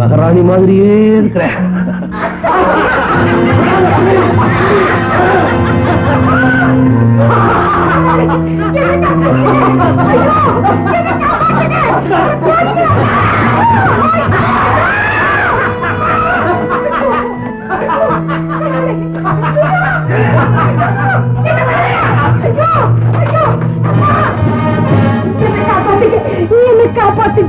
மகாராணி மாதிரியே இருக்கிறேன் என்ன காப்பாத்துங்க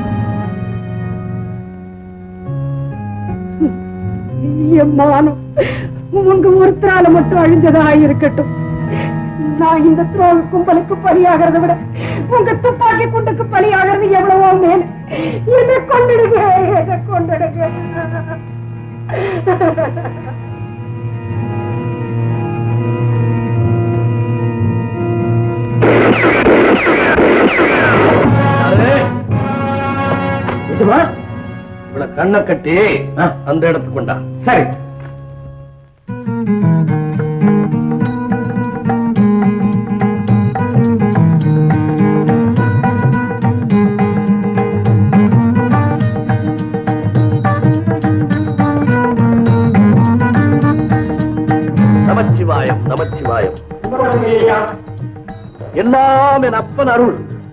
என் மானம் உங்க ஒருத்தரால மட்டும் அழிஞ்சதா இருக்கட்டும் நான் இந்த துரோக கும்பலுக்கு பலியாகிறத விட உங்க துப்பாக்கி குண்டுக்கு பலியாகிறது எவ்வளவோ மேல் என்ன கொண்டுடுங்க என்ன கொண்டுடுங்க நிஜமா? இவள கண்ணை கட்டி அந்த இடத்துக்கு கொண்டா சரி நமச்சிவாயம் நமச்சிவாயம் எல்லாம் என் அப்பன் அருள்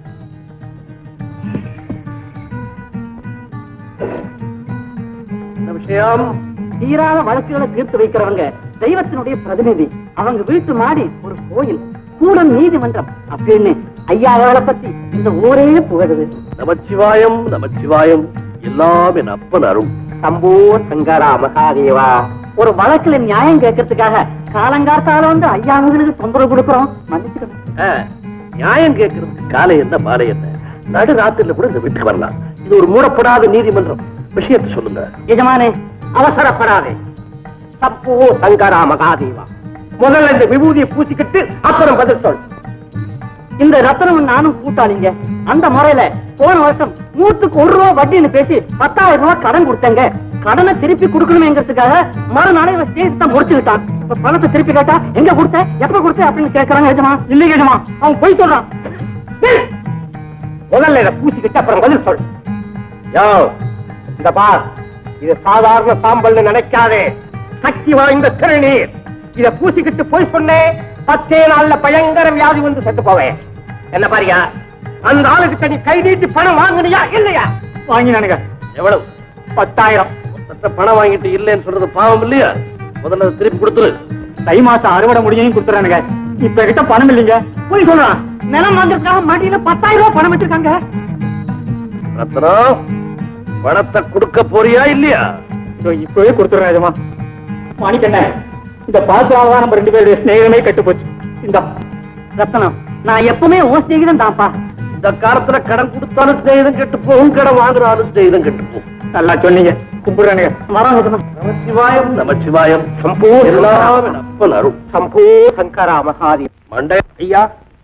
என்ன விஷயம் தீராத வழக்குகளை தீர்த்து வைக்கிறவங்க தெய்வத்தினுடைய பிரதிநிதி அவங்க வீட்டு மாடி ஒரு கோயில் கூடம் நீதிமன்றம் அப்படின்னு ஐயா அவளை பத்தி இந்த ஊரே புகழுது நமச்சிவாயம் நமச்சிவாயம் எல்லாம் என் அப்பன் அருள் சம்போ சங்கரா மகாதேவா ஒரு வழக்குல நியாயம் கேட்கறதுக்காக காலங்காத்தால வந்து ஐயா அவங்களுக்கு தொந்தரவு கொடுக்கிறோம் மன்னிச்சுக்கணும் ஆ, நியாயம் கேட்கறதுக்கு காலை என்ன மாலை என்ன நடு ராத்திரில கூட இந்த வீட்டுக்கு வரலாம் இது ஒரு மூடப்படாத நீதிமன்றம் விஷயத்தை சொல்லுங்க எஜமானே அவசரப்படாதே சம்போ சங்கரா மகாதேவா முதல்ல இந்த விபூதியை பூசிக்கிட்டு அப்புறம் பதில் சொல் இந்த ரத்தனம் நானும் கூட்டாளிங்க அந்த முறையில போன வருஷம் நூற்றுக்கு ஒரு ரூபா வட்டின்னு பேசி பத்தாயிரம் ரூபாய் கடன் கொடுத்தேங்க கடனை திருப்பி கொடுக்கணுமேங்கிறதுக்காக மறுநாளே இவன் ஸ்டேஜ் தான் முடிச்சுக்கிட்டான் இப்ப பணத்தை திருப்பி கேட்டா எங்க கொடுத்த எப்ப கொடுத்த அப்படின்னு கேட்கறாங்க எஜமா இல்ல எஜமா அவன் போய் சொல்றான் டேய், முதல்ல இதை பூசிக்கிட்டு அப்புறம் பதில் சொல் யோ இந்த பார் இது சாதாரண சாம்பல்னு நினைக்காதே சக்தி வாய்ந்த திருநீர் இத பூசிக்கிட்டு போய் சொன்னேன் பத்தே நாள்ல பயங்கர வியாதி வந்து செத்து போவேன் என்ன பாரியா அந்த ஆளுகிட்ட நீ கை நீட்டி பணம் வாங்குனியா இல்லையா வாங்கினானுங்க எவ்வளவு பத்தாயிரம் மொத்தத்தை பணம் வாங்கிட்டு இல்லைன்னு சொல்றது பாவம் இல்லையா முதல்ல அதை திருப்பி கொடுத்துரு தை மாசம் அறுவடை முடியும் கொடுத்துறானுங்க இப்ப கிட்ட பணம் இல்லைங்க போய் சொல்றான் நிலம் வாங்குறதுக்காக மாட்டியில பத்தாயிரம் ரூபாய் பணம் வச்சிருக்காங்க ரத்னம் பணத்தை கொடுக்க போறியா இல்லையா இதோ இப்பவே கொடுத்துறேன் எஜமா மாணிக்கண்ண இந்த பாதுகாவா நம்ம ரெண்டு பேருடைய ஸ்நேகமே கெட்டு போச்சு இந்த ரத்தனம் நான் எப்பவுமே உன் ஸ்நேகிதம் தான்ப்பா இந்த காலத்துல கடன் கொடுத்தாலும் ஸ்நேகிதம் கெட்டு போகும் கடன் வாங்குறாலும் ஸ்நேகிதம் கெட்டு போகும் நல்லா சொன்னீங்க கும்பிடுறானுங்க வரோம் எஜமா நமச்சிவாயம் நமச்சிவாயம் சம்பூ எல்லாம் என் அப்பன் அருள் சம்பூ சங்கரா மகாதி மண்டை ஐயா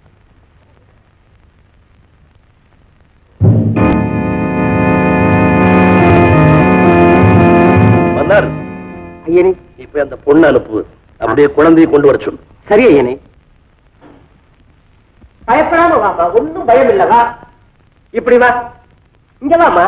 மன்னர் ஐயனே இப்ப அந்த பொண்ணு அனுப்பு அப்படியே குழந்தையை கொண்டு வர சொல்லு சரி ஐயனே பயப்படாம வாமா ஒண்ணும் பயம் இல்லவா இப்படி வா இங்க வாமா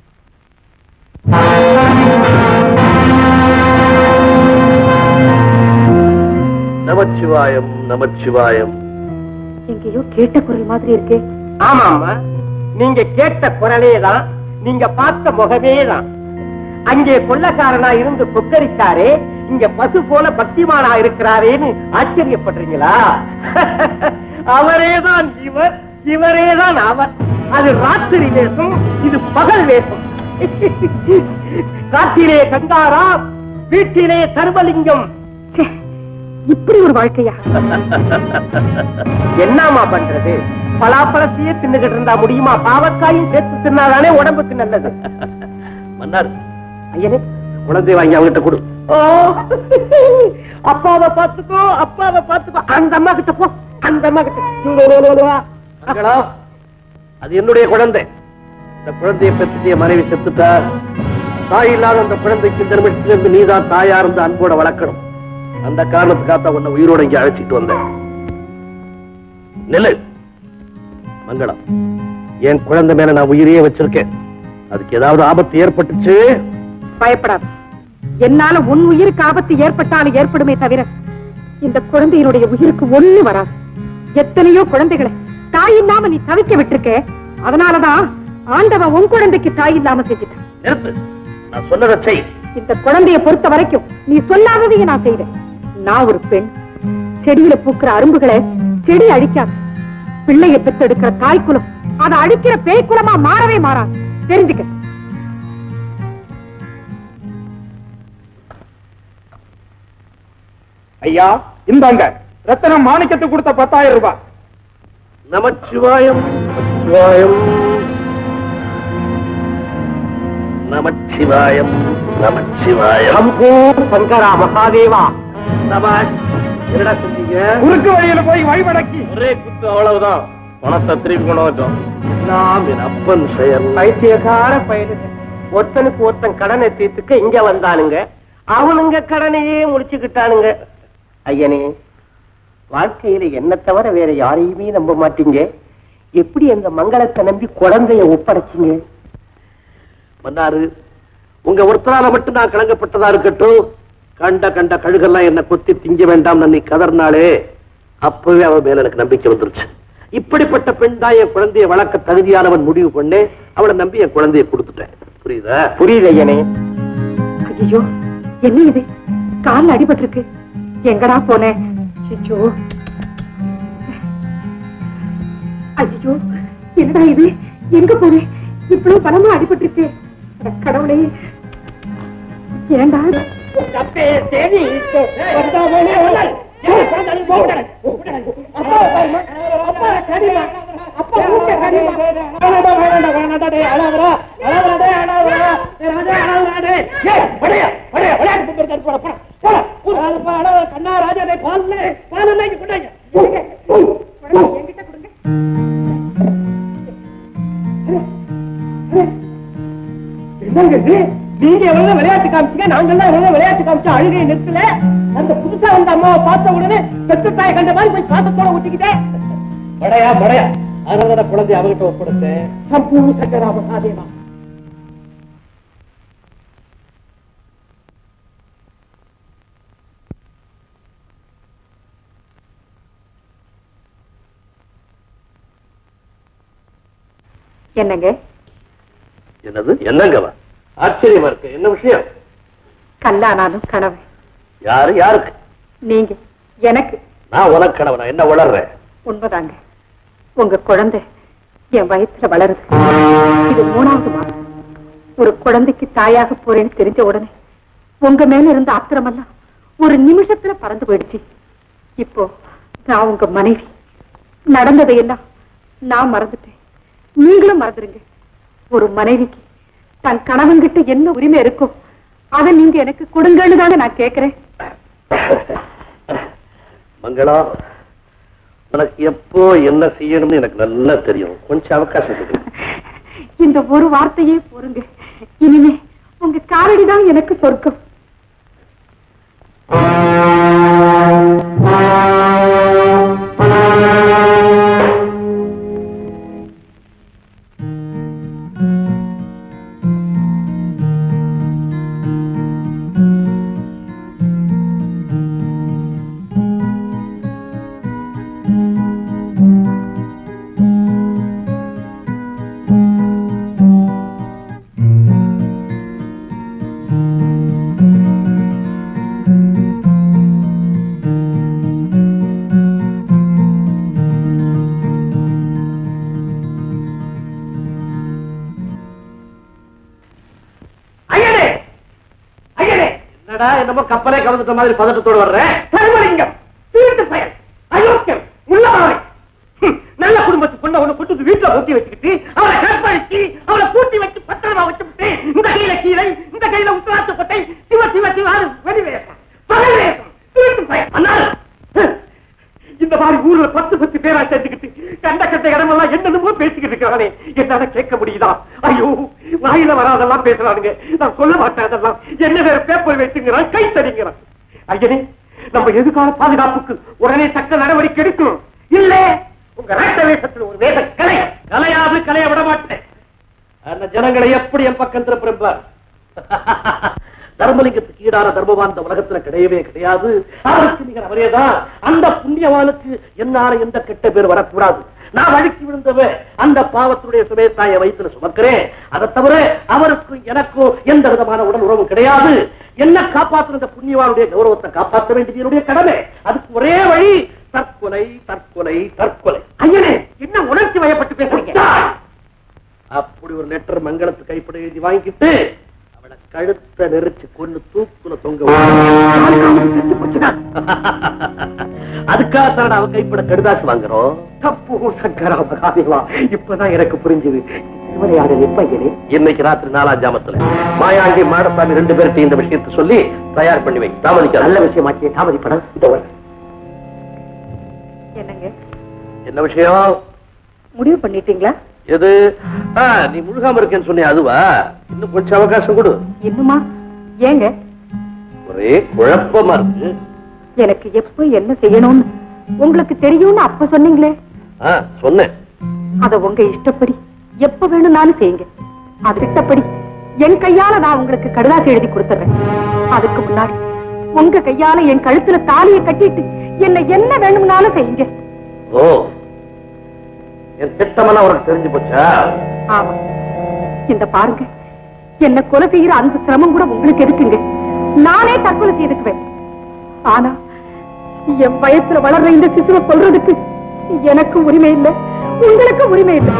நமச்சிவாயம் நமச்சிவாயம் எங்கேயோ கேட்ட குரல் மாதிரி இருக்கே ஆமா ஆமா நீங்க கேட்ட குரலே தான் நீங்க பார்த்த முகமே தான் அங்கே கொள்ளக்காரனா இருந்து கொக்கரிச்சாரே இங்க பசு போல பக்திமானா இருக்கிறாரேன்னு ஆச்சரியப்படுறீங்களா அவரேதான் இவர் இவரேதான் அவர் அது ராத்திரி வேஷம் இது பகல் வேஷம் காட்டிலே கங்காரா வீட்டிலே தர்மலிங்கம் ச்சே, இப்படி ஒரு வாழ்க்கையா என்னமா பண்றது பலாப்பழத்தையே தின்னுகிட்டு இருந்தா முடியுமா பாவக்காயும் சேர்த்து தின்னாதானே உடம்புக்கு நல்லது மன்னர் ஐயனே குழந்தையை வாங்கி அவங்கிட்ட கொடு ஓ அப்பாவை பாத்துக்கோ அப்பாவை பாத்துக்கோ அந்த அம்மா கிட்ட போ அந்த அம்மா கிட்ட இங்க வா, வா, வா. மங்களா அது என்னுடைய குழந்தை இந்த குழந்தையை பெற்றுட்டிய மனைவி செத்துட்டா தாய் இல்லாத அந்த குழந்தைக்கு இந்த நிமிஷத்திலிருந்து நீதான் தாயா இருந்து அன்போட வளர்க்கணும் அந்த காரணத்துக்காக உன்னை உயிரோட இங்க அழைச்சிட்டு வந்தேன் நில்லு மங்களம் என் குழந்தை மேல நான் உயிரையே வச்சிருக்கேன் அதுக்கு ஏதாவது ஆபத்து ஏற்பட்டுச்சு பயப்படாத என்னால உன் உயிருக்கு ஆபத்து ஏற்பட்டாலும் ஏற்படுமே தவிர இந்த குழந்தையினுடைய உயிருக்கு ஒண்ணு வராது எத்தனையோ குழந்தைகளை தாய் இல்லாம நீ தவிக்க விட்டிருக்க அதனாலதான் ஆண்டவன் உன் குழந்தைக்கு தாய் இல்லாம செஞ்சுட்டான் நிறுத்து நான் சொன்னதை செய் இந்த குழந்தைய பொறுத்த வரைக்கும் நீ சொல்லாததையும் நான் செய்வேன் நான் ஒரு பெண் செடியில பூக்கிற அரும்புகளை செடி அழிக்காது பிள்ளைய பெத்தெடுக்கிற தாய் குலம் அதை அழிக்கிற பேய் குலமா மாறவே மாறாது தெரிஞ்சுக்க ஐயா இந்தாங்க ரத்தனம் மாணிக்கத்துக்கு கொடுத்த பத்தாயிரம் ரூபாய் நமச்சிவாயம் நமச்சிவாயம் நமச்சிவாயம் நமச்சிவாயம் சம்பூ சங்கரா மகாதேவா சபாஷ் என்னடா செஞ்சீங்க குறுக்கு வழியில போய் வழிபடக்கி ஒரே குத்து அவ்வளவுதான் பணத்தை திருப்பி கொண்டு வச்சோம் எல்லாம் என் அப்பன் செயல் பைத்தியக்கார பயிலுங்க ஒருத்தனுக்கு ஒருத்தன் கடனை தீர்த்துக்க இங்க வந்தானுங்க அவனுங்க கடனையே முடிச்சுக்கிட்டானுங்க ஐயனே வாழ்க்கையில என்ன தவிர வேற யாரையுமே நம்ப மாட்டீங்க எப்படி அந்த மங்களத்தை நம்பி குழந்தைய ஒப்படைச்சீங்க மன்னாரு உங்க ஒருத்தரால மட்டும் நான் கலங்கப்பட்டதா இருக்கட்டும் கண்ட கண்ட கழுகெல்லாம் என்ன கொத்தி திங்க வேண்டாம் நீ கதர்னாலே அப்பவே அவன் மேல எனக்கு நம்பிக்கை வந்துருச்சு இப்படிப்பட்ட பெண் தான் என் குழந்தையை வளர்க்க தகுதியானவன் முடிவு பண்ணேன் அவளை நம்பி என் குழந்தையை கொடுத்துட்டேன் புரியுதா புரியுது ஐயனே ஐயோ என்ன இது கால்ல அடிபட்டு இருக்கு எங்கடா போனேன் ஐயோ ஐயோ என்னடா இது எங்க போனேன் இவ்வளவு பலமா அடிபட்டு இருக்கு அட கடவுளே ஏண்டா என்கிட்ட கொடுங்க என்னங்க இது? நீங்க எவ்வளவு விளையாட்டு காமிச்சீங்க நாங்கெல்லாம் எவ்வளவு விளையாட்டு காமிச்சோம் அழுகையை நிறுத்தல அந்த புதுசா வந்த அம்மாவை பார்த்த உடனே பெற்று தாய் கண்ட மாதிரி போய் பாத்தத்தோட ஒட்டிக்கிட்டேன் படையா படையா அதனால குழந்தை அவகிட்ட ஒப்படைத்தேன் சம்பூ சங்கரா மகாதேவா என்னங்க என்னது என்னங்கவா ஆச்சரியமா இருக்கு என்ன விஷயம் கல்லானாலும் கனவு யாரு யாருக்கு நீங்க எனக்கு நான் உனக்கு கணவனா என்ன வளர்றேன் உண்மைதாங்க உங்க குழந்தை என் வயித்துல வளருது இது மூணாவது மாதம் ஒரு குழந்தைக்கு தாயாக போறேன்னு தெரிஞ்ச உடனே உங்க மேல இருந்த ஆத்திரமெல்லாம் ஒரு நிமிஷத்துல பறந்து போயிடுச்சு இப்போ நான் உங்க மனைவி நடந்ததையெல்லாம் நான் மறந்துட்டேன் நீங்களும் மறந்துருங்க ஒரு மனைவிக்கு தன் கணவன்கிட்ட என்ன உரிமை இருக்கும் அதை நீங்க எனக்கு கொடுங்கன்னு தாங்க நான் கேக்குறேன் மங்களா உனக்கு எப்போ என்ன செய்யணும்னு எனக்கு நல்லா தெரியும் கொஞ்சம் அவகாசம் கொடு. இந்த ஒரு வார்த்தையே பொறுங்க இனிமே உங்க காரடி தான் எனக்கு சொர்க்கம் ஐயனே ஐயனே என்னடா என்னமோ கப்பலே கலந்துட்ட மாதிரி பதட்டத்தோட வர்றேன் சர்வலிங்கம் தீர்த்து பயல் அயோக்கியம் உள்ளவரை நல்ல குடும்பத்து பொண்ணை ஒண்ணு கொண்டு வீட்டுல பூட்டி வச்சுக்கிட்டு அவளை கற்பழிச்சு அவளை பூட்டி வச்சு பத்திரமா வச்சுவிட்டு இந்த கையில கீழே இந்த கையில உத்தராட்ச கொட்டை சிவ சிவ சிவாரு வெளிவேசம் பகவேசம் தீர்த்து பயல் அண்ணாரு இந்த மாதிரி ஊர்ல பத்து பத்து பேரா சேர்த்துக்கிட்டு கண்ட கண்ட இடமெல்லாம் என்னென்னமோ பேசிக்கிட்டு இருக்கிறானே என்னால கேட்க முடியுதா ஐயோ வாயில வராதெல்லாம் பேசுறானுங்க நான் சொல்ல மாட்டேன் அதெல்லாம் என்ன வேற பேப்பர் வச்சுங்கிறான் கை தடிங்கிறான் ஐயனே நம்ம எதிர்கால பாதுகாப்புக்கு உடனே தக்க நடவடிக்கை எடுக்கணும் இல்ல உங்க ரத்த வேஷத்துல ஒரு வேத கலை கலையாது கலைய விட மாட்டேன் அந்த ஜனங்களை எப்படி என் பக்கம் திருப்பிருப்பார் தர்மலிங்கத்துக்கு ஈடான தர்மவான் இந்த உலகத்துல கிடையவே கிடையாது அவருக்கு நிகர் அவரேதான் அந்த புண்ணியவானுக்கு என்னால எந்த கெட்ட பேர் வரக்கூடாது நான் வழுக்கி விழுந்தவன் அந்த பாவத்துடைய சுமேத்தாய வயிற்றுல சுமக்கிறேன் அதை தவிர அவருக்கும் எனக்கும் எந்த விதமான உடல் உறவும் கிடையாது என்ன காப்பாற்றுற இந்த புண்ணியவானுடைய கௌரவத்தை காப்பாற்ற வேண்டியது என்னுடைய கடமை அதுக்கு ஒரே வழி தற்கொலை தற்கொலை தற்கொலை ஐயனே என்ன உணர்ச்சி வயப்பட்டு பேசுறீங்க முட்டாள்! அப்படி ஒரு லெட்டர் மங்களத்து கைப்பட எழுதி வாங்கிட்டு அவளை கழுத்தை நெரிச்சு கொண்டு தூக்குல தொங்க அதுக்காக அவ கைப்பட கடுதாசு வாங்குறோம் தப்பு சங்கரா மகாதேவா இப்பதான் எனக்கு புரிஞ்சுது திருவிளையாடல் எப்ப ஐயனே இன்னைக்கு ராத்திரி நாலாம் ஜாமத்துல மாயாண்டி மாடசாமி ரெண்டு பேர்கிட்ட இந்த விஷயத்தை சொல்லி தயார் பண்ணி வை தாமதிக்க நல்ல விஷயமாச்சியே தாமதிப்படம் இந்த ஒரு என்னங்க என்ன விஷயம் முடிவு பண்ணிட்டீங்களா எது ஆ, நீ முழுகாம இருக்கேன்னு சொன்னிய அதுவா இன்னும் கொஞ்சம் அவகாசம் கொடு இன்னுமா ஏங்க ஒரே குழப்பமா இருக்கு எனக்கு எப்ப என்ன செய்யணும்னு உங்களுக்கு தெரியும்னு அப்ப சொன்னீங்களே ஆ, சொன்னேன் அத உங்க இஷ்டப்படி எப்ப வேணும்னாலும் செய்யுங்க அது இஷ்டப்படி என் கையால நான் உங்களுக்கு கடுதாசி எழுதி கொடுத்துறேன் அதுக்கு முன்னாடி உங்க கையால என் கழுத்துல தாலியை கட்டிட்டு என்ன என்ன வேணும்னாலும் செய்யுங்க ஓ என் திட்டமெல்லாம் உனக்கு தெரிஞ்சு போச்சா ஆமா இந்த பாருங்க என்ன கொலை செய்யற அந்த சிரமம் கூட உங்களுக்கு எதுக்குங்க நானே தற்கொலை செய்துக்குவேன் ஆனா என் வயசுல வளர்ற இந்த சிசுவை கொல்றதுக்கு எனக்கு உரிமை இல்லை உங்களுக்கு உரிமை இல்லை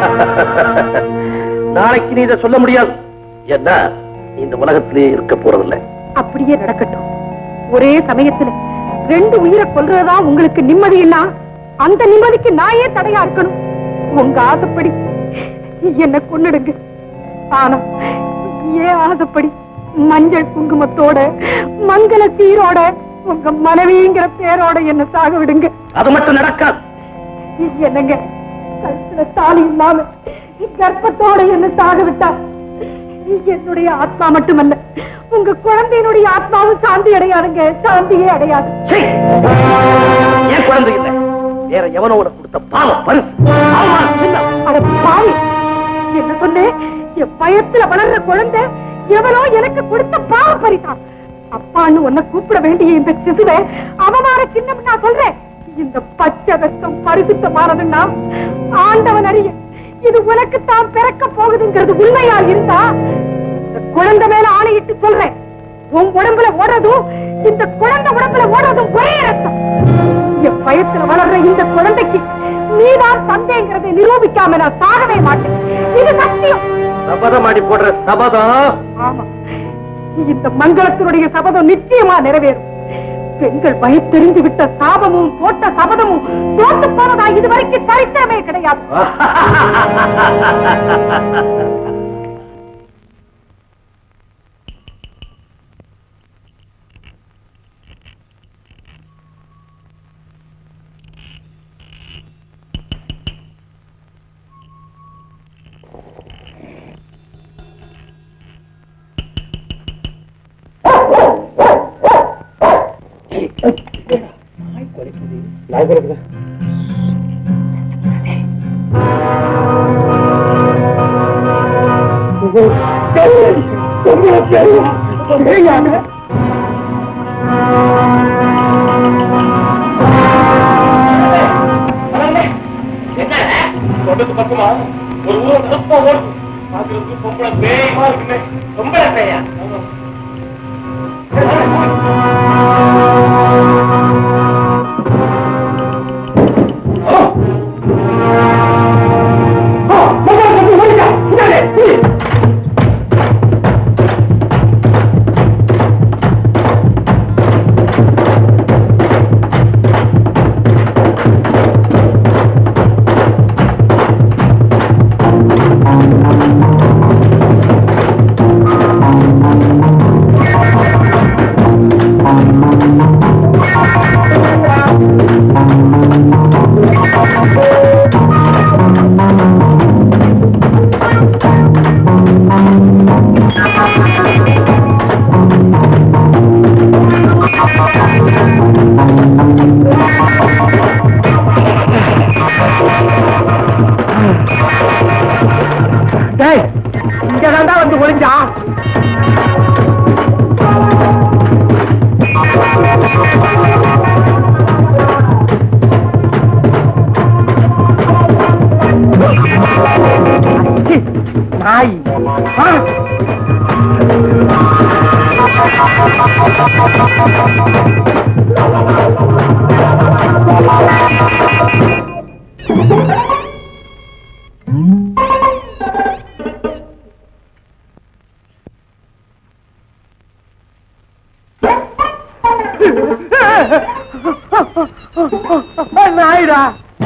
நாளைக்கு நீ இதை சொல்ல முடியாது என்ன நீ இந்த உலகத்திலேயே இருக்க போறதில்லை அப்படியே நடக்கட்டும் ஒரே சமயத்துல ரெண்டு உயிரை கொல்றதா உங்களுக்கு நிம்மதின்னா அந்த நிம்மதிக்கு நான் ஏன் தடையா இருக்கணும் உங்க ஆசைப்படி என்ன கொன்னுடுங்க ஆனா ஏன் ஆசைப்படி மஞ்சள் குங்குமத்தோட மங்கள சீரோட உங்க மனைவிங்கிற பேரோட என்ன சாக விடுங்க அது மட்டும் நடக்காது என்னங்க கழுத்துல தாலி இல்லாம கர்ப்பத்தோட என்ன சாக விட்டா என்னுடைய ஆத்மா மட்டுமல்ல உங்க குழந்தையினுடைய ஆத்மாவும் சாந்தி அடையாதுங்க சாந்தியே அடையாது சீ! என் குழந்தை இல்லை வேற எவனோ உனக்கு கொடுத்த பாவம் பரிசு அவமான சின்னம். அட பாவி என்ன சொன்னேன் என் பயத்துல வளர்ற குழந்தை எவனோ எனக்கு கொடுத்த பாவ பரிசா அப்பான்னு உன்னை கூப்பிட வேண்டிய இந்த சிசுவை அவமான சின்னம் நான் சொல்றேன் இந்த பச்சை ரத்தம் பரிசுத்தமானதுன்னா ஆண்டவன் அறிய இது உனக்கு தான் பிறக்க போகுதுங்கிறது உண்மையா இருந்தா இந்த குழந்தை மேல ஆணையிட்டு சொல்றேன் உன் உடம்புல ஓடுறதும் இந்த குழந்தை உடம்புல ஓடுறதும் ஒரே ரத்தம் என் பயத்துல வளர்ற இந்த குழந்தைக்கு நீதான் தந்தைங்கிறதை நிரூபிக்காம நான் சாகவே மாட்டேன் இது சத்தியம் சபதம் அடி போடுற சபதம் ஆமா இந்த மங்களத்தினுடைய சபதம் நிச்சயமா நிறைவேறும் பெண்கள் பயத்தெறிந்து விட்ட சாபமும் போட்ட சபதமும் தோத்து போனதா இதுவரைக்கும் சரித்திரமே கிடையாது சொன்னது பக்கமா ஒரு ஊர் நிரப்பா ஓடுது பாக்குறதுக்கு பொம்பளை பேயமா இருக்குமே பொம்பளை பேயா Thank வந்து ஒளிஞ்சா சி, நாய் ஆ! நாயிடா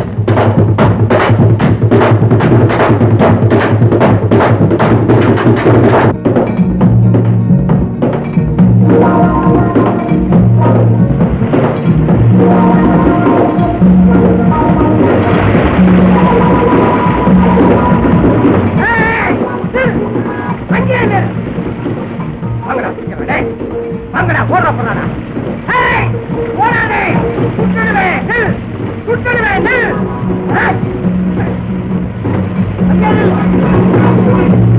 வாங்கடா சீக்கிரம் டேய். வாங்கடா ஓடுற போறாடா ஏய் ஓடாதே சுட்டுடுவே நில் சுட்டுடுவே நில் ஏய். அங்கே நில்.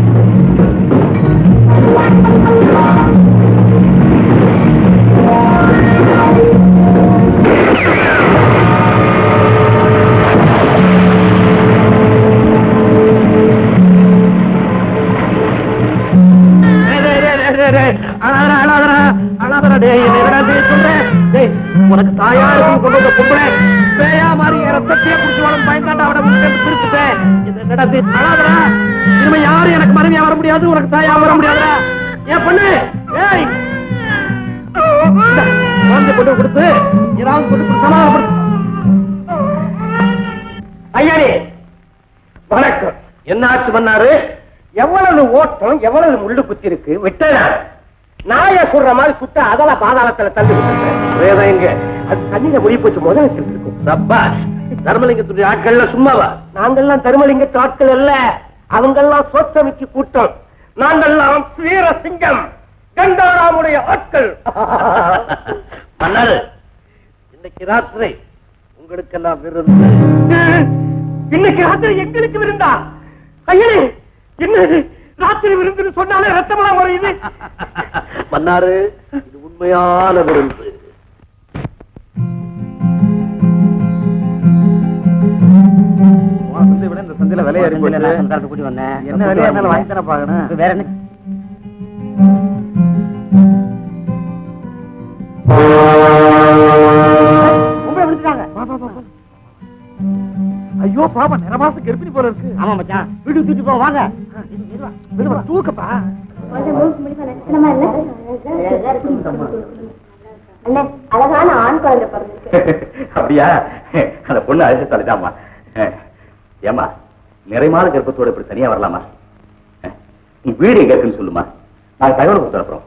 டேய், டேய், டேய், டேய், டேய், டேய். அழாதடா, அழாதடா, அழாதடா, டேய், என்னை என்னடா செய்ய சொல்ற? டேய், உனக்கு தாயா இருக்கும் கொண்டு வந்த பொம்பளை பேயா மாதிரி என் ரத்தத்தையே புடிச்சு வளம் பயந்தாண்டா அவட முட்டை பிரிச்சுட்டேன் இது என்னடா இது? அழாதடா இனிமே யாரும் எனக்கு மனைவியா வர முடியாது உனக்கு தாயா வர முடியாதுடா ஏன் பண்ணு ஏய் இந்தா, குழந்தை கொண்டு போய் கொடுத்து ஏதாவது கொண்டு போய் சமாதானப்படுத்து ஐயாடி வணக்கம் என்னாச்சு பண்ணாரு எவ்வளவு ஓட்டம் எவ்வளவு முள்ளு குத்தி இருக்கு விட்டனா நாய சுடுற மாதிரி சுத்த அதல பாதாளத்துல தள்ளி விட்டுருக்கேன். வேதம் எங்க அது தண்ணியில முடி போச்சு முதல்ல இருக்கும் சப்பாஷ் தர்மலிங்கத்துடைய ஆட்கள்ல சும்மாவா நாங்கெல்லாம் தருமலிங்க ஆட்கள் அல்ல அவங்கெல்லாம் சோற்றமிக்கு கூட்டம் நாங்கெல்லாம் வீர சிங்கம் கண்டாராமுடைய ஆட்கள் மன்னர் இன்னைக்கு ராத்திரி உங்களுக்கெல்லாம் விருந்து இன்னைக்கு ராத்திரி எங்களுக்கு விருந்தா ஐயனே என்ன இது? ராத்திரி விருந்துன்னு சொன்னாலே ரத்தமெல்லாம் வருது மன்னாரு இது உண்மையான விருந்து விட இந்த சந்தையில விலை ஏறி போச்சு. என்ன விலையா இருந்தாலும் வாங்கி தானே பார்க்கணும் வேற என்ன ஐயோ பாப்பா நிறமாசம் கர்ப்பிணி போல இருக்கு ஆமா மச்சான் வீடு தூக்கிட்டு போ வாங்க மெதுவா, தூக்கப்பா அண்ணே அழகான ஆண் குழந்தை பிறந்திருக்கு அப்படியா அந்த பொண்ணு அழைச்சு தலைதாமா ஏமா நிறைமாத கர்ப்பத்தோட இப்படி தனியா வரலாமா அஹ், நீ வீடு எங்க இருக்குன்னு சொல்லுமா நான் தகவல் கொடுத்து அனுப்புறோம்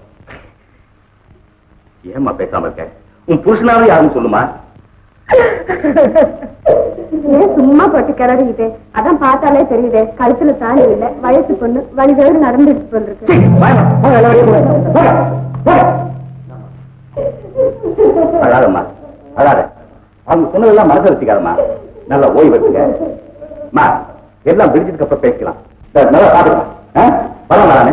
ஏமா பேசாம இருக்க உன் புருஷனாவது யாருன்னு சொல்லுமா ஏன் சும்மா போட்டு கிளறிக்கிட்டே அதான் பார்த்தாலே தெரியுதே கழுத்துல தாலி இல்ல வயசு பொண்ணு வழி தவிர நடந்துட்டு போன்றிருக்கு சீ, வாங்க, போங்க, எல்லாரும் வெளியே போங்க. போங்க, போங்க. அழாதம்மா அழாத அவங்க சொன்னதெல்லாம் மனசு வச்சுக்காதம்மா நல்லா ஓய்வு எடுத்துங்க அம்மா எல்லாம் விடிஞ்சதுக்கு அப்புறம் பேசிக்கலாம் சரி, நல்லா சாப்பிடுங்க வரலாம் நானு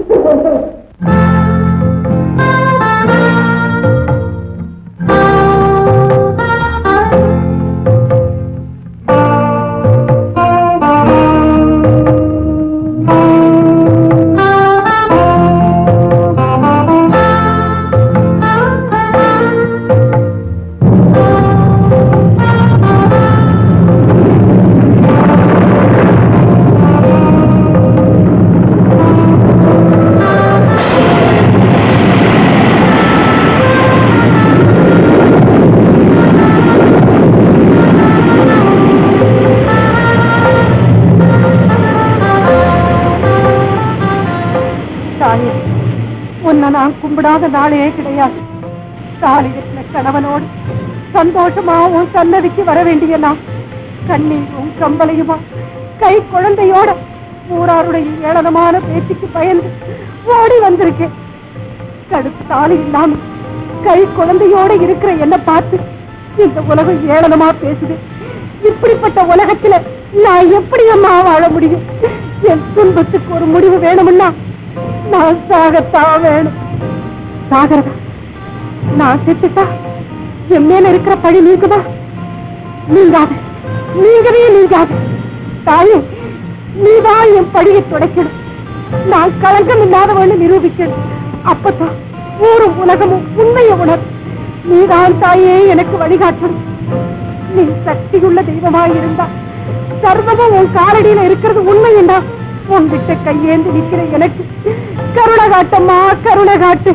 தாயே உன்னை நான் கும்பிடாத நாளே கிடையாது தாலி கட்டின கணவனோடு சந்தோஷமா உன் சன்னதிக்கு வர வேண்டிய நான் கண்ணீரும் கம்பளையுமா கை குழந்தையோட ஊராருடைய ஏளனமான பேச்சுக்கு பயந்து ஓடி வந்திருக்கேன் கடுத்து தாலி இல்லாம கை குழந்தையோட இருக்கிற என்ன பார்த்து இந்த உலகம் ஏளனமா பேசுது இப்படிப்பட்ட உலகத்துல நான் எப்படி அம்மா வாழ முடியும் என் துன்பத்துக்கு ஒரு முடிவு வேணும்னா நான் சாகத்தான் வேணும் சாகரதா நான் செத்துட்டா என் மேல இருக்கிற பழி நீக்குதா நீங்காது நீங்கவே நீங்காது தாயே நீதான் என் பழியை துடைக்கணும் நான் களங்கம் இல்லாதவன்னு நிரூபிக்கணும் அப்பதான் ஊரும் உலகமும் உண்மையை உணர் நீதான் தாயே எனக்கு வழிகாட்டணும் நீ சக்தியுள்ள தெய்வமாய் இருந்தா சர்வமும் உன் காலடியில இருக்கிறது உண்மை என்றா உன்கிட்ட கையேந்து நிக்கிற எனக்கு கருணை காட்டம்மா கருணை காட்டு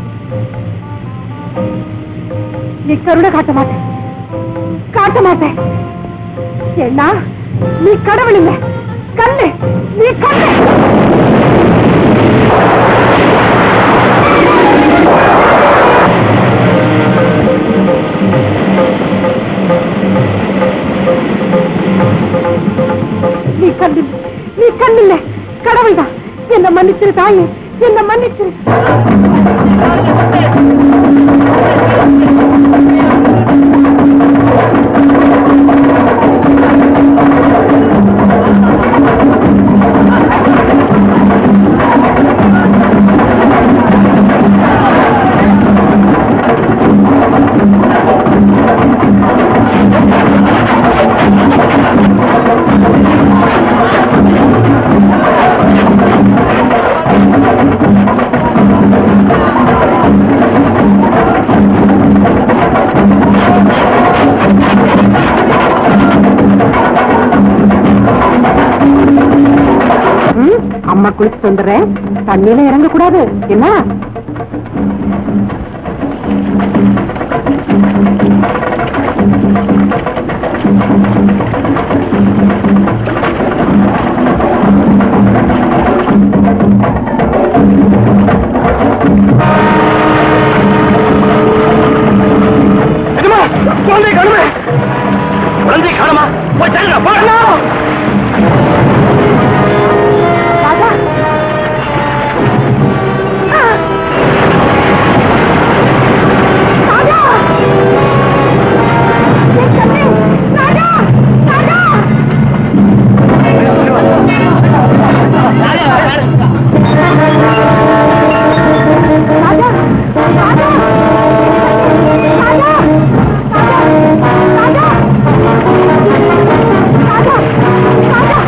நீ கருணை காட்ட மாட்டேன் காட்ட மாட்டேன் ஏன்னா நீ கடவுள் இல்ல கண்ணு நீ கண்ணு நீ கண்ணில்லை நீ கண்ணில்லை கடவுள்தான் என்ன மன்னிச்சிரு தாயே என்ன மன்னிச்சிரு ம், அம்மா குளிச்சுட்டு வந்துடுறேன் தண்ணியில இறங்க கூடாது என்ன என்னம்மா? குழந்தை காணுமே குழந்தை காணுமா போய் தள்ளுடா, போடா. ராஜா ஆ! ராஜா! என் கண்ணு! ராஜா! ராஜா! ராஜா! ராஜா! ராஜா! ராஜா! ராஜா! ராஜா!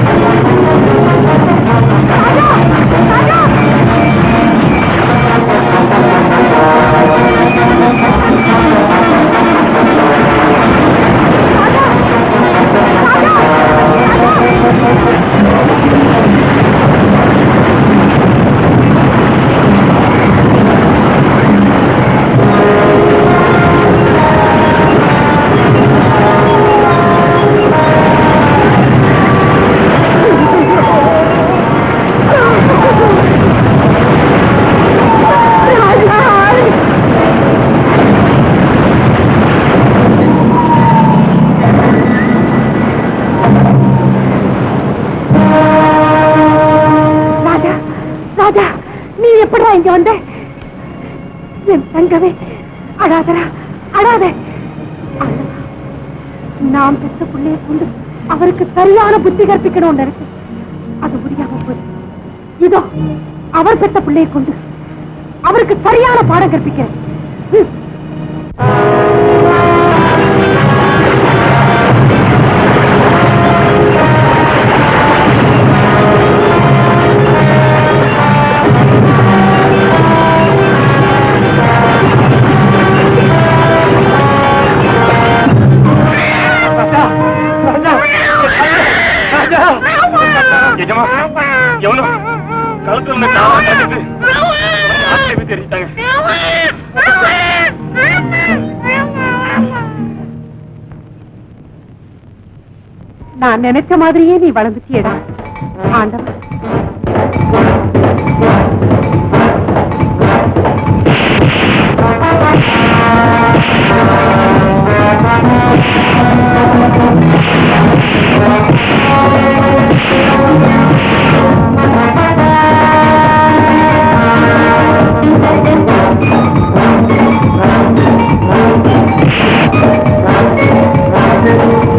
ராஜா ராஜா நீ எப்படா இங்க வந்த என் தங்கவே அழாதரா அழாத அழாதா. நாம் பெற்ற பிள்ளைய கொண்டு அவருக்கு சரியான புத்தி கற்பிக்கணும்னு இருக்கு அது முடியாம போய் இதோ அவர் பெற்ற பிள்ளையை கொண்டு அவருக்கு சரியான பாடம் கற்பிக்கிறேன் ம். நிஜமா எவனோ கழுத்துல காவல் கட்டிட்டு ஆட்சி தெரிவித்தாங்க நான் நினைச்ச மாதிரியே நீ வளர்ந்துட்டியடா ஆண்டவன்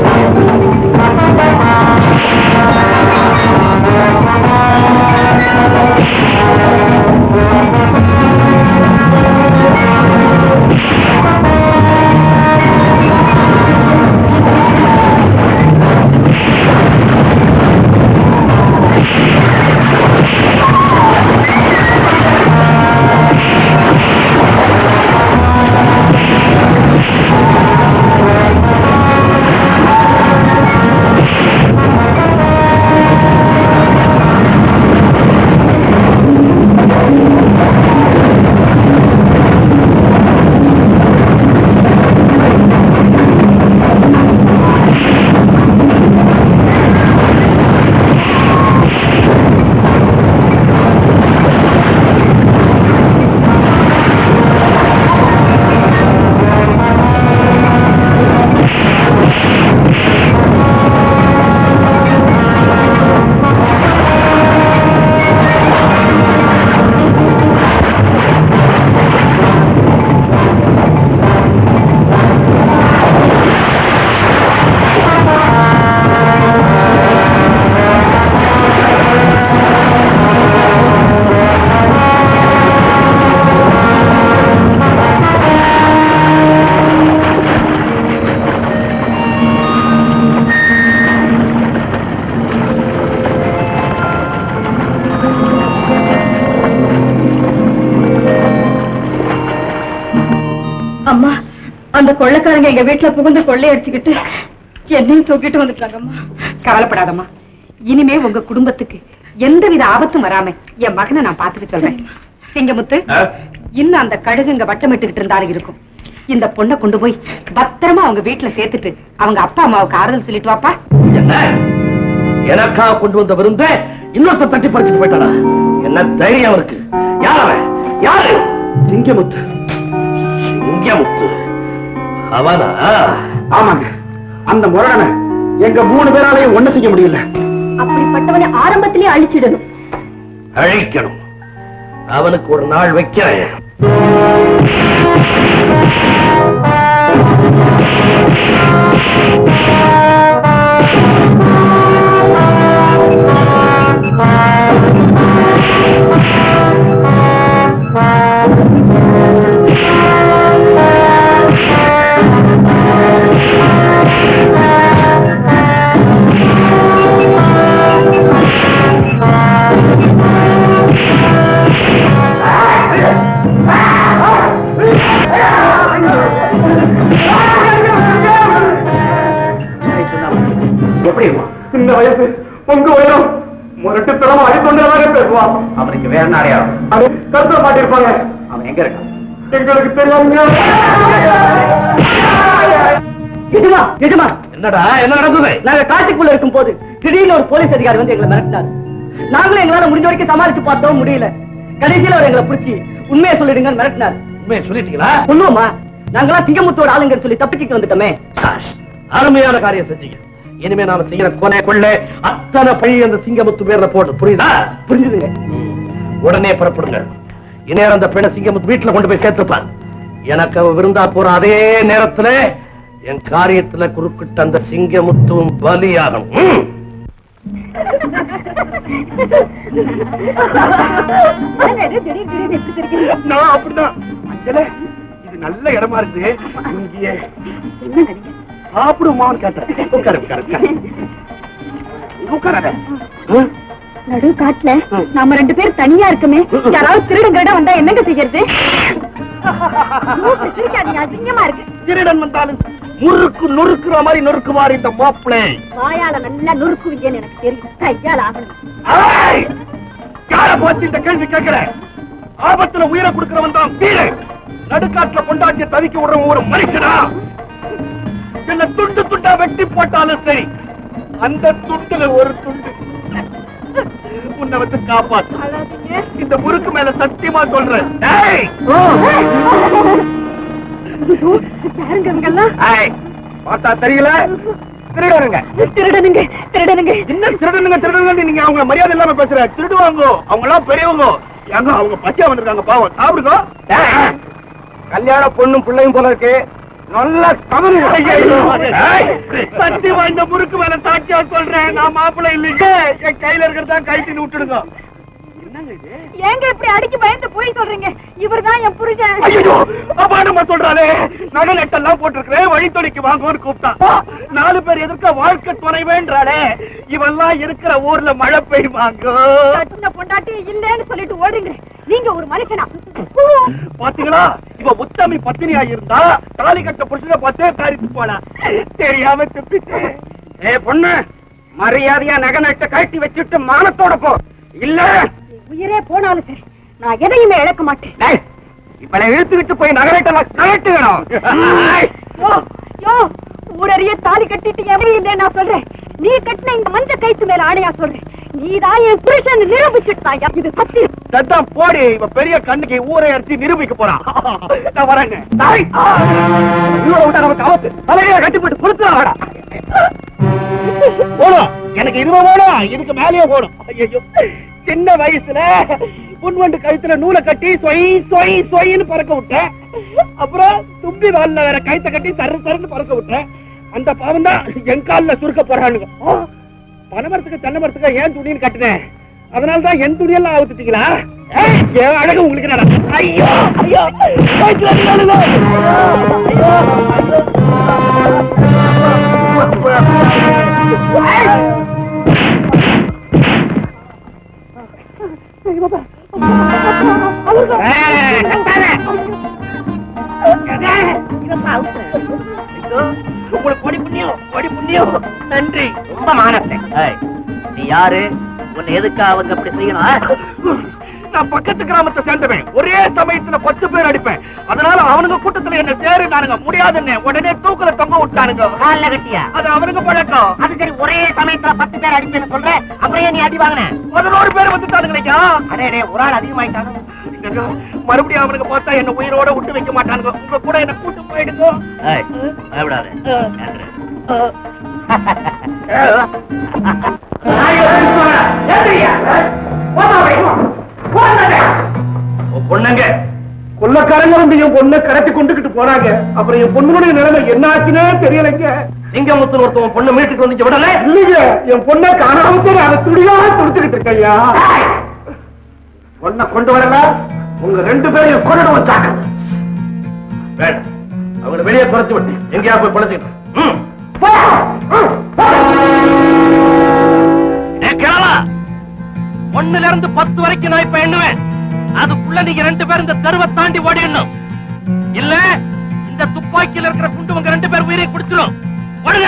ஆ அந்த கொள்ளைக்காரங்க எங்க வீட்டுல புகுந்து கொள்ளையடிச்சுக்கிட்டு என்னையும் தூக்கிட்டு வந்துட்டாங்கம்மா கவலைப்படாதம்மா இனிமே உங்க குடும்பத்துக்கு எந்தவித ஆபத்தும் வராம என் மகனை நான் பாத்துக்க சொல்றேன் சிங்கமுத்து இன்னும் அந்த கழுகுங்க வட்டமிட்டுக்கிட்டு இருந்தாலும் இருக்கும் இந்த பொண்ணை கொண்டு போய் பத்திரமா அவங்க வீட்டுல சேர்த்துட்டு அவங்க அப்பா அம்மாவுக்கு ஆறுதல் சொல்லிட்டு வாப்பா என்ன எனக்காக கொண்டு வந்த விருந்த இன்னொருத்த தட்டி பறிச்சுட்டு போயிட்டானா என்ன தைரியம் இருக்கு யார் அவன் யாரு சிங்கமுத்து சிங்கமுத்து அவனா ஆமாங்க அந்த முரடனை எங்க மூணு பேராலையும் ஒண்ணு செய்ய முடியல அப்படிப்பட்டவனை ஆரம்பத்திலே அழிச்சிடணும் அழிக்கணும் அவனுக்கு ஒரு நாள் வைக்கிறேன் எப்படி இருப்பான் சின்ன வயசு உங்க உயரம் முரட்டுத்தனமா அடித்தொண்டதாக பேசுவான் அவனுக்கு வேற என்ன அடையாளம் அது கருத்த மாட்டிருப்பாங்க அவன் எங்க இருக்கான் எங்களுக்கு தெரியாதுங்க எஜமா எஜமா என்னடா என்ன நடந்தது நாங்க காட்டுக்குள்ள இருக்கும் போது திடீர்னு ஒரு போலீஸ் அதிகாரி வந்து எங்களை மிரட்டினாரு நாங்களும் எங்களால முடிஞ்ச வரைக்கும் சமாளிச்சு பார்த்தோம் முடியல கடைசியில அவர் எங்களை பிடிச்சி உண்மையை சொல்லிடுங்கன்னு மிரட்டினார் உண்மையை சொல்லிட்டீங்களா சொல்லுவோமா நாங்களாம் சிங்கமுத்தோட ஆளுங்கன்னு சொல்லி தப்பிச்சுட்டு வந்துட்டோமே சாஷ், அருமையான காரியம் செஞ்சீங்க இனிமே நாம செய்யற கொலை கொள்ளை அத்தனை பழி அந்த சிங்கமுத்து பேர்ல போட்டு புரியுதா புரிஞ்சுதுங்க உடனே புறப்படுங்க இந்நேரம் அந்த பெண்ணை சிங்கமுத்து வீட்டுல கொண்டு போய் சேர்த்துப்பார் எனக்கு அவ விருந்தா போற அதே நேரத்துல என் காரியத்துல குறுக்கிட்ட அந்த சிங்கமுத்துவும் பலியாகும் ம். நான் அப்படிதான் அஞ்சலே இது நல்ல இடமா இருக்குது இங்கேயே சாப்பிடுமான்னு கேட்டேன் உட்காரு உட்காரு உட்காரு உட்காராத ம்? நடு காட்டுல நாம ரெண்டு பேரும் தனியா இருக்குமே யாராவது திருடுங்கடா வந்தா என்னங்க செய்யறது சிரிக்காதீங்க அசிங்கமா இருக்கு திருடன் வந்தாலும் முறுக்கு நொறுக்குற மாதிரி நொறுக்குவார் இந்த மாப்பிளை வாயால நல்லா நொறுக்குவீங்கன்னு எனக்கு தெரியும் கையால ஆகணும் ஏய்! யார பார்த்து இந்த கேள்வி கேட்கிற ஆபத்துல உயிரை கொடுக்கிறவன் தான் வீடு நடுக்காட்டுல கொண்டாட்டிய தவிக்க விடுறவன் ஒரு மனுஷனா என்ன துண்டு துண்டா வெட்டி போட்டாலும் சரி அந்த துண்டுல ஒரு துண்டு உன்னை வந்து காப்பாத்து இந்த முறுக்கு மேல சத்தியமா சொல்றேன் ஏய்! யாருங்க இவங்கெல்லாம் ஏய்! பார்த்தா தெரியல திருடருங்க திருடனுங்க திருடனுங்க என்ன திருடனுங்க திருடனுங்க நீங்க அவங்க மரியாதை இல்லாம பேசுற திருடுவாங்க அவங்க எல்லாம் பெரியவங்க ஏங்க அவங்க பச்சையா வந்திருக்காங்க பாவம் சாப்பிடுங்க கல்யாண பொண்ணும் பிள்ளையும் போல இருக்கு நல்ல தவறு சத்தி வாய்ந்த முறுக்கு மேல சாட்சியா சொல்றேன் நான் மாப்பிள்ளை இல்லைங்க என் கையில இருக்கிறதா கைத்தின்னு விட்டுடுங்க ஏங்க இப்படி அடிக்கி பயந்து போய் சொல்றீங்க இவர்தான் என் புருஷன் ஐயோ அபாடமா சொல்றாளே நகை நட்டெல்லாம் போட்டிருக்கிறேன் வழித்துணைக்கு வாங்குவோன்னு கூப்பிட்டா நாலு பேர் எதிர்க்க வாழ்க்கை துணைவேன்றாளே இவெல்லாம் இருக்கிற ஊர்ல மழை பெய்வாங்க கட்டுன பொண்டாட்டி இல்லன்னு சொல்லிட்டு ஓடுங்க நீங்க ஒரு மனுஷனா பாத்தீங்களா இவ உத்தமி பத்தினியா இருந்தா தாலி கட்ட புருஷனை பார்த்தே காரித்து போனா தெரியாம துப்பிட்டேன் ஏ பொண்ணு மரியாதையா நகை நட்ட கட்டி வச்சுட்டு மானத்தோட போ இல்ல உயிரே போனாலும் சரி நான் எதையுமே இழக்க மாட்டேன் டேய், இவளை இழுத்துக்கிட்டு போய் நகரட்டெல்லாம் கலட்டு வேணும் யோ, யோ ஊரறிய தாலி கட்டிட்டு எவரும் இல்லை நான் சொல்றேன் நீ கட்டின இந்த மஞ்ச கைத்து மேல ஆணையா சொல்றேன் நீதான் என் புருஷன் நிரூபிச்சுட்டாயா இது சத்தியம் சத்தம் போடி இவ பெரிய கண்ணுக்கு ஊரை அடிச்சு நிரூபிக்க போறான் நான் வரேங்க டேய், ஆ, இவளை விட்டா நமக்கு ஆபத்து தலையில கட்டி போட்டு கொடுத்துடா வாடா போடும் எனக்கு இதுவா போடும் இதுக்கு மேலேயே போடும் ஐயோ சின்ன வயசுல புன்வண்டு கழுத்துல நூலை கட்டி சொய் சொய் சொயின்னு பறக்க விட்டேன் அப்புறம் தும்பி வால்ல வேற கழுத்தை கட்டி சரு சருன்னு பறக்க விட்டேன் அந்த பாவம் தான் என் கால்ல சுருக்க போறானுங்க ஆ, பனைமரத்துக்கு தென்னை மரத்துக்கு ஏன் துணின்னு கட்டினேன் அதனால தான் என் துணியெல்லாம் அவுத்துட்டீங்களா ஏய், என் அழகு உங்களுக்கு என்னடா ஐயோ ஐயோ வயித்துல அடிக்காதீங்க. ஐயோ, ஐயோ. ஏய், கத்தாத. ரொம்ப மானத்தை நீ யாரு உன்னை எதுக்கு அவங்க அப்படி செய்யணும் நான் பக்கத்து கிராமத்தை சேர்ந்தவன் ஒரே சமயத்துல பத்து பேர் அடிப்பேன் அதனால அவனுங்க கூட்டத்துல என்ன சேரு நானுங்க முடியாதுன்னு உடனே தூக்குல தொங்க விட்டானுங்க கால்ல கட்டியா அது அவனுங்க பழக்கம் அது சரி ஒரே சமயத்துல பத்து பேர் அடிப்பேன்னு சொல்ற அப்புறம் ஏன் நீ அடி வாங்கின பதினோரு பேர் வந்துட்டானுங்க அடே டே ஒரு ஆள் அதிகமாயிட்டாங்க மறுபடியும் அவனுக்கு பார்த்தா என்ன உயிரோட விட்டு வைக்க மாட்டானுங்க உங்க கூட என்ன கூட்டு போயிடுங்க பயப்படாத பொண்ணுங்க கொள்ளக்காரங்க வந்து என் பொண்ணை கடத்தி கொண்டுகிட்டு போனாங்க அப்புறம் என் பொண்ணுடைய நிலைமை என்ன ஆச்சுன்னே தெரியலைங்க சிங்கமுத்து ஒருத்தவன் பொண்ணை மீட்டுக்கு வந்து விடல இல்லைங்க என் பொண்ணை காணாம அதை துடியா துடிச்சுக்கிட்டு இருக்கையா பொண்ணை கொண்டு வரல உங்க ரெண்டு பேரையும் கொண்டு வச்சாங்க வேண்டாம் அவங்களை வெளியே குறைச்சு விட்டு எங்கேயா போய் பழச்சிக்கிட்டு ம். ஏய், கிழவா, ஒண்ணுல இருந்து பத்து வரைக்கும் நான் இப்ப எண்ணுவேன் அதுக்குள்ள நீங்க ரெண்டு பேரும் இந்த தெருவை தாண்டி ஓடிடணும் இல்ல இந்த துப்பாக்கியில இருக்கிற குண்டு உங்க ரெண்டு பேர் உயிரை குடிச்சிடும் ஓடுங்க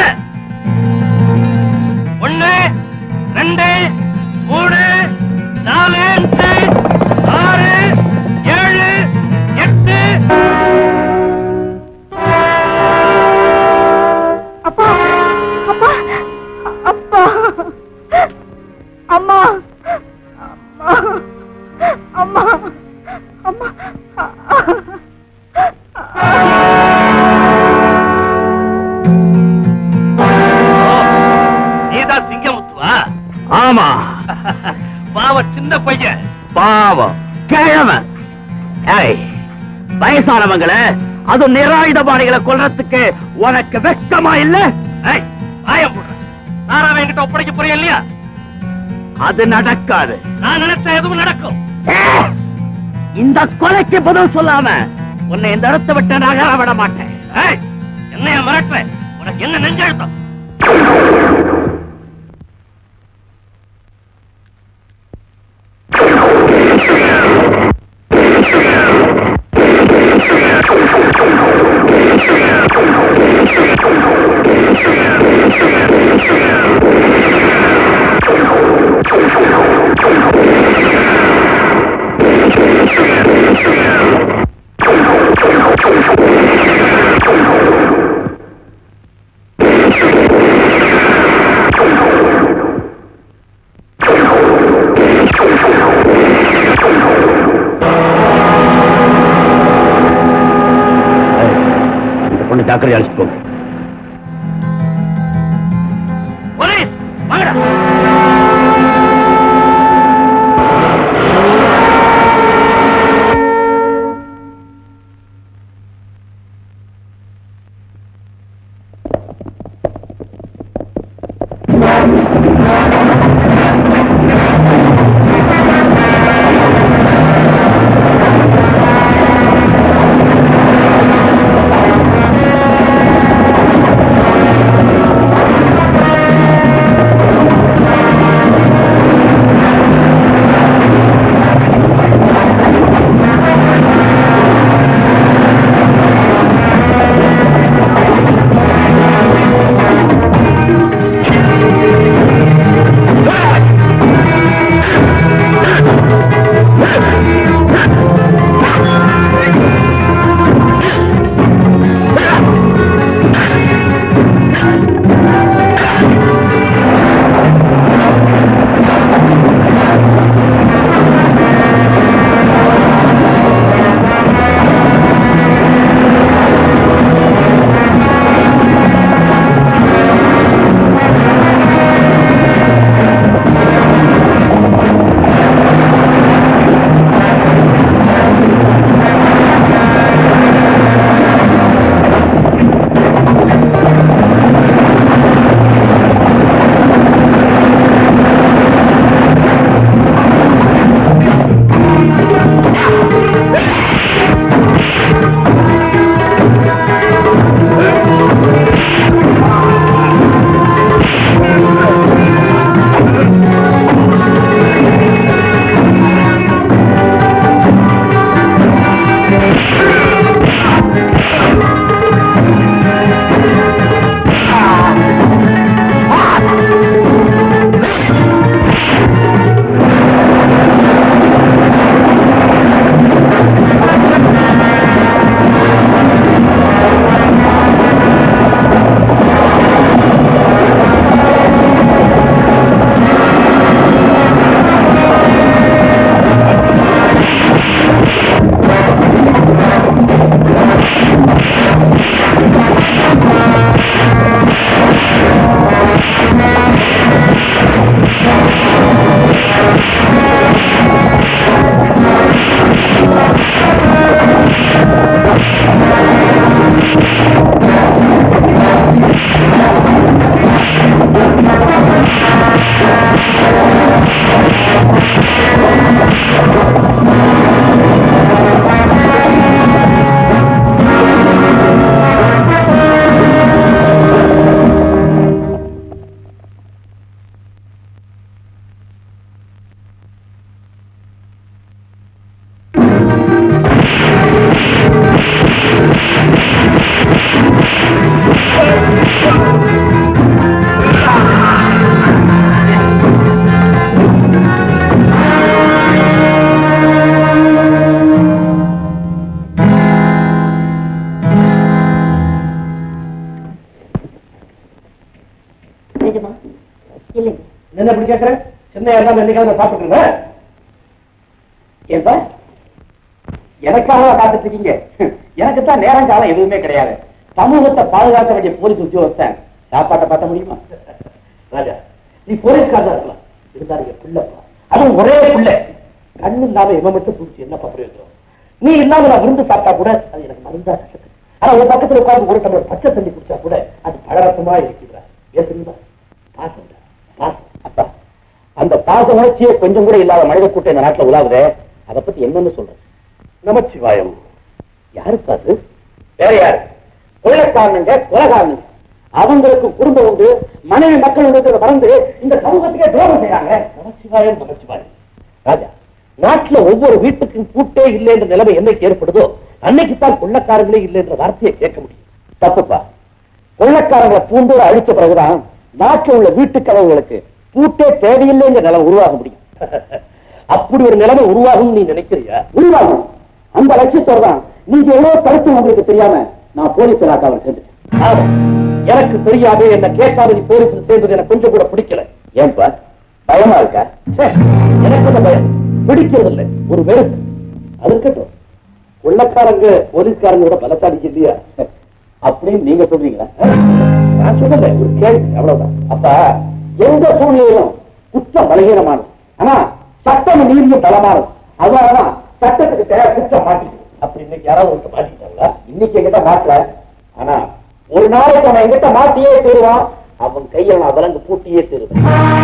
ஒண்ணு ரெண்டு மூணு நாலு அஞ்சு ஆறு ஏழு எட்டு அப்பா அப்பா அப்பா அம்மா அம்மா அம்மா நீதான் சிங்கமுத்துவா ஆமா பாவ சின்ன பையன் பாவம் கிழவன் ஏய் வயசானவங்களை அது நிராயுதபாணிகளை கொல்றதுக்கு உனக்கு வெக்கமா இல்ல ஏய் ஆயம் போடுற நான் அவன் என்கிட்ட ஒப்படைக்க போறேன் இல்லையா அது நடக்காது நான் நினைச்ச எதுவும் நடக்கும் இந்த கொலைக்கு பதில் சொல்லாம உன்னை இந்த இடத்தை விட்டு நகர விட மாட்டேன் ஏய், என்னைய மிரட்டுற உனக்கு என்ன நெஞ்செழுத்தம் இந்த பொண்ணு ஜாக்கிரதை அழைச்சிட்டு போங்க போலீஸ் வாங்கடா அப்பா கேட்கிறேன் சின்ன இருந்தாலும் என்னைக்காவது சாப்பிட்டுருங்க ஏன்பா எனக்காக காத்துட்டு இருக்கீங்க எனக்கு தான் நேரம் காலம் எதுவுமே கிடையாது சமூகத்தை பாதுகாக்க வேண்டிய போலீஸ் உத்தியோகஸ்தன் சாப்பாட்டை பார்த்த முடியுமா ராஜா நீ போலீஸ்காரா இருக்கலாம் இருந்தாலும் என் பிள்ளைப்பா அதுவும் ஒரே பிள்ளை கண்ணு இல்லாம இவன் மட்டும் பிடிச்சி என்னப்பா பிரயோஜனம் நீ இல்லாம நான் விருந்து சாப்பிட்டா கூட அது எனக்கு மருந்தா கசக்கு ஆனா உன் பக்கத்துல உட்கார்ந்து ஒரு டம்ளர் பச்சை தண்ணி குடிச்சா கூட அது பழரசமா இருக்கிறா ஏன் தெரியுமா பாசம் பாசம் அப்பா அந்த பாச உணர்ச்சியே கொஞ்சம் கூட இல்லாத மனித கூட்டம் இந்த நாட்டுல உலாவுதே அதை பத்தி என்னன்னு சொல்றது நமச்சிவாயம் யாருக்கு அது வேற யாரு கொலைக்காரனுங்க கொலைகாரனுங்க அவங்களுக்கு குடும்பம் உண்டு மனைவி மக்கள் உண்டு மறந்து இந்த சமூகத்துக்கே துரோகம் செய்யறாங்க நமச்சிவாயம் நமச்சிவாயம் ராஜா நாட்டுல ஒவ்வொரு வீட்டுக்கும் கூட்டே இல்லை என்ற நிலைமை என்னைக்கு ஏற்படுதோ அன்னைக்குத்தான் கொள்ளக்காரங்களே இல்லை என்ற வார்த்தையை கேட்க முடியும் தப்புப்பா கொள்ளக்காரங்களை பூண்டோட அழிச்ச பிறகுதான் நாட்டில் உள்ள வீட்டு கதவுகளுக்கு பூட்டே தேவையில்லைங்கிற நிலைமை உருவாக முடியும் அப்படி ஒரு நிலைமை உருவாகும் நீ நினைக்கிறியா உருவாகும் அந்த லட்சியத்தோட தான் நீங்க எவ்வளவு கருத்து உங்களுக்கு தெரியாம நான் போலீஸ் இலாக்காவில் சேர்ந்துட்டேன் எனக்கு தெரியாது என்ன கேட்காத நீ போலீஸ் சேர்ந்தது எனக்கு கொஞ்சம் கூட பிடிக்கல ஏன்பா பயமா இருக்கா ச்சே, எனக்கு அந்த பயம் பிடிக்கிறது இல்லை ஒரு வெறுப்பு அது இருக்கட்டும் கொள்ளக்காரங்க போலீஸ்காரங்க விட பலசாலிக்கு இல்லையா அப்படின்னு நீங்க சொல்றீங்களா நான் சொல்லல ஒரு கேள்வி அவ்வளவுதான் அப்ப எந்த சூழ்நிலையிலும் குற்றம் பலகீனமானது ஆனா சட்டம் நீதியும் பலமானது அதனாலதான் சட்டத்துக்கு தேவை குற்றம் மாட்டிக்கு அப்படி இன்னைக்கு யாராவது ஒருத்தர் மாட்டிக்கிட்டாங்களா இன்னைக்கு எங்கிட்ட மாட்டல ஆனா ஒரு நாளைக்கு அவன் எங்கிட்ட மாட்டியே தருவான் அவன் கையை நான் விலங்கு பூட்டியே தருவேன்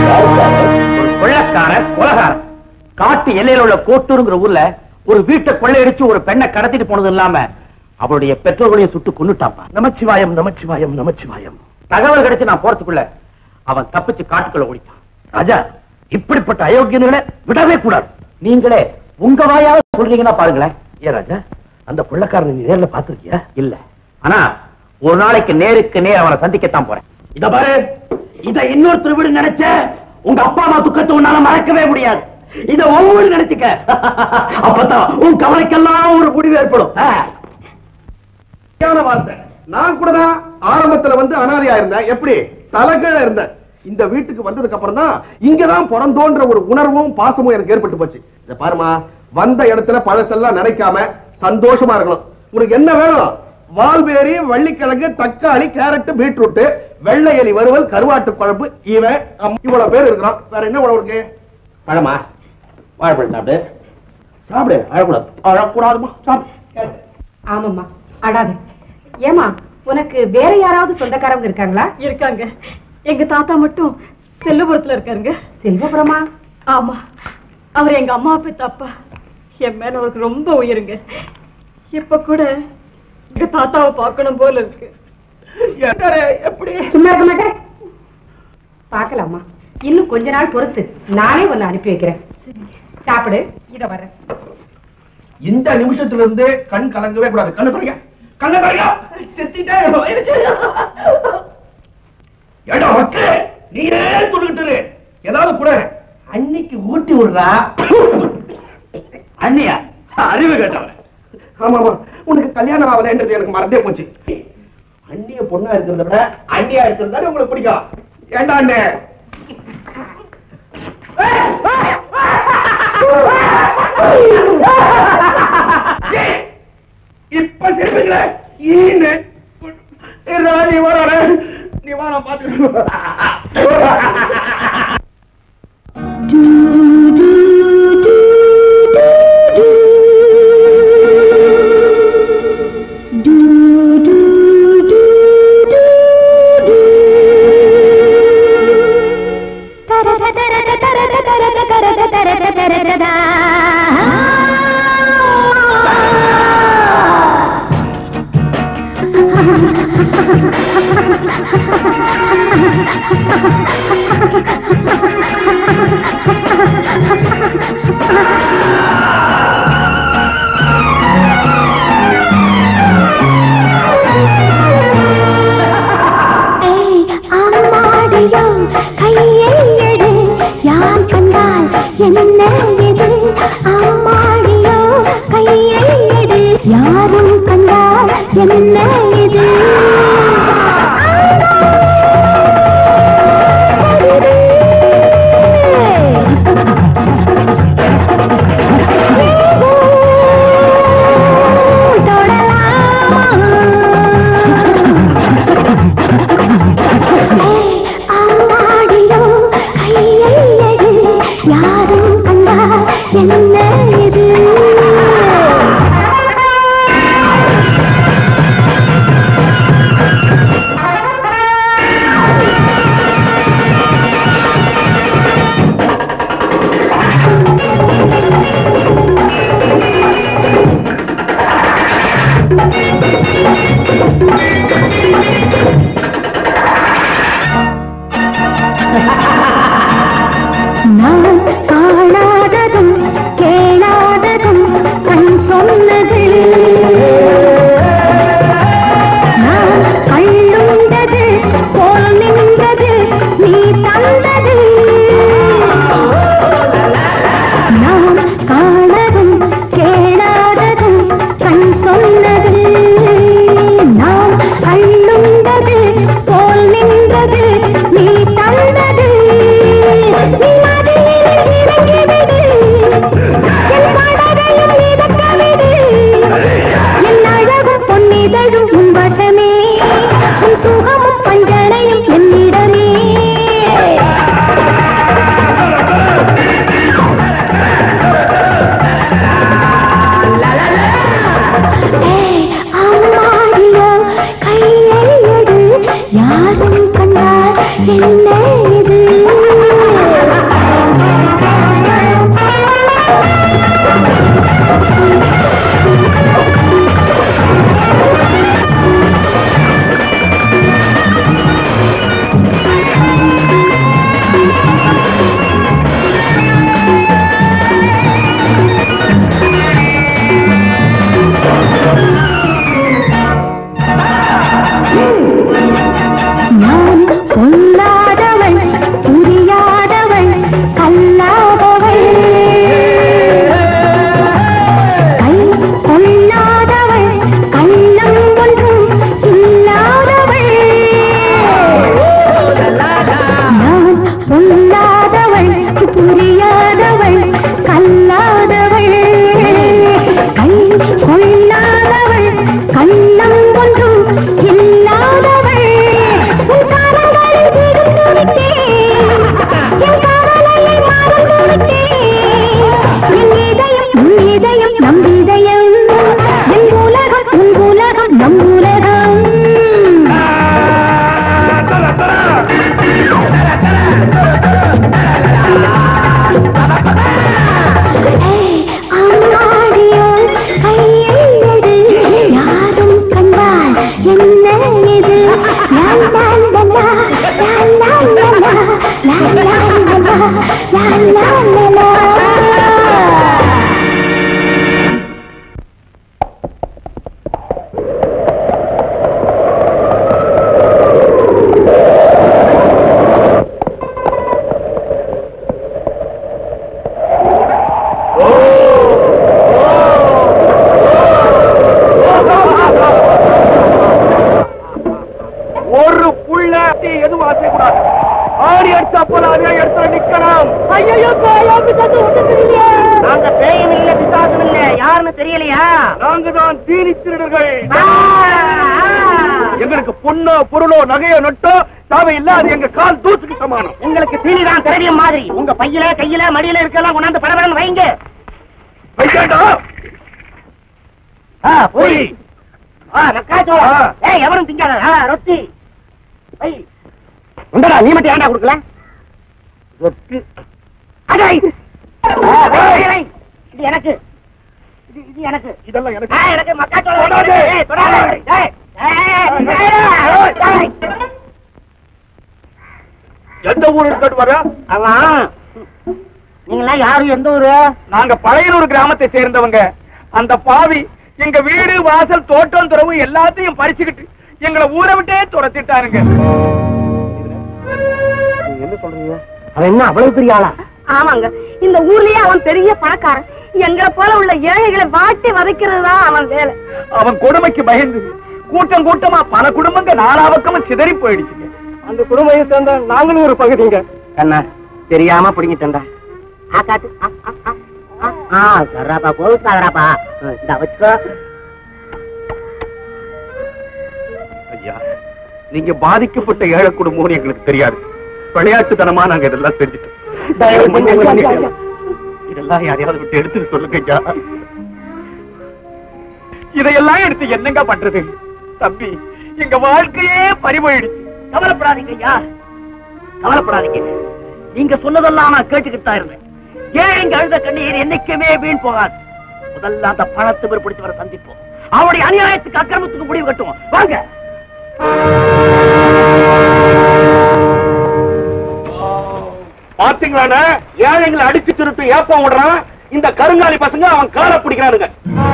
ஒரு கொள்ளக்காரன் கொலகாரன் காட்டு எல்லையில உள்ள கோட்டூருங்கிற ஊர்ல ஒரு வீட்டை கொள்ளையடிச்சு ஒரு பெண்ணை கடத்திட்டு போனது இல்லாம அவளுடைய பெற்றோர்களையும் சுட்டு கொன்னுட்டாப்பா நமச்சிவாயம் நமச்சிவாயம் நமச்சிவாயம் தகவல் கிடைச்சு நான் போறதுக்குள்ள அவன் தப்பிச்சு காட்டுக்குள்ள ஓடிட்டான் ராஜா இப்படிப்பட்ட அயோக்கியங்களை விடவே கூடாது நீங்களே உங்க வாயால சொல்றீங்கன்னா பாருங்களேன் ஏன் ராஜா அந்த கொள்ளக்காரனை நீ நேர்ல பாத்திருக்கியா இல்ல ஆனா ஒரு நாளைக்கு நேருக்கு நேர் அவனை சந்திக்கத்தான் போறேன் இத பாரு இத இன்னொருத்தர் வீடு நினைச்ச உங்க அப்பா அம்மா துக்கத்தை உன்னால மறக்கவே முடியாது இத ஒவ்வொரு நினைச்சுக்க அப்பதான் உன் கவலைக்கெல்லாம் ஒரு முடிவு ஏற்படும் ஆ. சரியான வார்த்தை நான் கூட தான் ஆரம்பத்துல வந்து அனாதையா இருந்தேன் எப்படி தலைகீழ இருந்தேன் இந்த வீட்டுக்கு வந்ததுக்கு அப்புறம் தான் இங்கதான் பிறந்தோன்ற ஒரு உணர்வும் பாசமும் எனக்கு ஏற்பட்டு போச்சு இத பாருமா வந்த இடத்துல பழசெல்லாம் நினைக்காம சந்தோஷமா இருக்கணும் உனக்கு என்ன வேணும் வால்பேரி வள்ளிக்கிழங்கு தக்காளி கேரட் பீட்ரூட் வெள்ளை எலி வறுவல் கருவாட்டு குழம்பு இவன் அம்- இவ்வளவு பேர் இருக்கிறோம் வேற என்ன உணவு இருக்கு பழமா வாழைப்பழம் சாப்பிடு சாப்பிடு அழக்கூடாது அழக்கூடாதுமா சாப்பிடு ஆமாம்மா அடாது ஏமா உனக்கு வேற யாராவது சொந்தக்காரங்க இருக்காங்களா இருக்காங்க எங்க தாத்தா மட்டும் செல்லுபுரத்துல இருக்காருங்க செல்வபுரமா ஆமா அவர் எங்க அம்மா பெத்த அப்பா என் மேல அவருக்கு ரொம்ப உயிருங்க இப்ப கூட எங்க தாத்தாவை பார்க்கணும் போல இருக்கு எப்படி சும்மா இருக்க மாட்டேன் பார்க்கலாமா இன்னும் கொஞ்ச நாள் பொறுத்து நானே உன்னை அனுப்பி வைக்கிறேன் சாப்பிடு இத வர்றேன் இந்த நிமிஷத்துல இருந்து கண் கலங்கவே கூடாது கண்ணு தொடங்க கண்ணு தொடங்க செத்துட்டே வயிறுச்சு. ஏடா ஒக்கு நீரே சொல்லிட்டு இரு. ஏதாவது கூட அன்னைக்கு ஊட்டி விடுறா அண்ணியா அறிவு கேட்டவன் ஆமா ஆமா உனக்கு கல்யாணம் ஆகலன்றது எனக்கு மறந்தே போச்சு அண்ணிய பொண்ணா இருக்கிறத விட அண்ணியா இருக்கிறது உங்களுக்கு பிடிக்கும் ஏண்டா அண்ணே இப்ப சிரிப்பீங்களே ஈன்னு ஏடா, நீ வர நீ வா நான் பாத்துக்கிறேன் ஏய், ஆமாடியோ, கையை எடு. யார் கண்டால் என்ன எது யாரும் கண்டா என்ன இது நான் காணாததும் கேளாததும் கண் சொன்னது நான் கள்ளுண்டது போல் நின்றது நீ தந்தது நான் காணதும் கேளாததும் கண் சொன்னது நான் கள்ளுண்டது போல் நின்றது நீ தந்தது நீ மடியில் இறங்கிவிடு என் படகையும் மிதக்கவிடு என் அழகும் பொன்னிதழும் உன் வசமே உன் சுகமும் பஞ்சனையும் என்னிடமே ஏய், அம்மாடியோ, கையை எடு. யாரும் கண்டால் என்ன இது நான் பொல்லாதவள் புரியாதவள் கல்லாதவள் கை கொள்ளாதவள் கள்ளம் ஒன்றும் இல்லாதவள் நான் பொல்லாதவள் புரியாதவள் கல்லாதவள் கை கொள்ளாதவள் கள்ளம் ஒன்றும் இல்லாதவள் உன் கரங்களில் விழுந்து விட்டேன் என் கவலையை மறந்து விட்டேன் என் இதயம் உன் இதயம் நம் இதயம் என் உலகம் உன் உலகம் நம் உலகம் ஏய், அம்மாடியோ, கையை எடு. யாரும் கண்டால் என்ன இது லா, லா, லா, லா, லா, லா, லா, லா, லா, லா, லா, லா, லா, லா, லா. ஒரு புள்ள எதுவும் ஆசைக்கூடாது ஆடி அடிச்சா போல அதே இடத்துல நிக்கலாம் ஐயோ நாங்க பேயும் இல்ல பிசாசும் இல்ல யாருன்னு தெரியலையா நாங்க தான் தீனி திருடர்கள் எங்களுக்கு பொண்ணோ பொருளோ நகையோ நொட்டோ தேவையில்லை அது எங்க கால் தூசுக்கு சமானம் உங்களுக்கு தீனி தான் திரவியம் மாதிரி உங்க பையில கையில மடியில இருக்கலாம் கொண்டாந்து படபடன்னு வைங்க வைக்கண்டா ஆ, போய் போய். ஆ, மக்காச்சோளம். ஆ. ஏய் எவனும் திங்காத ஆ, ரொட்டி வை உண்டடா நீ மட்டும் ஏன்டா கொடுக்கல ரொட்டி அடே ஆ, வை, வை, வை. இது எனக்கு இது இது எனக்கு இதெல்லாம் எனக்கு ஆ, எனக்கு மக்காச்சோளம் தொடாதே. வைக்கிறது. ஏய், தொடாதே. ஏய், ஏய், ஏய், ஏய். எந்த ஊருக்கு வர ஆமா நீங்களாம் யாரு எந்த ஊரு நாங்க பழையனூர் கிராமத்தை சேர்ந்தவங்க அந்த பாவி எங்க வீடு வாசல் தோட்டம் துறவு எல்லாத்தையும் பறிச்சுக்கிட்டு எங்களை ஊரை விட்டே துரத்திட்டாருங்க என்ன சொல்றீங்க அவன் என்ன அவ்வளவு பெரிய ஆளா ஆமாங்க இந்த ஊர்லயே அவன் பெரிய பணக்காரன் எங்களை போல உள்ள ஏழைகளை வாட்டி வதைக்கிறது தான் அவன் வேலை அவன் கொடுமைக்கு பயந்து கூட்டம் கூட்டமா பல குடும்பங்க நாலா பக்கமும் சிதறி போயிடுச்சுங்க அந்த குடும்பத்தை சேர்ந்த நாங்களும் ஒரு பகுதிங்க கண்ணா தெரியாம பிடிங்கிட்டா ஆ காட்டு ஆ, ஆ, ஆ, ஆ. ஆ சர்ராப்பா கோவிச்சாதராப்பா இந்த வச்சுக்கோ ஐயா நீங்க பாதிக்கப்பட்ட ஏழை குடும்பம்னு எங்களுக்கு தெரியாது விளையாட்டுத்தனமா நாங்க இதெல்லாம் செஞ்சுட்டோம் தயவு பண்ணி எங்களை மன்னிச்சிடுங்க. இதெல்லாம் யாரையாவது விட்டு எடுத்து சொல்லுங்க இதையெல்லாம் எடுத்து என்னங்க பண்றது தம்பி எங்க வாழ்க்கையே பறிபோயிடுச்சு கவலைப்படாதீங்க ஐயா கவலைப்படாதீங்க நீங்க சொன்னதெல்லாம் நான் கேட்டுக்கிட்டு தான் இருந்தேன் ஏன் இங்க அழுத கண்ணீர் என்னைக்குமே வீண் போகாது முதல்ல அந்த பணத்தை பிடிச்சவரை சந்திப்போம் அவருடைய அநியாயத்துக்கு அக்கிரமத்துக்கு முடிவு கட்டுவோம் வாங்க பாத்தீங்களாண்ணே ஏழைங்களை அடிச்சு திருட்டு ஏப்பம் விடுறான் இந்த கருங்காலி பசங்க அவன் காலை பிடிக்கிறானுங்க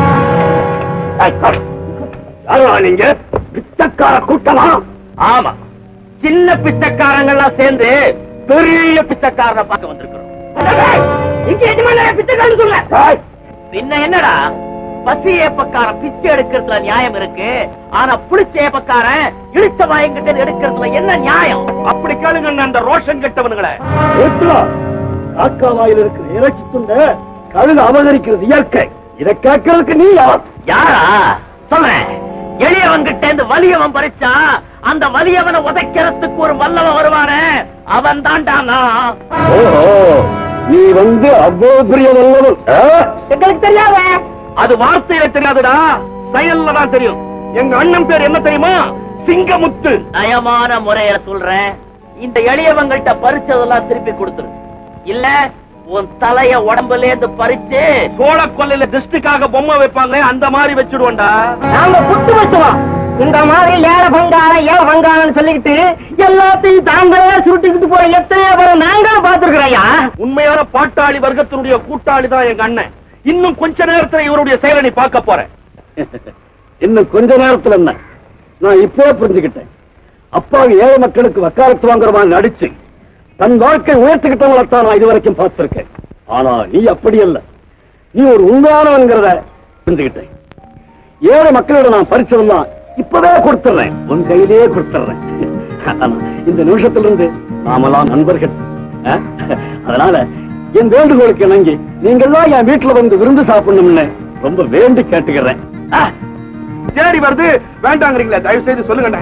யாரா நீங்க பிச்சைக்கார கூட்டமா ஆமா சின்ன பிச்சைக்காரங்கெல்லாம் சேர்ந்து பெரிய பிச்சைக்காரனை பார்க்க வந்திருக்கிறோம் இங்க எஜமான பிச்சைக்காரன் சொல்ல பின்ன என்னடா பசி ஏப்பக்காரன் பிச்சை எடுக்கிறதுல நியாயம் இருக்கு ஆனா புளிச்ச ஏப்பக்காரன் இழுச்ச வாயங்கிட்ட எடுக்கிறதுல என்ன நியாயம் அப்படி கேளுங்க அந்த ரோஷன் கெட்டவனுங்களே காக்கா வாயில் இருக்கிற இறைச்சி துண்ட கழுகு அபகரிக்கிறது இயற்கை இதை கேட்கறதுக்கு நீ யார் யாரா சொல்றேன் எளியவன்கிட்ட இருந்து வலியவன் பறிச்சா அந்த வலியவனை உதைக்கிறதுக்கு ஒரு வல்லவன் வருவானே அவன் தான்டா நான் ஓஹோ நீ வந்து அவ்வளவு பெரிய வல்லவன் எங்களுக்கு தெரியாத அது வார்த்தையில தெரியாதுடா செயல்ல தான் தெரியும் எங்க அண்ணன் பேர் என்ன தெரியுமா சிங்கமுத்து நயமான முறையில சொல்றேன் இந்த எளியவங்கள்ட்ட பறிச்சதெல்லாம் திருப்பி கொடுத்துரு இல்ல உன் தலைய உடம்புல இருந்து பறிச்சு சோழ கொல்லையில திருஷ்டிக்காக பொம்மை வைப்பாங்க அந்த மாதிரி வச்சிடுவோம்டா நாங்க புட்டு வச்சுவோம் இந்த மாதிரி ஏழ பங்காள ஏழ பங்காளன்னு சொல்லிக்கிட்டு எல்லாத்தையும் தாங்களே சுருட்டிக்கிட்டு போற எத்தனையோ பேரை நாங்க பாத்துருக்கிறோம்யா உண்மையான பாட்டாளி வர்க்கத்தினுடைய கூட்டாளி தான் எங்க அண்ணன் இன்னும் கொஞ்ச நேரத்துல இவருடைய செயலை நீ பார்க்க போற இன்னும் கொஞ்ச நேரத்துல என்ன நான் இப்போ புரிஞ்சுக்கிட்டேன் அப்பாவி ஏழை மக்களுக்கு வக்காலத்து வாங்குற மாதிரி நடிச்சு தன் வாழ்க்கை உயர்த்திக்கிட்டவங்களைத்தான் நான் இதுவரைக்கும் பார்த்திருக்கேன் ஆனா நீ அப்படி அல்ல நீ ஒரு உண்மையானவன்கிறத புரிஞ்சுக்கிட்டேன் ஏழை மக்களிடம் நான் பரிச்சதெல்லாம் இப்பவே கொடுத்துறேன் உன் கையிலேயே கொடுத்துறேன் ஆனா, இந்த நிமிஷத்துல இருந்து நாமெல்லாம் நண்பர்கள் ஆ? அதனால என் வேண்டுகோளுக்கு இணங்கி நீங்கெல்லாம் என் வீட்டுல வந்து விருந்து சாப்பிடணும்னு ரொம்ப வேண்டி கேட்டுக்கிறேன் ஆ, தேடி வருது வேண்டாங்கிறீங்களா தயவு செய்து சொல்லுங்க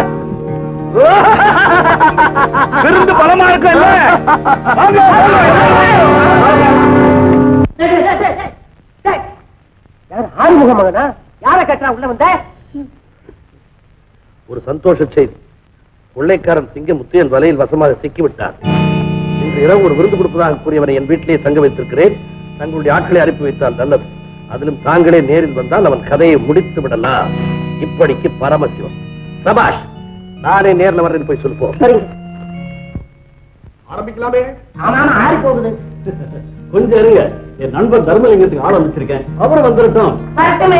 விருந்து பலமா இருக்கும் இல்ல வாங்க, ஆறுமுக மகனா யார கட்டுறா உள்ள வந்த ஒரு சந்தோஷ செய்தி கொள்ளைக்காரன் சிங்கம் முத்தையன் வலையில் வசமாக சிக்கிவிட்டார் இன்று இரவு ஒரு விருந்து கொடுப்பதாக கூறியவனை என் வீட்டிலே தங்க வைத்திருக்கிறேன் தங்களுடைய ஆட்களை அனுப்பி வைத்தால் நல்லது அதிலும் தாங்களே நேரில் வந்தால் அவன் கதையை முடித்து விடலாம் இப்படிக்கு பரமசிவம் சபாஷ் நானே நேர்ல வர்றேன்னு போய் சொல்லுவோம் சரிங்க ஆரம்பிக்கலாமே ஆமா ஆமா ஆறி போகுது கொஞ்சம் இருங்க என் நண்பர் தர்மலிங்கத்துக்கு ஆள் அமைச்சிருக்கேன் அவரும் வந்துடட்டும் வரட்டுமே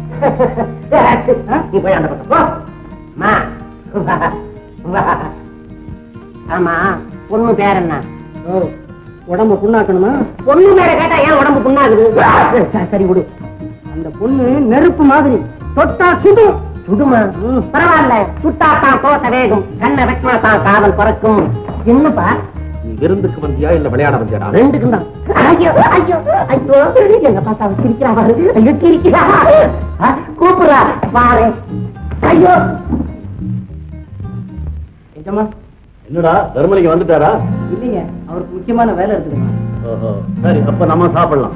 நீ போய் அந்த பக்கம் போ அம்மா, வா, வா. ஆமா பொண்ணு பேர் என்ன உடம்பு புண்ணாக்கணுமா பொண்ணு பேரை கேட்டா ஏன் உடம்பு புண்ணாகுது சரி, சரி விடு அந்த பொண்ணு நெருப்பு மாதிரி தொட்டா சுடும் சுடுமா பரவாயில்ல சுட்டா தான் தோத்த வேகும் கண்ணை வெட்டினா தான் காதல் பிறக்கும் என்னப்பா நீ விருந்துக்கு வந்தியா இல்ல விளையாட வந்தியாடா ரெண்டுக்கும் தான் ஐயோ ஐயோ ஐயோ எங்க பார்த்தா அவ சிரிக்கிறா பாரு ஐயோ சிரிக்கிறா ஆ, கூப்பிடுறா பாரு ஐயோ நிஜமா என்னடா தர்மலிங்கம் வந்துட்டாரா இல்லைங்க அவருக்கு முக்கியமான வேலை இருக்குதுங்க ஓஹோ சரி அப்ப நம்ம சாப்பிடலாம்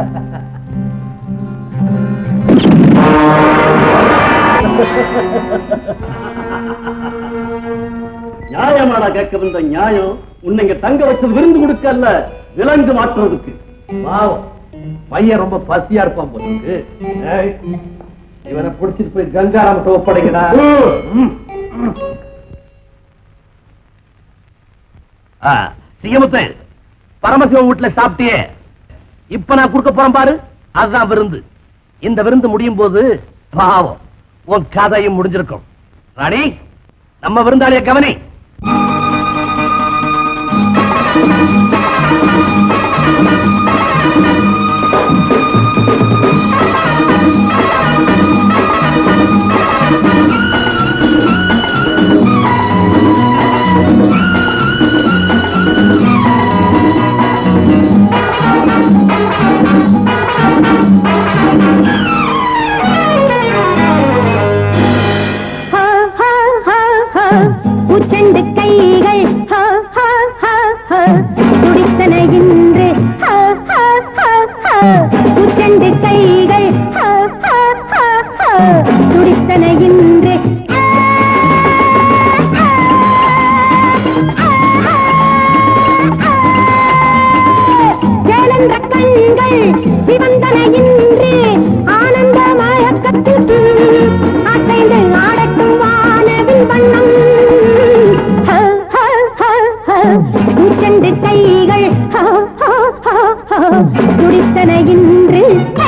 நியாயமாடா கேட்க வந்த நியாயம் உன்னை இங்க தங்க வச்சது விருந்து கொடுக்க அல்ல விலங்கு மாற்றுறதுக்கு பாவம் பையன் ரொம்ப பசியா இருப்பான் போல ஏய், இவனை புடிச்சிட்டு போய் கங்காராமத்தை ஒப்படைங்கடா ம். ஆ, சிங்கமுத்து பரமசிவம் வீட்டுல சாப்பிட்டியே இப்ப நான் கொடுக்க போறேன் பாரு அதுதான் விருந்து இந்த விருந்து முடியும் போது பாவம் உன் கதையும் முடிஞ்சிருக்கும் ராணி நம்ம விருந்தாளிய கவனி ஹா, ஹா, ஹா, ஹா. பூச்செண்டு கைகள் ஹா, ஹா, ஹா, ஹா. துடித்தன இன்று ஹா, துடித்தன இன்று சேலன்ற கண்கள் சிவந்தன இன்று ஆனந்த மயக்கத்தில் அசைந்து ஆடட்டும் வானவின் வண்ணம் ஹ, ஹ, ஹ, ஹ. பூச்செண்டு கைகள் ஹ, ஹ, ஹ, ஹ. துடித்தன இன்று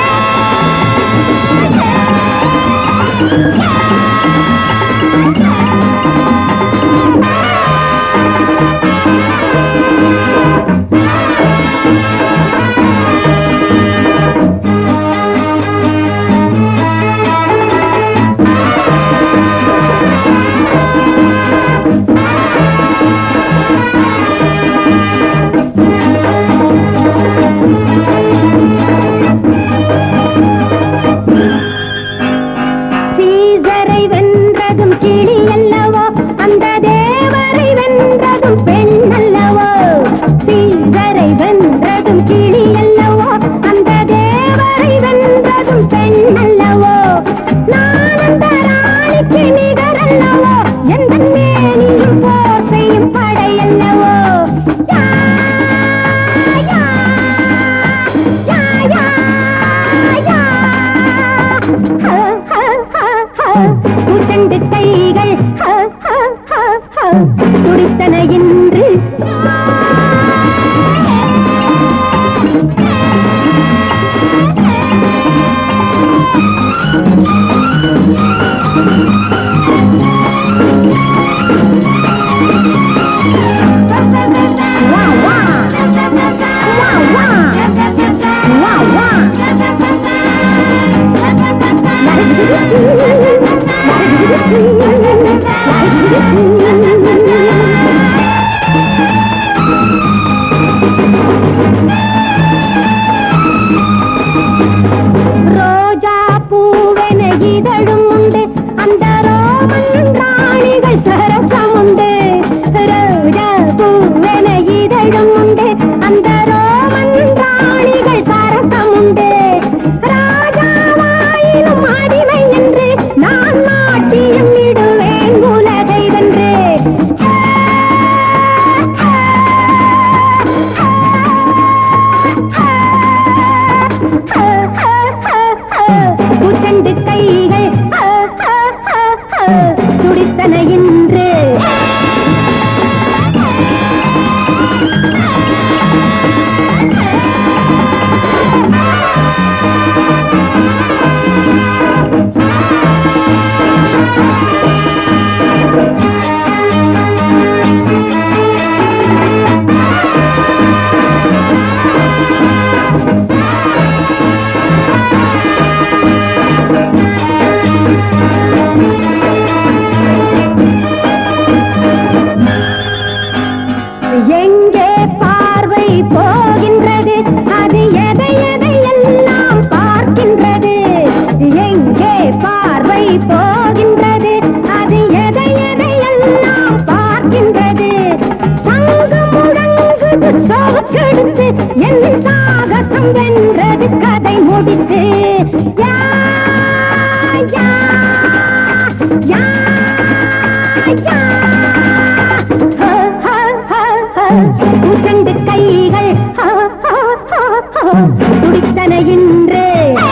சீசரை வென்றதும் கிளி அல்லவோ அந்த தேவரை வென்றதும் பெண் அல்லவோ சீசரை வென்றதும் கிளி அல்லவோ அந்த தேவரை வென்றதும் பெண் அல்லவோ நான் அந்த ராணிக்கு நிகர் அல்லவோ எந்த மேனியும் போர் செய்யும் படை அல்லவோ யா, யா, யா, யா, யா. ஹ, ஹ, ஹ, ஹ. பூச்செண்டு கைகள் ஹ, ஹ, ஹ, ஹ. துடித்தன இன்று வா, வா. வா, வா. வா, வா. ரோஜா பூவென இதழும் உண்டு அந்த ரோமன் ராணிகள் சரசம் உண்டு ரோஜா பூவென இதழும் உண்டு அந்த ரோமன் ராணிகள் சரசம் உண்டு ராஜாவாயினும் அடிமை என்று நான் நாட்டியம் இடுவேன் உலகை வென்று பூச்செண்டு கைகள் துடித்தன இன்று எங்கே பார்வை போகின்றது அது எதை எதை எல்லாம் பார்க்கின்றது எங்கே பார்வை போகின்றது அது எதை எதை எல்லாம் பார்க்கின்றது சங்கு முழங்குது சோக்கெடுத்து என் சாகசம் வென்றது கதை முடித்து யா யா யா யா ஹ, ஹ, ஹ, ஹ. பூச்செண்டு கைகள் ஹ, ஹ, ஹ, ஹ. துடித்தன இன்று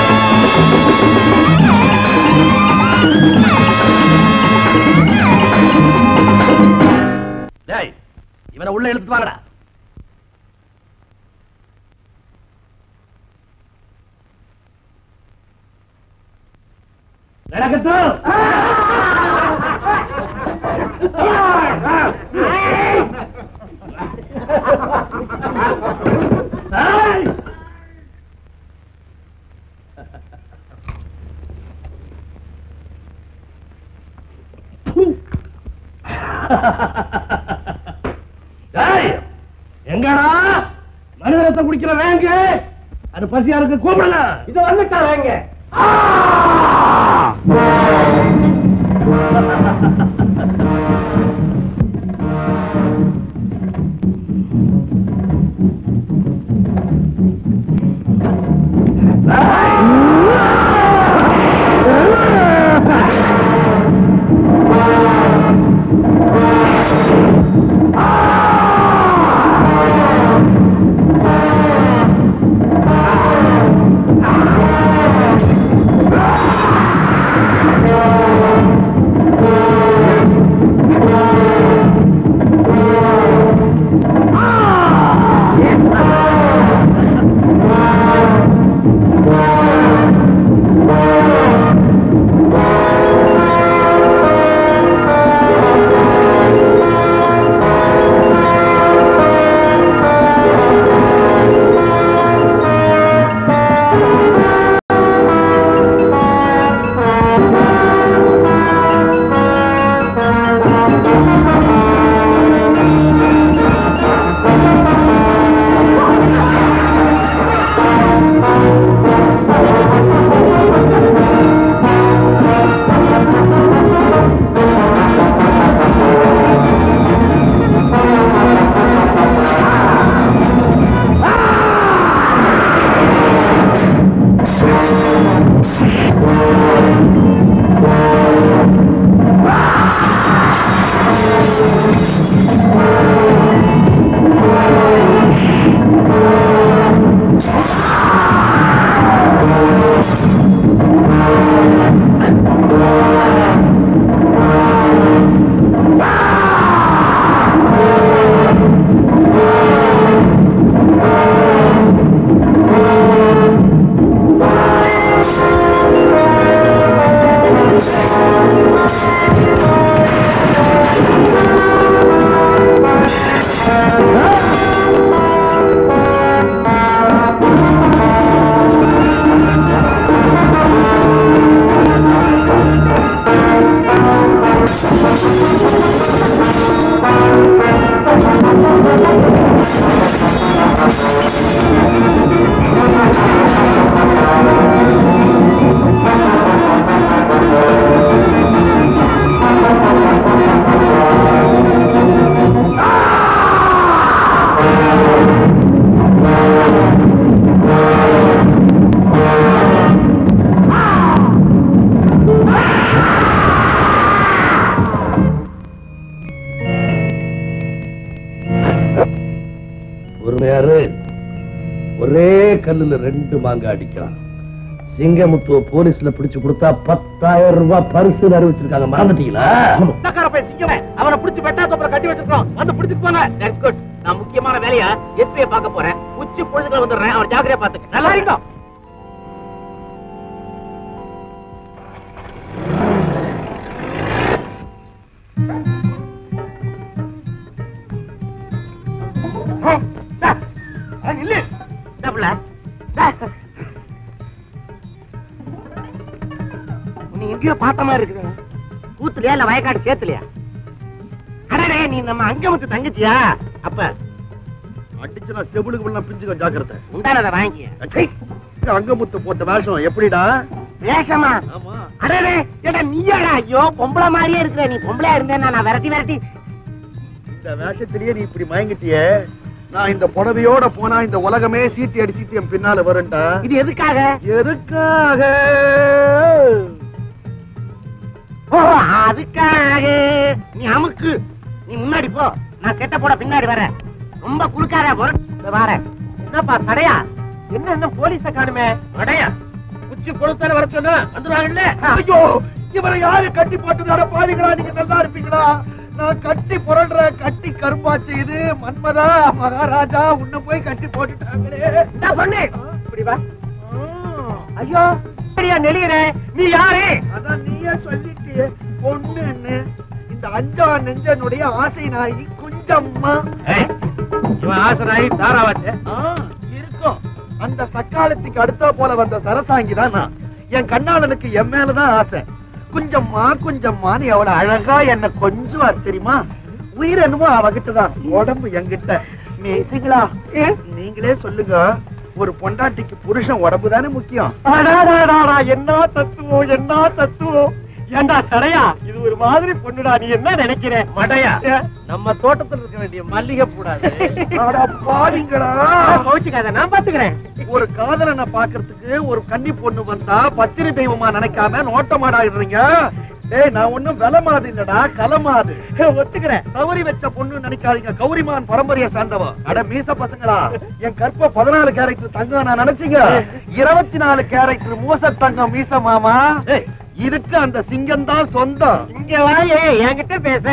டேய் இவனை உள்ள இழுத்து வாங்கடா நடக்கட்டும் ஏய்! டேய், எங்கடா மனிதரத்தை குடிக்கிற வேங்க அது பசியா இருக்கு கூப்பிடலாம் இது வந்துட்டா வேங்க ஏய்! கல்லுல ரெண்டு மாங்காய் அடிக்கலாம் சிங்கமுத்துவ போலீஸ்ல பிடிச்சு கொடுத்தா பத்தாயிரம் ரூபாய் பரிசு அறிவிச்சிருக்காங்க மறந்துட்டீங்களா சக்கார போய் சிங்கமே அவனை பிடிச்சு வெட்டாத அப்புறம் கட்டி வச்சிருக்கோம் வந்து பிடிச்சு போங்க தட்ஸ் குட் நான் முக்கியமான வேலையா எஸ்பியை பார்க்க போறேன் உச்சி பொழுதுல வந்துடுறேன் அவன் ஜாக்கிரதையா பாத்துக்க நல்லா இருக்கும் நில்லு என்ன பிள்ளை? நீ எங்கேயோ பார்த்த மாதிரி இருக்குது கூத்துலையா இல்ல வயக்காடு சேத்துலையா அடடே நீ நம்ம அங்கமத்து தங்கச்சியா அப்ப அடிச்சு நான் செவிலுக்கு எல்லாம் பிஞ்சுக்க ஜாக்கிரதை உண்டானதை வாங்கிய அச்சை, அங்கமுத்து போட்ட வேஷம் எப்படிடா வேஷமா ஆமா அடடே ஏடா நீயாடா ஐயோ பொம்பளை மாதிரியே இருக்கிற நீ பொம்பளையா இருந்தேன்னா நான் விரட்டி விரட்டி இந்த வேஷத்திலேயே நீ இப்படி மயங்கிட்டியே நான் இந்த புடவையோட போனா இந்த உலகமே சீட்டி அடிச்சிட்டு என் பின்னால வரும்டா இது எதுக்காக எதுக்காக ஓ அதுக்காக நீ அமுக்கு நீ முன்னாடி போ நான் செட்ட போட பின்னாடி வரேன் ரொம்ப குளுக்காத வர என்னப்பா கடையா என்ன என்ன போலீஸ காணுமே கடையா உச்சி பொழுத்தான வர சொன்னா வந்துருவாங்கல்ல ஐயோ இவரை யாரு கட்டி போட்டு பாவிங்களா நீங்க நல்லா இருப்பீங்களா நான் கட்டி புரள்ற கட்டி கருப்பாச்சு இது மன்மதா மகாராஜா உன்னை போய் கட்டி போட்டுட்டாங்களே என்ன பண்ணு இப்படி வா ஐயோ சரியா நெளியற நீ யாரு அதான் நீயே சொல்லிட்டியே பொண்ணுன்னு இந்த அஞ்சா நெஞ்சனுடைய ஆசை நாயி குஞ்சம்மா இவன் ஆசனாயி தாராவாச்சே ஆ, இருக்கும் அந்த சக்காலத்துக்கு அடுத்த போல வந்த சரசாங்கி தான் நான் என் கண்ணாளனுக்கு என் மேலதான் ஆசை குஞ்சம்மா குஞ்சம்மான்னு எவ்வளவு அழகா என்ன கொஞ்சம் தெரியுமா உயிர் என்னமோ அவகிட்டதான் உடம்பு என்கிட்ட நேசிங்களா நீங்களே சொல்லுங்க ஒரு பொண்டாட்டிக்கு புருஷன் உடம்பு தானே முக்கியம் அடாடாடாடா, என்ன தத்துவம் என்ன தத்துவம் ஏண்டா சடையா இது ஒரு மாதிரி பொண்ணுடா நீ என்ன நினைக்கிற மடையா நம்ம தோட்டத்துல இருக்க வேண்டிய மல்லிகை கூடாது அட பாவிங்களா கவுச்சுக்காத நான் பாத்துக்கிறேன் ஒரு காதலனை பாக்குறதுக்கு ஒரு கன்னி பொண்ணு வந்தா பத்திரி தெய்வமா நினைக்காம நோட்டமாடாடுறீங்க டேய் நான் ஒண்ணும் விலமாது இல்லடா கலமாது ஒத்துக்கிறேன் சௌரி வச்ச பொண்ணு நினைக்காதீங்க கௌரிமான் பரம்பரையை சார்ந்தவ அட மீச பசங்களா என் கற்ப பதினாலு கேரக்டர் தங்கம் நான் நினைச்சீங்க இருபத்தி நாலு கேரக்டர் மூச தங்கம் மீச மாமா இதுக்கு அந்த சிங்கம் தான் சொந்தம் இங்க வாயே என்கிட்ட பேச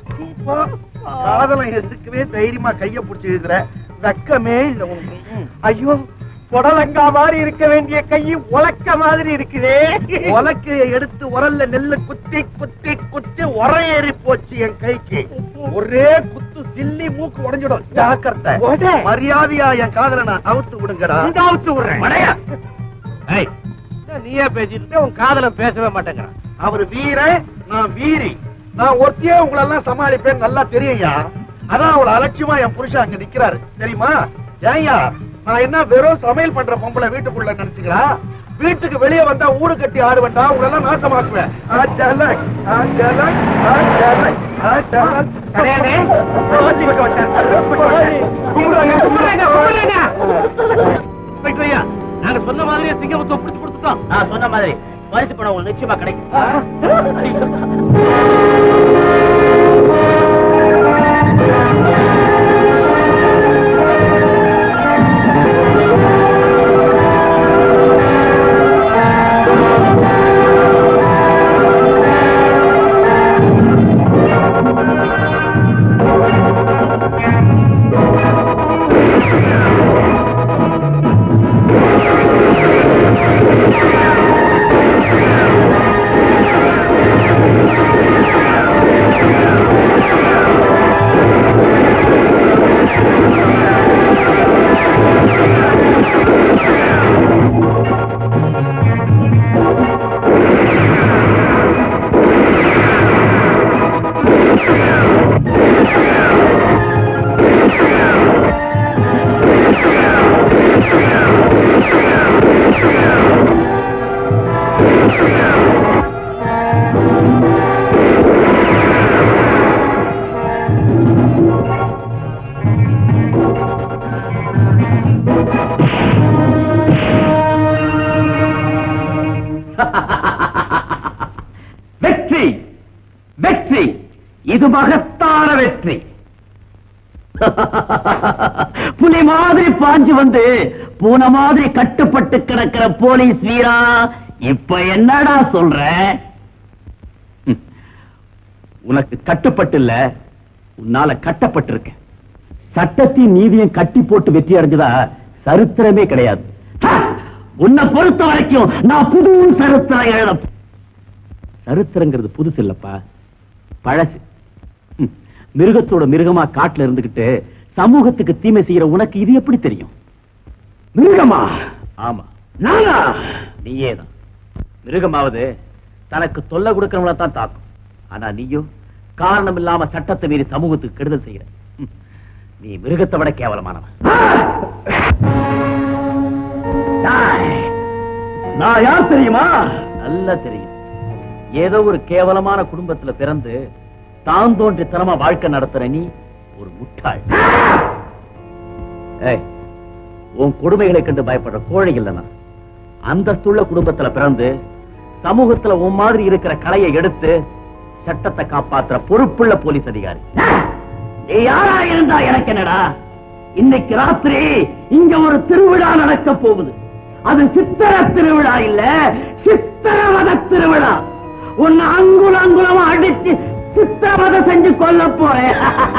காதலை எதுக்குவே தைரியமா கைய புடிச்சு எழுதுற வெக்கமே இல்ல உனக்கு ம். ஐயோ புடலங்கா மாதிரி இருக்க வேண்டிய கை உலக்க மாதிரி இருக்குதே உலக்கைய எடுத்து உரல்ல நெல்லு குத்தி குத்தி குத்தி உரையேறி போச்சு என் கைக்கு ஒரே குத்து சில்லி மூக்கு உடைஞ்சிடும் ஜாக்கிரதை உடை. மரியாதையா என் காதல நான் அவுத்து விடுங்கடா இந்த அவுத்து விடுறேன் மடையா. ஏய், என்ன நீயே பேசிட்டு இருக்க, உன் காதல பேசவே மாட்டேங்கிறான் அவர் வீரன் நான் வீரி நான் ஒத்தியே உங்களெல்லாம் சமாளிப்பேன் நல்லா தெரியும்யா அதான் அவள அலட்சியமா என் புருஷன் அங்க நிக்கிறாரு தெரியுமா ஏன்யா நான் என்ன வெறும் சமையல் பண்ற பொம்பளை வீட்டுக்குள்ள நினைச்சுக்கிறா வீட்டுக்கு வெளியே வந்தா ஊடு கட்டி ஆடுவேன்டா உங்களெல்லாம் நாசமாக்குவேன் ஆ, ஜலக், ஆ, ஜலக், ஆ, ஜலக், ஆ, ஜலக். கிடையாது. ஓசி வைக்க வந்தேன். கும்பிடுவாங்க, கும்பிடுவாங்க, கும்பிடுவாங்க. இன்ஸ்பெக்டர் ஐயா, நாங்க சொன்ன மாதிரியே சிங்கமுத்தை பிடிச்சு கொடுத்துட்டோம் நான் சொன்ன மாதிரி பரிசு பணம் உங்களுக்கு நிச்சயமா கிடைக்கும் வெற்றி வெற்றி இது மகத்தான வெற்றி புலி மாதிரி பாஞ்சு வந்து பூனை மாதிரி கட்டுப்பட்டு கிடக்கிற போலீஸ் வீரா இப்ப என்னடா சொல்ற ம். உனக்கு கட்டுப்பட்டு இல்ல உன்னால கட்டப்பட்டிருக்க சட்டத்தையும் நீதியும் கட்டி போட்டு வெற்றி அடைஞ்சதா சரித்திரமே கிடையாது ஹ! உன்னை பொறுத்த வரைக்கும் நான் புது சரித்திரம் எழுத சரித்திரங்கிறது புதுசு இல்லப்பா பழசு ம். மிருகத்தோட மிருகமா காட்டுல இருந்துகிட்டு சமூகத்துக்கு தீமை செய்யற உனக்கு இது எப்படி தெரியும் மிருகமா ஆமா நானா நீயே தான் மிருகமாவது தனக்கு தொல்லை கொடுக்கறவங்கள தான் தாக்கும் ஆனா நீயும் காரணம் இல்லாம சட்டத்தை மீறி சமூகத்துக்கு கெடுதல் செய்யற ம். நீ மிருகத்தை விட கேவலமானவன் டேய், நான் யார் தெரியுமா நல்லா தெரியும் ஏதோ ஒரு கேவலமான குடும்பத்துல பிறந்து தான் தோன்றித்தனமா வாழ்க்கை நடத்துற நீ ஒரு முட்டாள் ஏய், உன் கொடுமைகளை கண்டு பயப்படுற கோழை இல்லனா அந்தஸ்துள்ள குடும்பத்துல பிறந்து சமூகத்துல உன் மாதிரி இருக்கிற கலையை எடுத்து சட்டத்தை காப்பாத்துற பொறுப்புள்ள போலீஸ் அதிகாரி நீ யாரா இருந்தா எனக்கு என்னடா இன்னைக்கு ராத்திரி இங்க ஒரு திருவிழா நடக்க போகுது அது சித்திர திருவிழா இல்ல சித்திரவத திருவிழா உன்னை அங்குல அங்குலமா அடிச்சு சித்திரவதை செஞ்சு கொல்ல போறேன்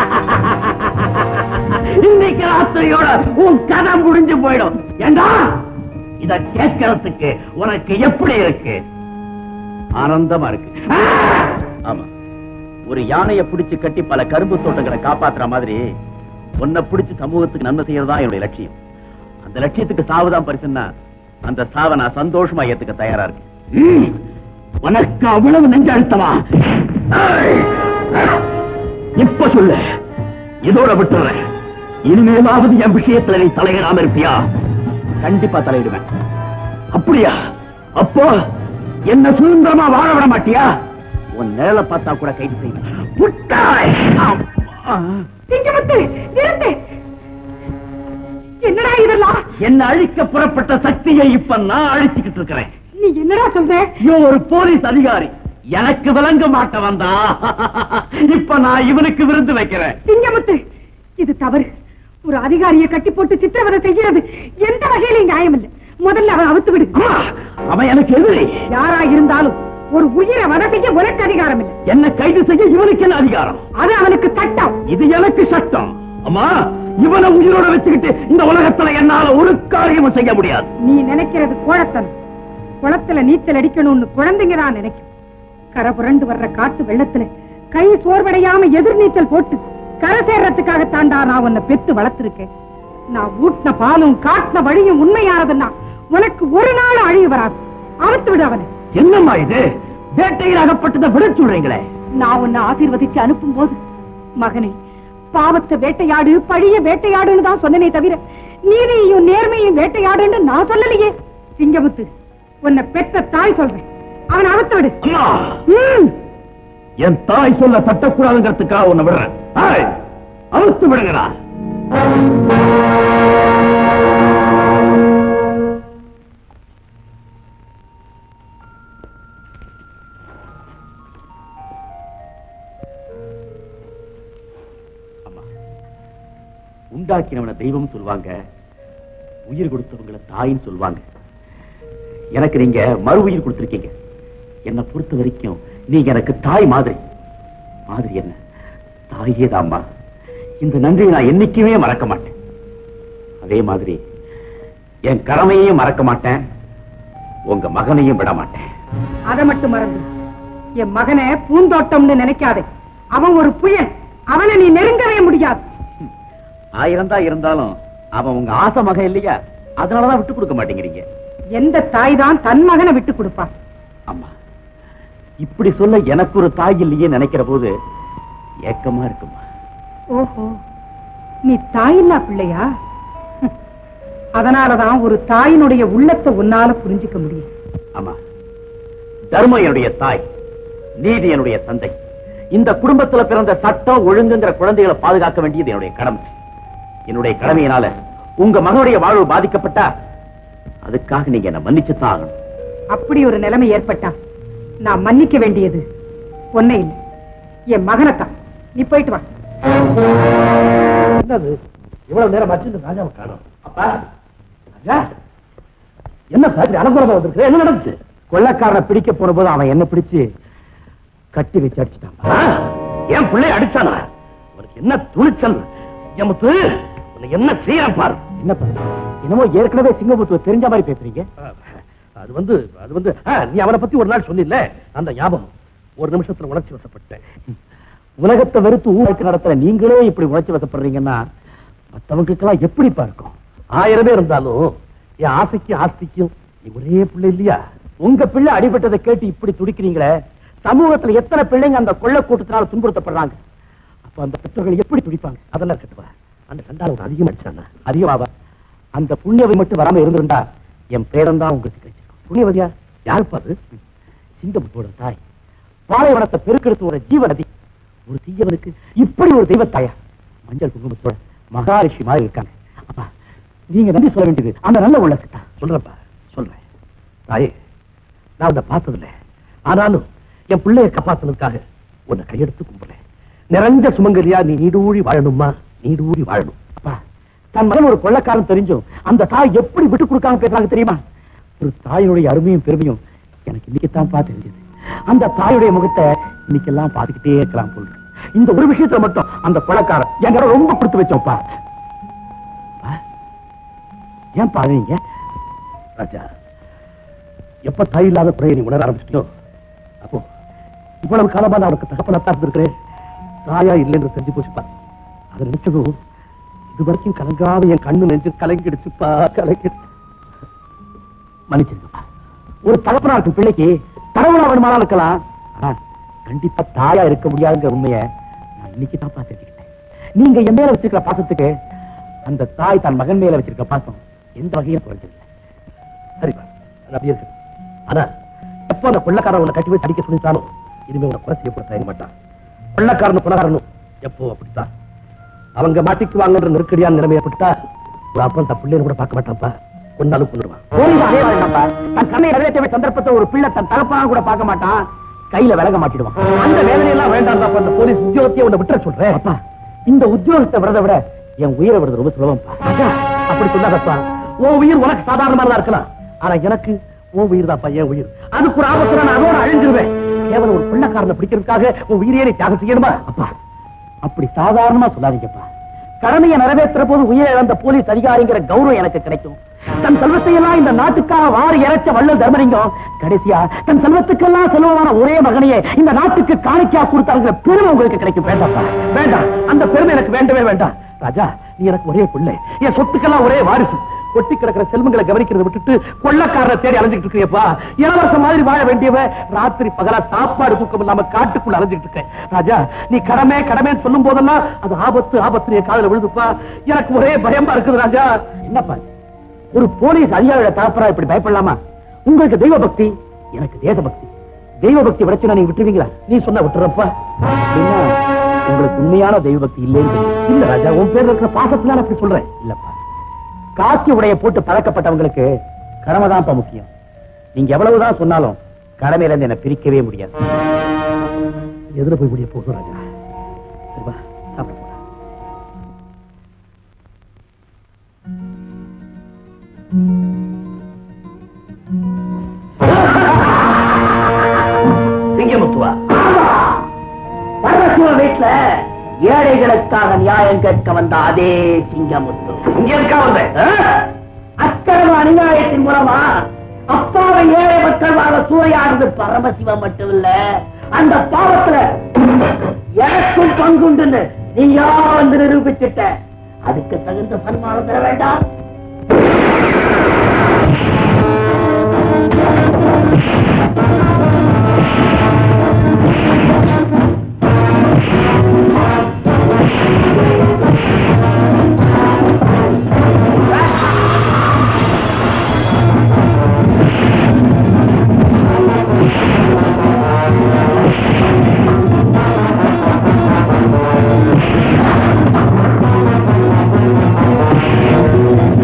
இன்னைக்கு ராத்திரியோட உன் கதை முடிஞ்சு போயிடும் ஏண்டா இத கேட்கறதுக்கு உனக்கு எப்படி இருக்கு ஆனந்தமா இருக்கு ஆமா ஒரு யானையை பிடிச்சு கட்டி பல கரும்பு தோட்டங்களை காப்பாத்துற மாதிரி உன்னை பிடிச்சு சமூகத்துக்கு நன்மை செய்யறதா என்னுடைய லட்சியம் அந்த லட்சியத்துக்கு சாவுதான் பரிசுன்னா அந்த சாவை நான் சந்தோஷமா ஏத்துக்க தயாரா இருக்கேன் உனக்கு அவ்வளவு நெஞ்ச அழுத்தமா இப்ப சொல்லு இதோட விட்டுறேன் இனிமேலாவது என் விஷயத்துல நீ தலையிடாம இருப்பியா கண்டிப்பா தலையிடுவேன் அப்படியா அப்போ என்ன சுதந்திரமா வாழ விட மாட்டியா உன் நிழலை பார்த்தா கூட கைது செய்வேன் முட்டாய்! அம்மா! சிங்கமுத்து நிறுத்து என்னடா இதெல்லாம் என்ன அழிக்க புறப்பட்ட சக்தியை இப்ப நான் அழிச்சுக்கிட்டு இருக்கிறேன் நீ என்னடா சொல்ற இவன் ஒரு போலீஸ் அதிகாரி எனக்கு விளங்க மாட்ட வந்தா இப்ப நான் இவனுக்கு விருந்து வைக்கிறேன் சிங்கமுத்து இது தவறு ஒரு அதிகாரியை கட்டி போட்டு சித்திரவதை செய்கிறது எந்த வகையிலும் நியாயம் இல்லை முதல்ல அவன் அவுத்து விடு அம்மா, அவன் எனக்கு எதிரி யாரா இருந்தாலும் ஒரு உயிரை வதை செய்ய உனக்கு அதிகாரம் இல்லை என்ன கைது செய்ய இவனுக்கு என்ன அதிகாரம் அது அவனுக்கு சட்டம் இது எனக்கு சட்டம் அம்மா இவனை உயிரோட வச்சுக்கிட்டு இந்த உலகத்துல என்னால ஒரு காரியமும் செய்ய முடியாது நீ நினைக்கிறது கோழத்தனம் குளத்துல நீச்சல் அடிக்கணும்னு குழந்தைங்க தான் நினைக்கும் கரை புரண்டு வர்ற காட்டு வெள்ளத்துல கை சோர்வடையாம எதிர் நீச்சல் போட்டு கரை சேர்றதுக்காக தாண்டா நான் உன்னை பெத்து வளர்த்திருக்கேன் நான் ஊட்டின பாலும் காட்டின வழியும் உண்மையானதுன்னா உனக்கு ஒரு நாள் அழிவு வராது அவுத்து விடு அவனை என்னம்மா இது வேட்டையில் அகப்பட்டதை விட சொல்றீங்களே நான் உன்னை ஆசீர்வதிச்சு அனுப்பும் போது மகனே பாவத்தை வேட்டையாடு பழிய வேட்டையாடுன்னு தான் சொன்னனே தவிர நீதியையும் நேர்மையும் வேட்டையாடுன்னு நான் சொல்லலையே சிங்கமுத்து உன்னை பெத்த தாய் சொல்றேன் அவன் அவத்து விடு அம்மா ம். என் தாய் சொல்ல தட்டக்கூடாதுங்கிறதுக்காக உன்னை விடுறேன் ஏய், அவுத்து விடுங்கடா அம்மா, உண்டாக்கினவனை தெய்வம் சொல்லுவாங்க உயிர் கொடுத்தவங்கள தாயின்னு சொல்லுவாங்க எனக்கு நீங்க மறு உயிர் கொடுத்திருக்கீங்க என்னை பொறுத்த வரைக்கும் நீங்க எனக்கு தாய் மாதிரி மாதிரி என்ன தாயே தாம்மா இந்த நன்றியை நான் என்னைக்குமே மறக்க மாட்டேன் அதே மாதிரி என் கடமையையும் மறக்க மாட்டேன் உங்க மகனையும் விட மாட்டேன் அதை மட்டும் மறந்து என் மகனை பூந்தோட்டம்னு நினைக்காதே அவன் ஒரு புயல் அவனை நீ நெருங்கவே முடியாது ஆயிரம் தான் இருந்தாலும் அவன் உங்க ஆசை மகன் இல்லையா அதனாலதான் விட்டு கொடுக்க மாட்டேங்கிறீங்க எந்த தாய் தான் தன் மகனை விட்டு கொடுப்பா அம்மா இப்படி சொல்ல எனக்கு ஒரு தாய் இல்லையே நினைக்கிற போது ஏக்கமா இருக்குமா ஓஹோ நீ தாயில்லா பிள்ளையா ஹம். அதனாலதான் ஒரு தாயினுடைய உள்ளத்தை உன்னால புரிஞ்சுக்க முடியும் ஆமா தர்மம் என்னுடைய தாய் நீதி என்னுடைய தந்தை இந்த குடும்பத்துல பிறந்த சட்டம் ஒழுங்குங்கிற குழந்தைகளை பாதுகாக்க வேண்டியது என்னுடைய கடமை என்னுடைய கடமையினால உங்க மகனுடைய வாழ்வு பாதிக்கப்பட்டா அதுக்காக நீங்க என்ன மன்னிச்சுதான் ஆகணும் அப்படி ஒரு நிலைமை ஏற்பட்டா நான் மன்னிக்க வேண்டியது ஒன்னை இல்லை என் மகனைத்தான் நீ போயிட்டு வா என்னது இவ்வளவு நேரம் ஆச்சு இந்த ராஜாவை காணோம் அப்பா என்ன சார் அலங்குலமா வந்திருக்கு என்ன நடந்துச்சு கொள்ளக்காரனை பிடிக்க போன போது அவன் என்ன பிடிச்சு கட்டி வச்சு அடிச்சிட்டான் என் பிள்ளை அடிச்சானா உனக்கு என்ன துணிச்சல் சிங்கமுத்து உனக்கு என்ன செய்யறான் பாரு என்ன பாரு என்னமோ ஏற்கனவே சிங்கமுத்துவ தெரிஞ்ச மாதிரி பேசுறீங்க அது வந்து அது வந்து ஆ, நீ அவனை பத்தி ஒரு நாள் சொன்னில்ல அந்த ஞாபகம் ஒரு நிமிஷத்துல உணர்ச்சி வசப்பட்டேன் உலகத்தை வெறுத்து ஊருக்கு நடத்துற நீங்களே இப்படி உணர்ச்சி வசப்படுறீங்கன்னா மத்தவங்களுக்கெல்லாம் எப்படி பார்க்கும் ஆயிரமே இருந்தாலும் என் ஆசைக்கும் ஆஸ்திக்கும் நீ ஒரே பிள்ளை இல்லையா உங்க பிள்ளை அடிபட்டதை கேட்டு இப்படி துடிக்கிறீங்களே சமூகத்துல எத்தனை பிள்ளைங்க அந்த கொள்ள கூட்டத்தினால துன்புறுத்தப்படுறாங்க அப்ப அந்த பெற்றோர்கள் எப்படி துடிப்பாங்க அதெல்லாம் இருக்கட்டுவா அந்த சண்டால ஒரு அதிகம் அடிச்சானா அதிகமாவா அந்த புண்ணியவை மட்டும் வராம இருந்திருந்தா என் பேரன் தான் உங்களுக்கு கிடைச்சிருக்கும் புண்ணியவதியா யாருப்பா அது சிங்கமுத்தோட தாய் பாலைவனத்தை பெருக்கெடுத்து ஒரு ஜீவநதி ஒரு தீயவனுக்கு இப்படி ஒரு தெய்வத்தாயா மஞ்சள் குங்குமத்தோட மகாரிஷி மாதிரி இருக்காங்க அப்பா நீங்க நன்றி சொல்ல வேண்டியது அந்த நல்ல உள்ளத்துக்கு தான் சொல்றப்பா சொல்றேன் தாயே நான் உன்னை பார்த்ததில்ல ஆனாலும் என் பிள்ளைய காப்பாத்துனதுக்காக உன்னை கையெடுத்து கும்பிடுறேன் நிறைஞ்ச சுமங்கலியா நீ நீடூழி வாழணுமா நீடூழி வாழணும் அப்பா தன் மகன் ஒரு கொள்ளக்காரன் தெரிஞ்சும் அந்த தாய் எப்படி விட்டு கொடுக்காம பேசுறாங்க தெரியுமா ஒரு தாயினுடைய அருமையும் பெருமையும் எனக்கு இன்னைக்குத்தான் பார்த்து தெரிஞ்சது அந்த தாயுடைய முகத்தை இன்னைக்கெல்லாம் பார்த்துக்கிட்டே இருக்கலாம் போல் இருக்கு. இந்த ஒரு விஷயத்துல மட்டும் அந்த கொள்ளக்காரன் என்கிட்ட ரொம்ப கொடுத்து வச்சோம்ப்பா அப்பா, ஏன் பாருங்க ராஜா எப்ப தாய் இல்லாத குறையை நீ உணர ஆரம்பிச்சிட்டியோ அப்போ இவ்வளவு காலமா நான் உனக்கு தகப்பனத்தான் இருந்திருக்கிறேன் தாயா இல்லைன்னு தெரிஞ்சு போச்சுப்பா அதை நினைச்சதும் இது வரைக்கும் கலங்காத என் கண்ணு நெஞ்சு கலங்கிடுச்சுப்பா கலங்கிடுச்சு மன்னிச்சிருங்கப்பா ஒரு தகப்பனா இருக்கும் பிள்ளைக்கு கடவுளா வேணுமானா இருக்கலாம் ஆனா கண்டிப்பா தாயா இருக்க முடியாதுங்கிற உண்மையை நான் இன்னைக்கு தான் தெரிஞ்சுக்கிட்டேன் நீங்க என் மேல வச்சிருக்கிற பாசத்துக்கு அந்த தாய் தன் மகன் மேல வச்சிருக்க பாசம் எந்த வகையும் குறைஞ்சதில்லை சரிப்பா அது அப்படியே இருக்கு ஆனா எப்போ அந்த கொள்ளக்காரன் உன்னை கட்டி வச்சு அடிக்க சொல்லிட்டாலும் இனிமே உன்னை குறை செய்யப்பட தயங்க மாட்டான் கொள்ளக்காரனும் கொலகாரனும் எப்போ அப்படித்தான் அவங்க மாட்டிக்குவாங்கன்ற நெருக்கடியான நிலைமை ஏற்பட்டா ஒரு அப்பன் தன் பிள்ளைன்னு கூட பார்க்க மாட்டான்ப்பா கொண்டாலும் கொண்டுடுவான் தன் கண்ணை நிறைவேற்ற சந்தர்ப்பத்தை ஒரு பிள்ளை தன் தகப்பனா கூட பார்க்க மாட்டான் கையில விலக மாட்டிடுவான் அந்த வேதனையெல்லாம் வேண்டாம் அந்த போலீஸ் உத்தியோகத்தையே உன்னை விட்டுற சொல்றேன் அப்பா இந்த உத்தியோகத்தை விரத விட என் உயிரை விடுறது ரொம்ப சுலபம்ப்பா ராஜா, அப்படி சொல்லாதப்பா உன் உயிர் உனக்கு சாதாரணமானதா இருக்கலாம் ஆனா எனக்கு உன் உயிர் தான்ப்பா என் உயிர் அதுக்கு ஒரு ஆபத்து நான் அதோட அழிஞ்சிருவேன் கேவலம் ஒரு பிள்ளைக்காரனை பிடிக்கிறதுக்காக உன் உயிரையே நீ தியாகம் செய்யணுமா அப்பா அப்படி சாதாரணமா சொல்லாதீங்கப்பா கடமையை நிறைவேற்றுற போது உயிரை இழந்த போலீஸ் அதிகாரிங்கிற கௌரவம் எனக்கு கிடைக்கும் தன் செல்வத்தை எல்லாம் இந்த நாட்டுக்காக வாரி இறைச்ச வள்ளல் தர்மலிங்கம் கடைசியா தன் செல்வத்துக்கெல்லாம் செல்வமான ஒரே மகனையே இந்த நாட்டுக்கு காணிக்கையா கொடுத்தாங்கிற பெருமை உங்களுக்கு கிடைக்கும் வேண்டாம்ப்பா வேண்டாம் அந்த பெருமை எனக்கு வேண்டவே வேண்டாம் ராஜா நீ எனக்கு ஒரே பிள்ளை என் சொத்துக்கெல்லாம் ஒரே வாரிசு கொட்டி கிடக்கிற செல்வங்களை கவனிக்கிறத விட்டுட்டு கொள்ளக்காரரை தேடி அலைஞ்சிட்டு இருக்கிறியப்பா இளவரச மாதிரி வாழ வேண்டியவ ராத்திரி பகலா சாப்பாடு தூக்கம் இல்லாம காட்டுக்குள்ள அலைஞ்சிட்டு இருக்கேன் ராஜா நீ கடமை கடமைன்னு சொல்லும் போதெல்லாம் அது ஆபத்து ஆபத்து என் காதுல விழுதுப்பா எனக்கு ஒரே பயமா இருக்குது ராஜா என்னப்பா ஒரு போலீஸ் அதிகாரியோட தகப்பரா இப்படி பயப்படலாமா உங்களுக்கு தெய்வ பக்தி எனக்கு தேச பக்தி தெய்வ பக்தி விடச்சுனா நீங்க விட்டுருவீங்களா நீ சொன்ன விட்டுறப்பா என்ன, உங்களுக்கு உண்மையான தெய்வ பக்தி இல்லைன்னு இல்ல ராஜா உன் பேர்ல இருக்கிற பாசத்தினால அப்படி சொல்றேன் இல்லப்பா காக்கி உடைய போட்டு பழக்கப்பட்டவங்களுக்கு கடமைதான்ப்பா முக்கியம் நீங்க எவ்வளவுதான் சொன்னாலும் கடமையில இருந்து என்ன பிரிக்கவே முடியாது எதுல போய் முடிய போகும் ராஜா சரிவா சாப்பிட போலாம் சிங்கமுத்துவா பரமசிவ வீட்டுல ஏழைகளுக்காக நியாயம் கேட்க வந்த அதே சிங்கமுத்து இங்க இருக்கா வந்த அக்கிரம அநியாயத்தின் மூலமா அப்பாவை ஏழை மக்கள் வாழ சூறையாடுறது பரமசிவம் மட்டும் இல்ல அந்த பாவத்துல எனக்கும் பங்குண்டுன்னு நீ யார் வந்து நிரூபிச்சிட்ட அதுக்கு தகுந்த சன்மானம் பெற வேண்டாம் ஆ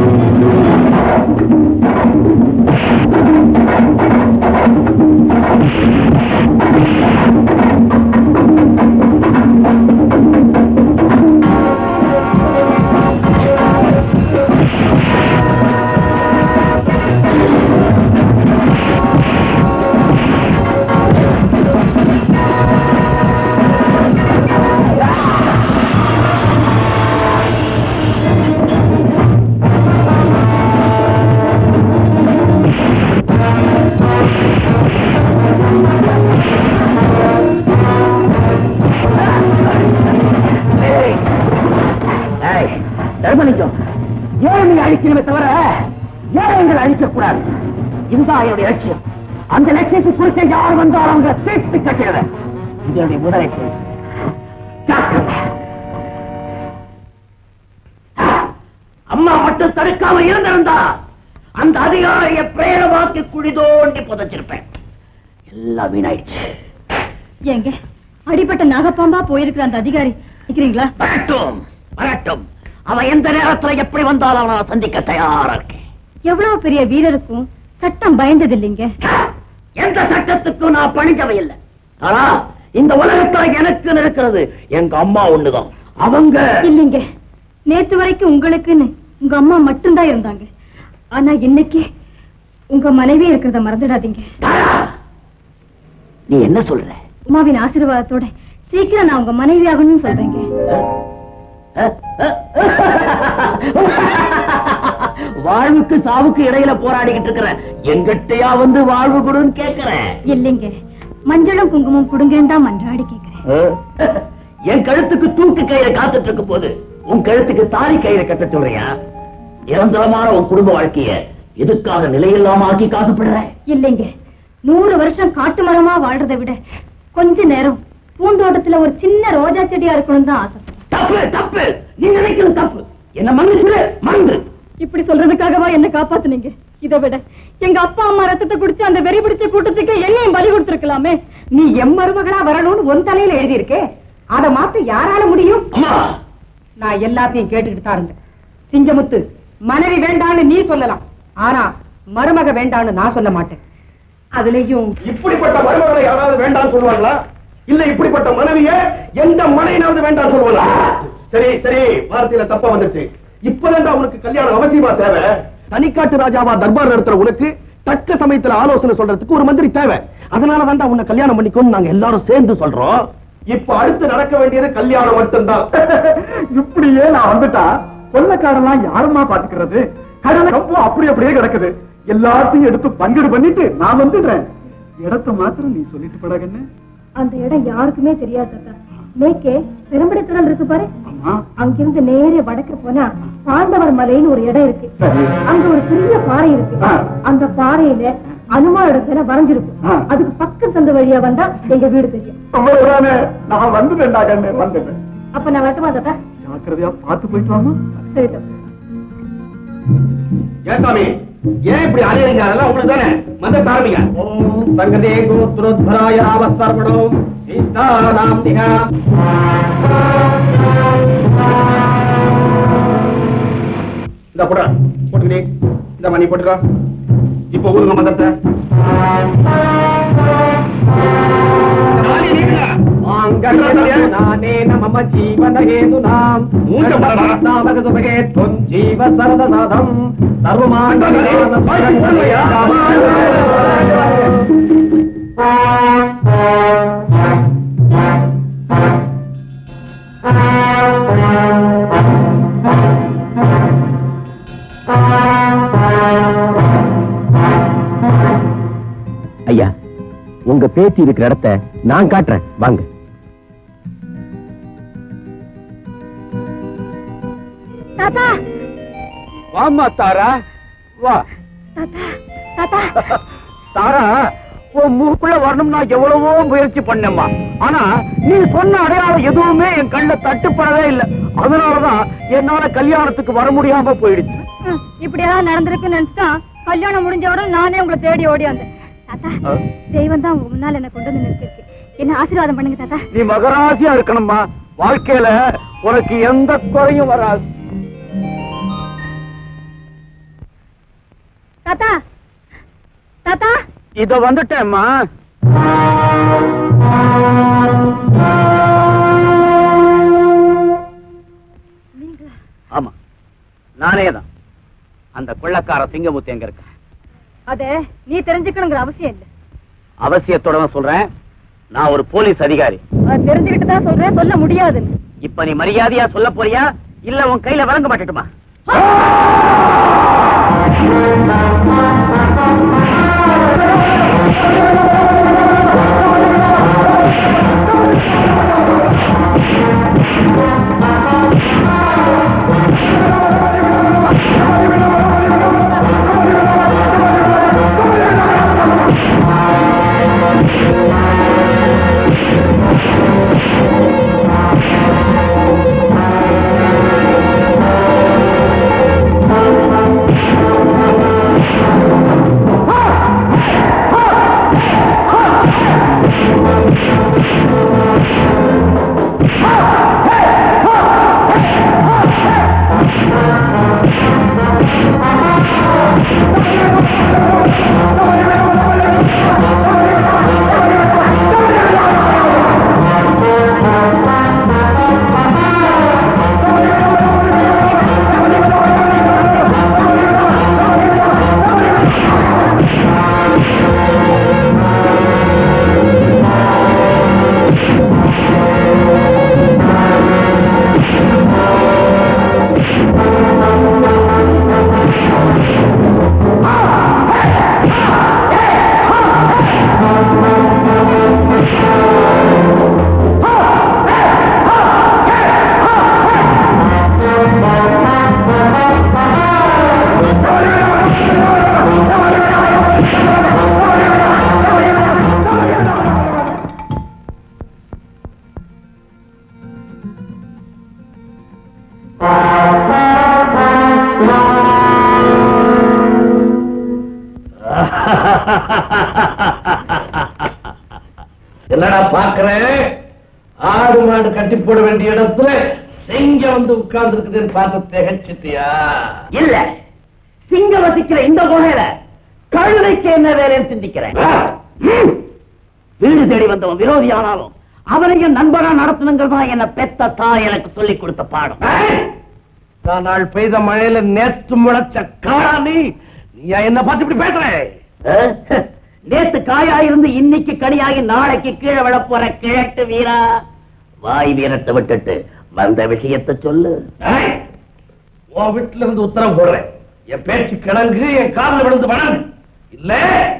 கூடாது இதுதான் என்னுடைய லட்சியம் அந்த லட்சியத்தை குறித்த யார் வந்தாலும் அவங்க சேர்த்து கட்டிடுறேன் இது என்னுடைய முதல் லட்சியம் ஜாக்கிரதை. அம்மா மட்டும் தடுக்காம இருந்திருந்தா அந்த அதிகாரிய பிரேரமாக்கி குழி தோண்டி புதைச்சிருப்பேன் எல்லாம் வீணாயிடுச்சு ஏங்க அடிப்பட்ட நாகப்பாம்பா போயிருக்கிற அந்த அதிகாரி நிக்கிறீங்களா வரட்டும் வரட்டும் அவன் எந்த நேரத்துல எப்படி வந்தாலும் அவனை நான் சந்திக்க தயாரா இருக்கேன் எவ்வளவு பெரிய வீரருக்கும் சட்டம் பயந்தது இல்லைங்க எந்த சட்டத்துக்கும் நான் பணிஞ்சவை இல்லை ஆனா இந்த உலகத்துல எனக்கு இருக்கிறது எங்க அம்மா ஒண்ணுதான் அவங்க இல்லைங்க நேத்து வரைக்கும் உங்களுக்குன்னு உங்க அம்மா மட்டும்தான் இருந்தாங்க ஆனா இன்னைக்கு உங்க மனைவி இருக்கிறத மறந்துடாதீங்க தாரா, நீ என்ன சொல்ற உமாவின் ஆசீர்வாதத்தோட சீக்கிரம் நான் உங்க மனைவி ஆகணும்னு சொல்றேங்க வாழ்வுக்கு சாவுக்கு இடையில போராடிக்கிட்டு இருக்கிற எங்கிட்டயா வந்து வாழ்வு கொடுன்னு கேக்குறேன் இல்லைங்க மஞ்சளும் குங்குமம் கொடுங்கன்னு தான் மன்றாடி கேக்குறேன் என் கழுத்துக்கு தூக்கு கயிறை காத்துட்டு இருக்கும் போது உன் கழுத்துக்கு தாலி கயிறை கட்ட சொல்றியா நிரந்தரமான உன் குடும்ப வாழ்க்கைய எதுக்காக நிலையில்லாம ஆக்கி காசுப்படுற இல்லைங்க நூறு வருஷம் காட்டு மரமா வாழ்றதை விட கொஞ்ச நேரம் பூந்தோட்டத்துல ஒரு சின்ன ரோஜா செடியா இருக்கணும் தான் ஆசை தப்பு தப்பு நீ நினைக்கிறது தப்பு என்ன மன்னிச்சிரு மறந்து இப்படி சொல்றதுக்காகவா என்ன காப்பாத்துனீங்க இதை விட எங்க அப்பா அம்மா ரத்தத்தை குடிச்சு அந்த வெறி பிடிச்ச கூட்டத்துக்கு என்னையும் பலி கொடுத்திருக்கலாமே நீ எம் மருமகளா வரணும்னு உன் தலையில எழுதியிருக்கே அதை மாத்த யாரால முடியும் அம்மா நான் எல்லாத்தையும் கேட்டுக்கிட்டு தான் இருந்தேன் சிங்கமுத்து மனைவி வேண்டான்னு நீ சொல்லலாம் ஆனா மருமக வேண்டான்னு நான் சொல்ல மாட்டேன் அதுலயும் இப்படிப்பட்ட மருமகளை யாராவது வேண்டாம்னு சொல்லுவாங்களா இல்ல இப்படிப்பட்ட மனைவிய எந்த மனையினாவது வேண்டாம்னு சொல்லுவாங்களா சரி சரி வார்த்தையில தப்பா வந்துருச்சு இப்பதான் உனக்கு கல்யாணம் அவசியமா தேவை தனிக்காட்டு ராஜாவா தர்பார் நடத்துற உனக்கு தக்க சமயத்துல ஆலோசனை சொல்றதுக்கு ஒரு மந்திரி தேவை அதனால வேண்டாம் உன்னை கல்யாணம் பண்ணிக்கோன்னு நாங்க எல்லாரும் சேர்ந்து சொல்றோம் இப்ப அடுத்து நடக்க வேண்டியது கல்யாணம் மட்டும்தான் இப்படியே நான் வந்துட்டா கொள்ளக்காரெல்லாம் யாருமா பாத்துக்கிறது கடலை கம்பம் அப்படி அப்படியே கிடக்குது எல்லாத்தையும் எடுத்து பங்கீடு பண்ணிட்டு நான் வந்துடுறேன் இடத்த மாத்திரம் நீ சொல்லிட்டு படகன்னு அந்த இடம் யாருக்குமே தெரியாது தாத்தா மேற்கே பெரும்படை கடல் இருக்கு பாரு ஆமா அங்கிருந்து நேரே வடக்கு போனா பாண்டவர் மலைன்னு ஒரு இடம் இருக்கு சரி. அங்க ஒரு பெரிய பாறை இருக்கு ஆ. அந்த பாறையில அனுமானோட சிலை வரைஞ்சிருக்கும் ஆ. அதுக்கு பக்கம் சந்த வழியா வந்தா எங்க வீடு தெரியும் அவ்வளவுதானே நான் வந்துட்டேன்டா கண்ணு வந்துட்டேன் அப்ப நான் வரட்டுமா தாத்தா ஜாக்கிரதையா பார்த்து போயிட்டு வாமா சரி தாத்தா ஏன் சாமி ஏன் இப்படி அலையறீங்க அதெல்லாம் உங்களுக்கு தானே மந்திரத்தை ஆரம்பிங்க ஓம் சங்கதே கோத்ரோத்பராய அவஸ்தர்மணம் சீதானாம் திகா இந்த போடுற போட்டுக்கிட்டே இந்த மணி போட்டுக்கோ இப்ப ஊருங்க மந்திரத்தை நானே மம ஜீவன ஹேதுனாம் மூஞ்ச பாருடா. நாமக சுபகே துவம் ஜீவ சரத சாதம் ஐயா உங்க பேத்தி இருக்கிற இடத்த நான் காட்டுறேன் வாங்க தாத்தா வாமா தாரா வா தாத்தா தாத்தா தாரா உன் மூக்குள்ள வரணும்னா எவ்வளவோ முயற்சி பண்ணேம்மா ஆனா நீ சொன்ன அடையாளம் எதுவுமே என் கண்ணுல தட்டுப்படவே இல்லை அதனாலதான் என்னால கல்யாணத்துக்கு வர முடியாம போயிடுச்சு ம், இப்படியெல்லாம் நடந்திருக்குன்னு நினைச்சுதான் கல்யாணம் முடிஞ்ச நானே உங்களை தேடி ஓடி வந்தேன் தாத்தா ஆ. தெய்வம் தான் உங்க முன்னால என்ன கொண்டு வந்து நிறுத்திருக்கு என்ன ஆசீர்வாதம் பண்ணுங்க தாத்தா நீ மகராசியா இருக்கணும்மா வாழ்க்கையில உனக்கு எந்த குறையும் வராது தாத்தா தாத்தா இத வந்துட்டேம்மா ஆமா நானே தான் அந்த கொள்ளக்கார சிங்கமுத்து எங்க இருக்க அத நீ தெரிஞ்சுக்கணுங்கிற அவசியம் இல்ல அவசியத்தோட தான் சொல்றேன் நான் ஒரு போலீஸ் அதிகாரி அது தெரிஞ்சுக்கிட்டு தான் சொல்றேன் சொல்ல முடியாதுன்னு இப்ப நீ மரியாதையா சொல்ல போறியா இல்ல உன் கையில வழங்க மாட்டட்டுமா ஆ என்னடா பாக்குறேன் ஆடு மாடு கட்டி போட வேண்டிய இடத்துல சிங்க வந்து உட்கார்ந்து இருக்குதுன்னு பார்த்து திகச்சிட்டியா இல்ல சிங்க வசிக்கிற இந்த குகையில கழுதைக்கு என்ன வேலைன்னு சிந்திக்கிறேன் ம். வீடு தேடி வந்தவன் விரோதி ஆனாலும் அவனையும் நண்பனா நடத்தணுங்கிறது தான் என்ன பெத்த தாய் எனக்கு சொல்லி கொடுத்த பாடம் நான் நாள் பெய்த மழையில நேத்து முளைச்ச காடா நீ நீ என்ன பார்த்து இப்படி பேசுற அஹ், நேத்து காயா இருந்து இன்னைக்கு கனியாகி நாளைக்கு கீழே விழ போற கிழட்டு வீரா வாய் வீரத்தை விட்டுட்டு வந்த விஷயத்தை சொல்லு ஏய், உன் வீட்டுல இருந்து உத்தரவு போடுறேன் என் பேச்சு கிடங்கு என் காலில் விழுந்து வணங்கு இல்ல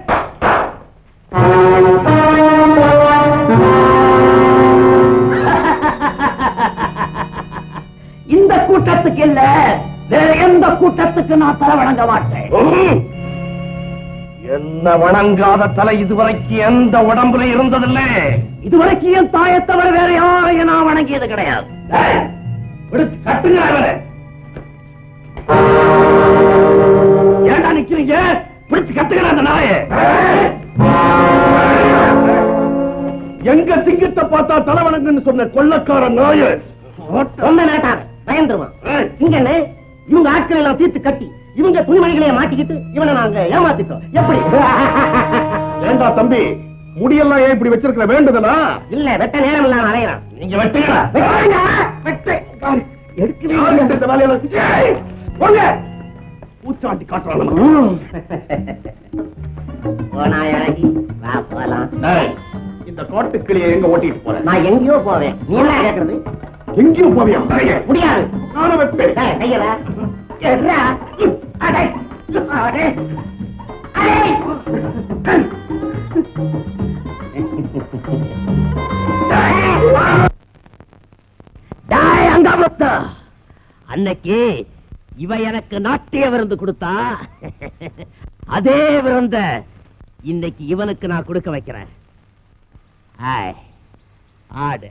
இந்த கூட்டத்துக்கு இல்ல வேற எந்த கூட்டத்துக்கு நான் தலை வணங்க மாட்டேன் ம். என்ன வணங்காத தலை இதுவரைக்கும் எந்த உடம்புல இருந்ததில்லை இதுவரைக்கும் என் தாயை தவிர வேற யாரையும் நான் வணங்கியது கிடையாது ஏய், பிடிச்சு கட்டுங்க அவனை ஏன்டா நிக்கிறீங்க பிடிச்சு கட்டுங்க அந்த நாயை எங்க சிங்கத்தை பார்த்தா தலைவணங்குன்னு சொன்ன கொள்ளக்கார நாய ரொம்ப நாட்டார் பயந்துருவான் இங்கன்னு இவங்க ஆட்களை எல்லாம் தீர்த்து கட்டி இவங்க துணிமணிகளை மாட்டிக்கிட்டு இவனை நாங்க ஏமாத்திட்டோம் எப்படி ஏண்டா தம்பி முடியெல்லாம் ஏன் இப்படி வச்சிருக்கிற வேண்டுதலா இல்ல வெட்ட நேரம் இல்லாம அலையிறான் நீங்க வெட்டுங்களா எடுக்கவே யாரு இந்த வேலையெல்லாம் ஏய், போங்க பூச்சாண்டி காட்டுறான் நமக்கு. போனா இறங்கி வா போலாம் டேய், இந்த காட்டுக்கிளியை எங்க ஓட்டிட்டு போற நான் எங்கேயோ போவேன் நீ என்ன கேக்குறது எங்கேயும் போவியா நிறைய முடியாது நானும் வைப்பேன் டேய், கைய வா. எட்ரா. அடே. அடே. அடே. டேய் அங்காமுத்து அன்னைக்கு இவ எனக்கு நாட்டிய விருந்து கொடுத்தா அதே விருந்த இன்னைக்கு இவனுக்கு நான் கொடுக்க வைக்கிறேன் ஆய், ஆடு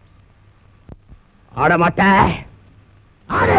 ஆட மாட்ட ஆடு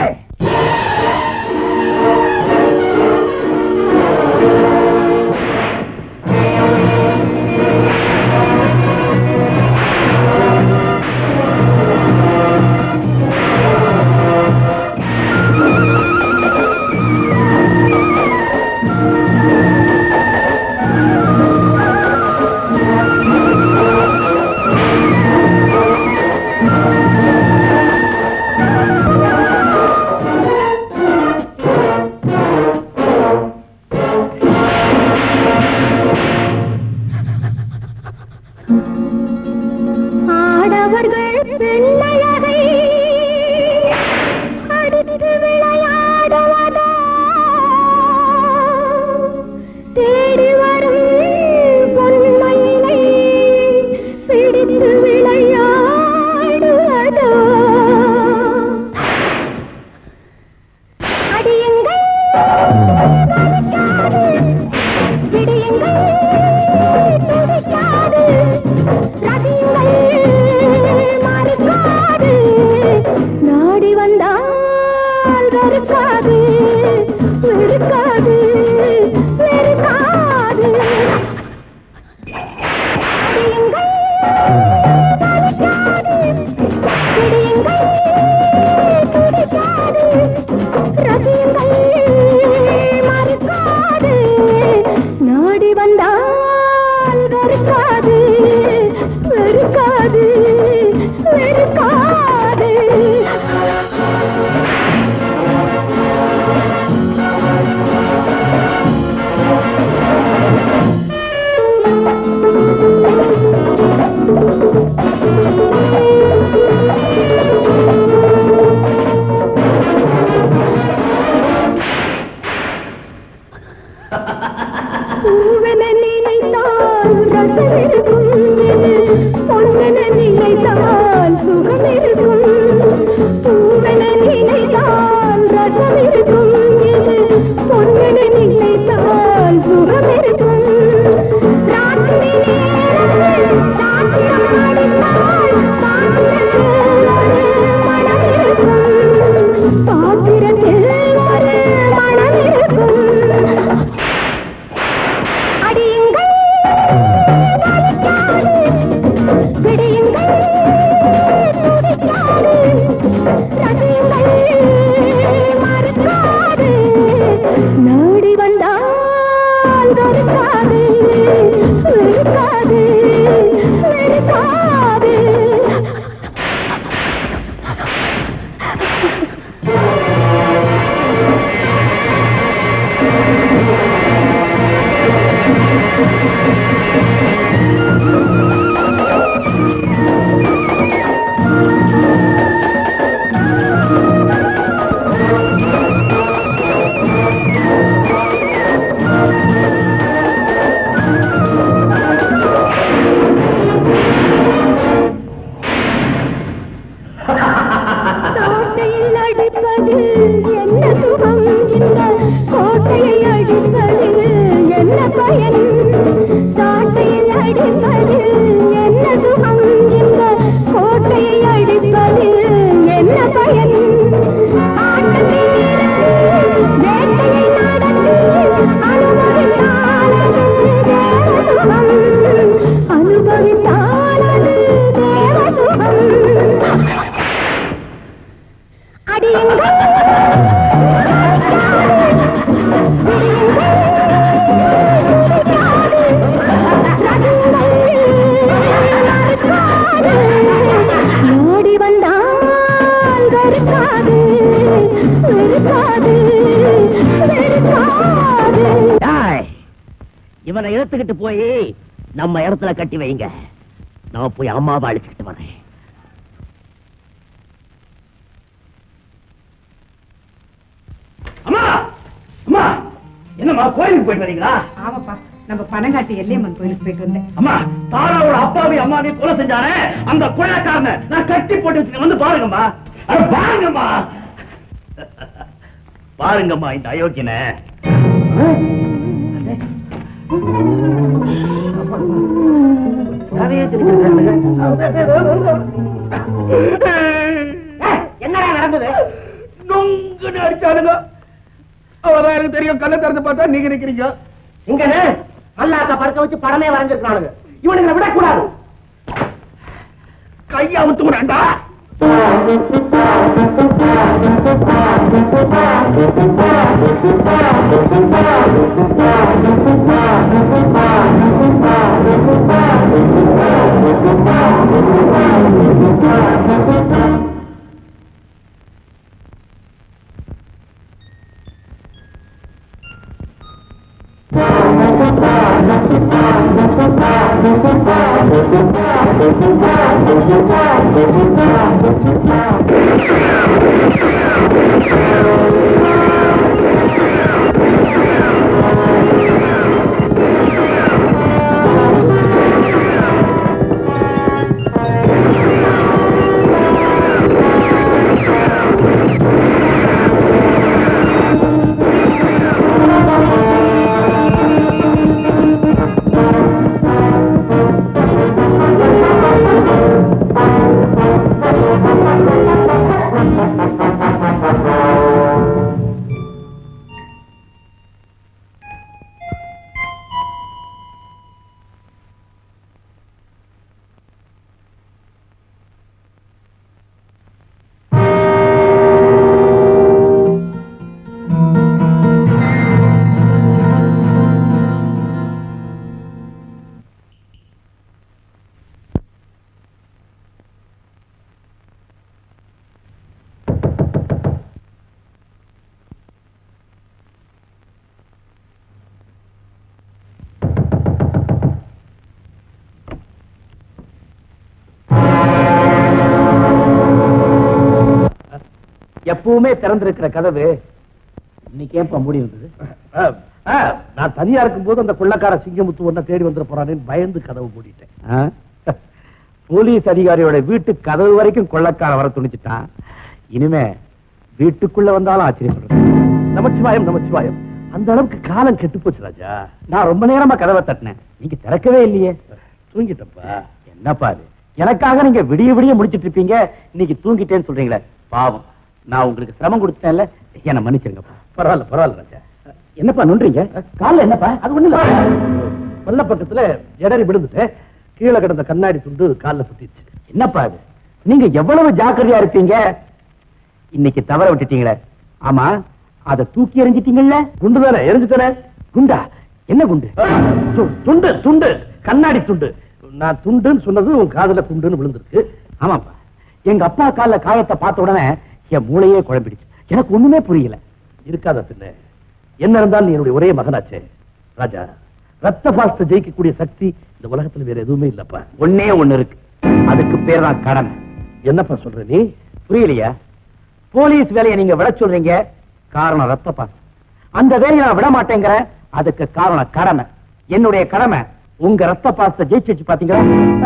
ஆடவர்கள் பெண்ணழகை அடித்து விளையாடுவதா தேடி வரும் பொன்மயிலை பிடித்து விளையாடுவதா அடியுங்கள் வலிக்காது. விடியுங்கள் துடிக்காது. ரதியுங்கள் மறுக்காது. நாடி வந்தால் வெறுக்காது வெறுக்காது வெறுக்காது அடியுங்கள் வலிக்காது. விடியுங்கள் துடிக்காது. ரசியுங்கள் மறுக்காது நாடி வந்தால் வெறுக்காது வெறுக்காது வெறுக்காது பூவென நினைத்தால் ரசம் இருக்கும் பொன்னென நினைத்தால் சுகம் இருக்கும் வெறுக்காது வெறுக்காது வெறுக்காது சோட்டையில் அடிப்பது என்ன சுகம் இந்த கோட்டையை அடிப்பது என்ன பயன் சாட்டையில் அடிப்பது என்ன சுகம் இந்த கோட்டையை அடிப்பது என்ன பயன் ஆட்டத்தை நிறுத்தி, வேட்டையை நடத்தி அனுபவித்தானது தேவ சுகம் அனுபவித்தானது தேவ சுகம் அடியுங்கள் ஓடி வந்தால் வெறுக்காது வெறுக்காது வெறுக்காது டேய், இவனை இழுத்துக்கிட்டு போய் நம்ம இடத்துல கட்டி வைங்க நான் போய் அம்மாவை அழைச்சிக்கிட்டு வரேன் அம்மா அம்மா என்னம்மா கோயிலுக்கு போயிட்டு வரீங்களா ஆமாப்பா நம்ம பனங்காட்டு எல்லையம்மன் கோயிலுக்கு போயிட்டு வந்தேன் அம்மா தாராவோட அப்பாவை அம்மாவையும் கொலை செஞ்சானே அந்த கொலைக்காரனை நான் கட்டி போட்டு வச்சுக்க வந்து பாருங்கம்மா அட பாருங்கம்மா பாருங்கம்மா இந்த அயோக்கியனை என்னடா நடந்தது நொங்குன்னு அடிச்சானுங்க அவதான் எனக்கு தெரியும் கண்ணை திறந்து பார்த்தா நீங்க நிக்கிறீங்க இங்கன்னு மல்லாக்க படுக்க வச்சு படமே வரைஞ்சிருக்கானுங்க இவனுங்களை விடக்கூடாது கையா விட்டுறாண்டா எப்பவுமே திறந்திருக்கிற கதவு இன்னைக்கு ஏன்பா மூடி இருந்தது நான் தனியா இருக்கும்போது அந்த கொள்ளக்கார சிங்கமுத்து ஒன்ன தேடி வந்துட போறானேன்னு பயந்து கதவு மூடிட்டேன் ஆ? போலீஸ் அதிகாரியோட வீட்டு கதவு வரைக்கும் கொள்ளக்கார வர துணிச்சிட்டான் இனிமே வீட்டுக்குள்ள வந்தாலும் ஆச்சரியப்படுறேன் நமச்சிவாயம் நமச்சிவாயம் அந்த அளவுக்கு காலம் கெட்டு போச்சு ராஜா நான் ரொம்ப நேரமா கதவை தட்டினேன் நீங்க திறக்கவே இல்லையே தூங்கிட்டப்பா என்னப்பா இது எனக்காக நீங்க விடிய விடிய முடிச்சிட்டு இருப்பீங்க இன்னைக்கு தூங்கிட்டேன்னு சொல்றீங்களே பாவம் நான் உங்களுக்கு சிரமம் கொடுத்தேன்ல என்ன மன்னிச்சிருங்கப்பா பரவாயில்ல பரவாயில்ல ராஜா என்னப்பா நுன்றீங்க கால்ல என்னப்பா அது ஒண்ணு இல்ல பல்ல பக்கத்துல இடறி விழுந்துட்டேன் கீழே கிடந்த கண்ணாடி துண்டு கால்ல சுத்திடுச்சு என்னப்பா இது நீங்க எவ்வளவு ஜாக்கிரதையா இருப்பீங்க இன்னைக்கு தவற விட்டுட்டீங்களே ஆமா அத தூக்கி எறிஞ்சிட்டீங்கல்ல குண்டு தானே எரிஞ்சுட்டானே குண்டா என்ன குண்டு து- துண்டு துண்டு கண்ணாடி துண்டு நான் துண்டுன்னு சொன்னது உன் காதுல குண்டுன்னு விழுந்திருக்கு ஆமாப்பா எங்க அப்பா கால்ல காயத்தை பார்த்த உடனே என் மூளையே குழம்பிடுச்சு எனக்கு ஒண்ணுமே புரியல இருக்காத பின்ன என்ன இருந்தாலும் நீ என்னுடைய ஒரே மகனாச்சே ராஜா ரத்த பாஸ்த ஜெயிக்கக்கூடிய சக்தி இந்த உலகத்துல வேற எதுவுமே இல்லப்பா ஒன்னே ஒண்ணு இருக்கு அதுக்கு பேர் தான் கடமை என்னப்பா சொல்ற நீ புரியலையா போலீஸ் வேலையை நீங்க விட சொல்றீங்க காரணம் ரத்த பாசம் அந்த வேலையை நான் விட மாட்டேங்கிறேன் அதுக்கு காரணம் கடமை என்னுடைய கடமை உங்க ரத்த பாசத்தை ஜெயிச்சு பாத்தீங்களா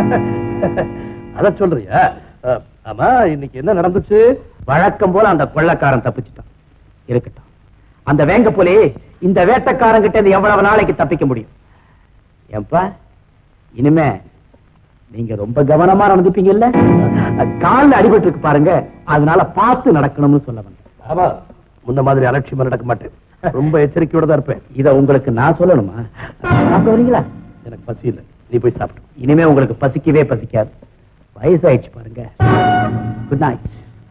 அத சொல்றியா அஹ், ஆமா இன்னைக்கு என்ன நடந்துச்சு வழக்கம் போல அந்த கொள்ளக்காரன் தப்பிச்சிட்டான் இருக்கட்டும் அந்த வேங்க போலே இந்த வேட்டக்காரன் கிட்ட இருந்து எவ்வளவு நாளைக்கு தப்பிக்க முடியும் ஏன்பா இனிமே நீங்க ரொம்ப கவனமா நடந்துப்பீங்கல்ல கால்ல அடிபட்டு இருக்கு பாருங்க அதனால பார்த்து நடக்கணும்னு சொல்ல வந்தேன் ஆமா முன்ன மாதிரி அலட்சியமா நடக்க மாட்டேன் ரொம்ப எச்சரிக்கையோட தான் இருப்பேன் இத உங்களுக்கு நான் சொல்லணுமா சாப்பிட வரீங்களா எனக்கு பசி இல்ல நீ போய் சாப்பிடு இனிமே உங்களுக்கு பசிக்கவே பசிக்காது வயசாயிடுச்சு பாருங்க குட் நைட்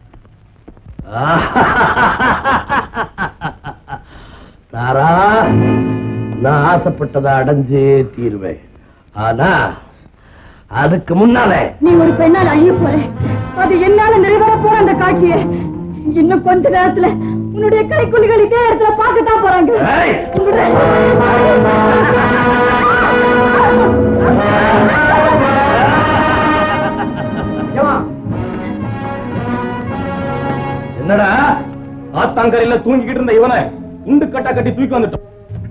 தாரா நான் ஆசைப்பட்டதை அடைஞ்சே தீருவேன் ஆனா அதுக்கு முன்னாலே நீ ஒரு பெண்ணால் அழிய போற அது என்னால நிறைவேற போற அந்த காட்சியை இன்னும் கொஞ்ச நேரத்துல உன்னுடைய கைக்குலிகள் இதே இடத்துல பார்க்கத்தான் போறாங்க ஏய்! என்னடா ஆத்தாங்கரையில தூங்கிக்கிட்டு இருந்த இவனை உண்டு கட்டா கட்டி தூக்கி வந்துட்டோம்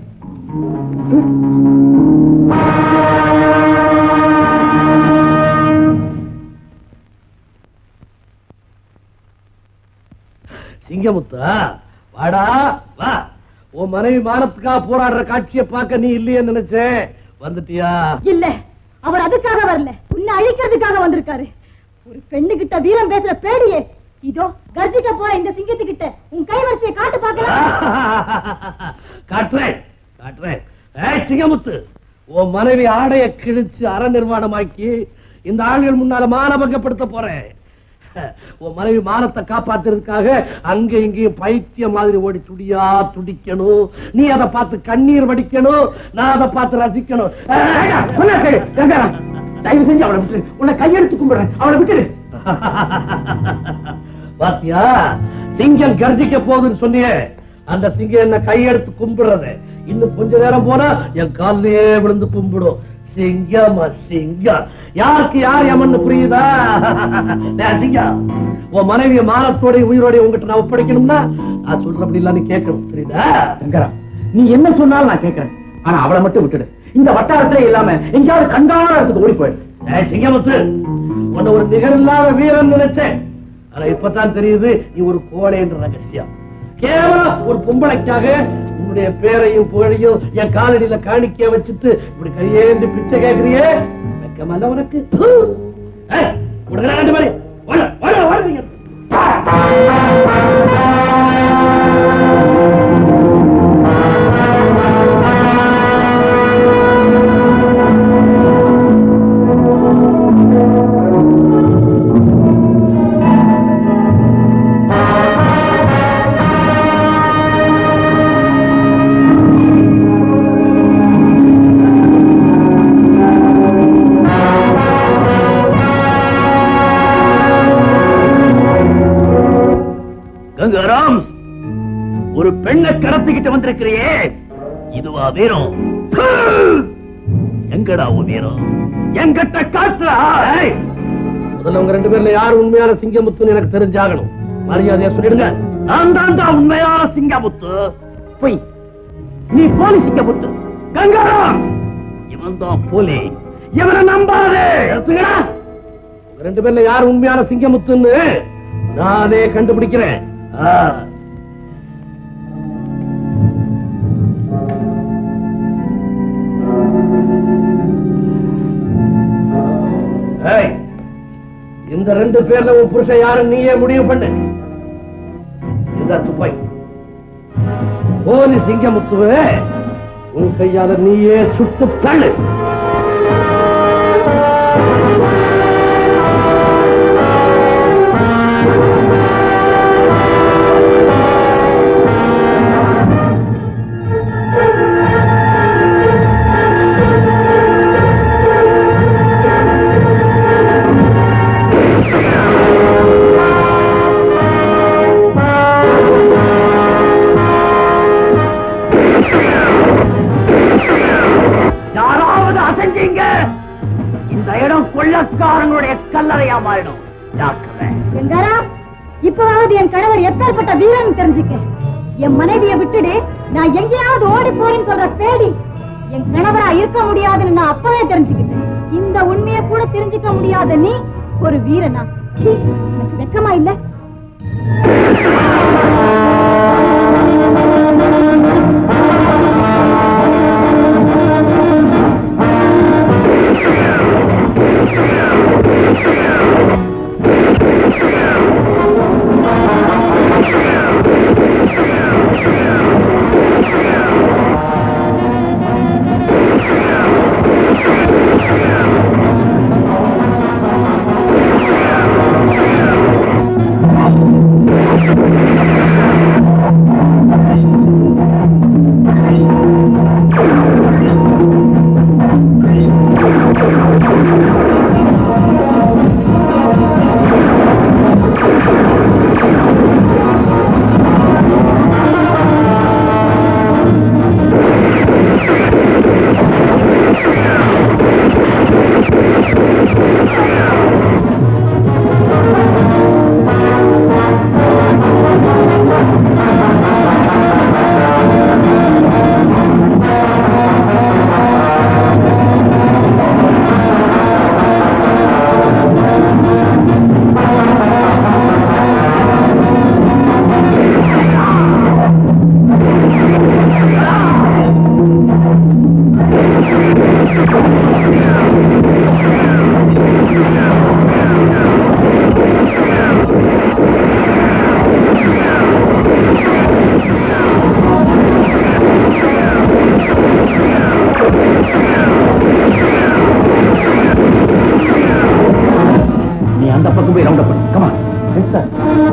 சிங்கமுத்தா வாடா வா உன் மனைவி மானத்துக்காக போராடுற காட்சியை பார்க்க நீ இல்லையே நினைச்சேன் வந்துட்டியா இல்ல அவர் அதுக்காக வரல உன்னை அழிக்கிறதுக்காக வந்திருக்காரு ஒரு பெண்ணு கிட்ட வீரம் பேசுற பேடியே இதோ கர்ஜிக்க போற இந்த சிங்கத்துக்கிட்ட உன் கைவரிசையை காட்டு பார்க்கலாம் காட்டுறேன் காட்டுறேன் ஏய் சிங்கமுத்து உன் மனைவி ஆடைய கிழிச்சு அற நிர்வாணமாக்கி இந்த ஆள்கள் முன்னால மானபங்கப்படுத்த போறேன் உன் மனைவி மானத்தை காப்பாத்துறதுக்காக அங்க இங்கேயும் பைத்தியம் மாதிரி ஓடி துடியா துடிக்கணும் நீ அதை பார்த்து கண்ணீர் வடிக்கணும் நான் அதை பார்த்து ரசிக்கணும் ஏய், சொன்னா கேளு, கங்காராம். தயவு செஞ்சு அவளை விட்டுரு உன்னை கையெடுத்து கும்பிடுறேன் அவளை விட்டுரு பாத்தியா சிங்கம் கர்ஜிக்க போகுதுன்னு சொன்னியே அந்த சிங்கம் என்ன கையெடுத்து கும்பிடுறது இன்னும் கொஞ்ச நேரம் போனா என் கால்லயே விழுந்து கும்பிடும் சிங்கமா சிங்கம் யாருக்கு யார் யமன்னு புரியுதா டேய் சிங்கம் உன் மனைவிய மானத்தோட உயிரோட உங்ககிட்ட நான் ஒப்படைக்கணும்னா நான் சொல்றபடி எல்லாம் நீ கேட்கணும் புரியுதா கங்காராம் நீ என்ன சொன்னாலும் நான் கேட்கறேன் ஆனா அவளை மட்டும் விட்டுடு இந்த வட்டாரத்திலே இல்லாம எங்கேயாவது கண்காண இடத்துக்கு ஓடி போயிடு ஏய் சிங்கமுத்து உன்னை ஒரு நிகரில்லாத வீரன் நினைச்சேன் ஆனா இப்பதான் தெரியுது நீ ஒரு கோழை என்ற ரகசியம் கேவலம் ஒரு பொம்பளைக்காக உன்னுடைய பேரையும் புகழையும் என் காலடியில காணிக்கைய வச்சுட்டு இப்படி கையேந்து பிச்சை கேக்குறியே வெக்கமல்ல உனக்கு ப்பு. ஏய், உனக்கு ரெண்டு மாதிரி வாங்க, வாங்க, வாங்க நீங்க. கங்காராம் ஒரு பெண்ணை கடத்திக்கிட்டு வந்திருக்கிறியே இதுவா வீரம் ப்பு! எங்கடா உன் வீரம் எங்கிட்ட காட்டுறா ஏய்! முதல்ல உங்க ரெண்டு பேர்ல யார் உண்மையான சிங்கமுத்துன்னு எனக்கு தெரிஞ்சாகணும் மரியாதையா சொல்லிடுங்க நான் தான்டா உண்மையான சிங்கமுத்து பொய் நீ போலி சிங்கமுத்து கங்காராம் இவன் தான் போலி இவனை நம்பாதே எடுத்துக்கடா. உங்க ரெண்டு பேர்ல யார் உண்மையான சிங்கமுத்துன்னு நானே கண்டுபிடிக்கிறேன் ஆ. ஏய், இந்த ரெண்டு பேர்ல உன் புருஷன் யாருன்னு நீயே முடிவு பண்ணு இந்த துப்பை போலி சிங்கமுத்துவே உன் கையால நீயே சுட்டு தள்ளு கொள்ளக்காரங்களுடைய கல்லறையா மாறிடும் ஜாக்கிரதை எங்காரா இப்பவாவது என் கணவர் எப்பேற்பட்ட வீரன் தெரிஞ்சுக்க என் மனைவியை விட்டுடு நான் எங்கேயாவது ஓடி போறேன்னு சொல்ற பேடி என் கணவரா இருக்க முடியாதுன்னு நான் அப்பவே தெரிஞ்சுக்கிட்டேன் இந்த உண்மையை கூட தெரிஞ்சுக்க முடியாத நீ ஒரு வீரனா சீ, எனக்கு வெக்கமா இல்ல நீ அந்த பக்கம் போய் ரவுண்ட் பண்ணு கமா எஸ் சார்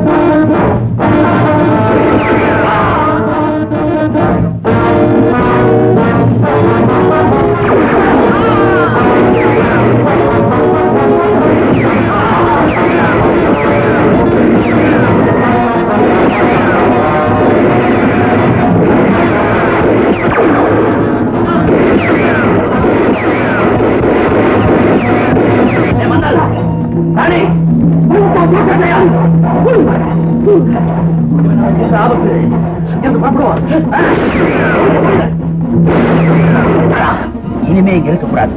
இனிமே இங்க இருக்கக்கூடாது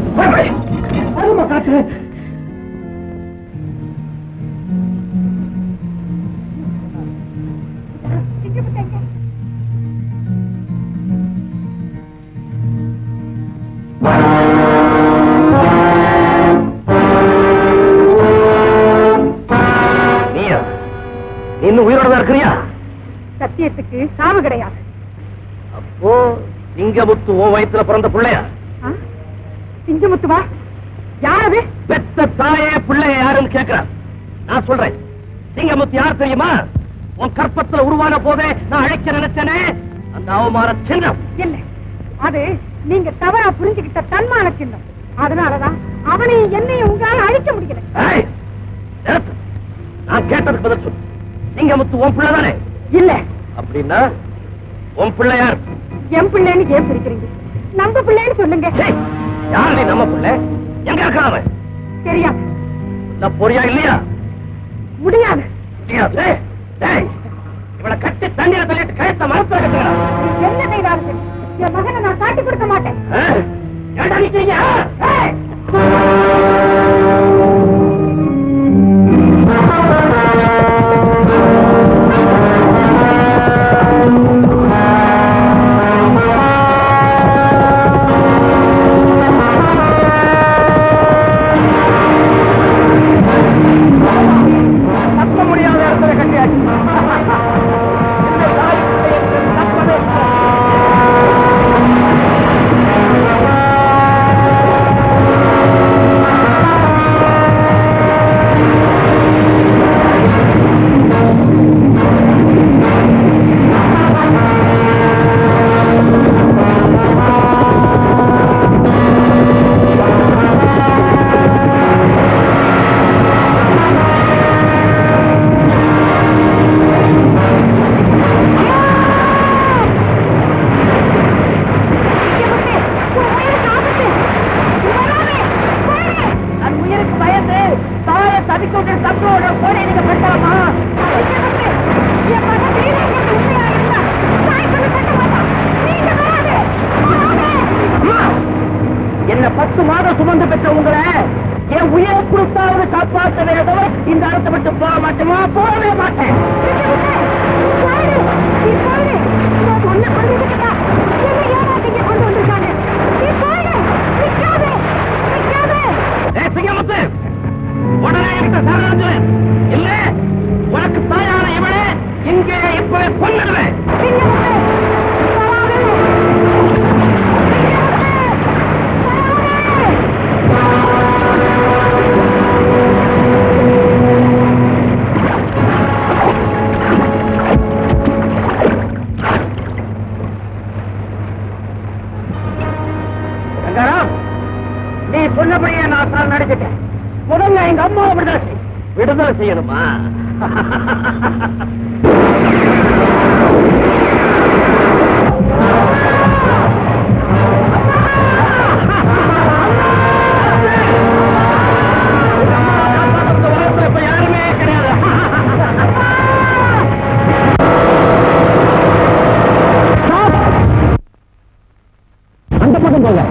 நீயா நீ இன்னும் உயிரோட தான் இருக்கிறியா சத்தியத்துக்கு சாவு கிடையாது அப்போ சிங்கமுத்து ஓ வயித்துல பிறந்த பிள்ளையா ஆ? சிங்கமுத்துவா யாரது பெத்த தாயே பிள்ளைய யாருன்னு கேக்குறான் நான் சொல்றேன் சிங்கமுத்து யார் தெரியுமா உன் கற்பத்துல உருவான போதே நான் அழைக்க நினைச்சனே அந்த அவமான சின்னம் இல்ல அது நீங்க தவறா புரிஞ்சுக்கிட்ட தன்மான சின்னம் அதனாலதான் அவனையும் என்னையும் உங்களால அழிக்க முடியல ஏய், நிறுத்து. நான் கேட்டதுக்கு பதில் சொல்லு சிங்கமுத்து உன் பிள்ளை தானே இல்ல அப்படின்னா உன் பிள்ளை யார் என் பிள்ளைன்னு ஏன் பிரிக்கிறீங்க நம்ம பிள்ளைன்னு சொல்லுங்க சீ, யார் நீ நம்ம பிள்ளை எங்க இருக்கான் அவன் தெரியாது இல்ல போறியா இல்லையா முடியாது முடியாது ஏய், ஏய், இவளை கட்டி தண்ணீரை தள்ளிட்டு கழுத்த மரத்துல கட்டுறா நீ என்ன செய்தாலும் சரி, என் மகனை நான் காட்டி கொடுக்க மாட்டேன் ஏண்டா நிக்கிறீங்க ஏய்! தப்ப முடியாத இடத்துல கட்டியாச்சு இந்த தாய் பிள்ளையை தப்பவே கூடாது. பத்து மாதம் சுமந்து பெற்ற உங்களை என் உயிரை கொடுத்தாவது காப்பாற்றவே தவிர இந்த இடத்தை விட்டு போக மாட்டேமா போகவே மாட்டேன் ஏய், சிங்கமுத்து, உடனே என்கிட்ட சரணடைஞ்சிரு. இல்ல உனக்கு தாயான இவளே இங்கே இப்ப கொன்னுடுவேன் சங்கரம் நீ சொன்னபடியே நான் சார் நடிச்சிட்டேன் முதல்ல எங்க அம்மாவை விடுதலை செய் விடுதலை செய்யணுமா இப்ப யாருமே கிடையாது அந்த பக்கம் போங்க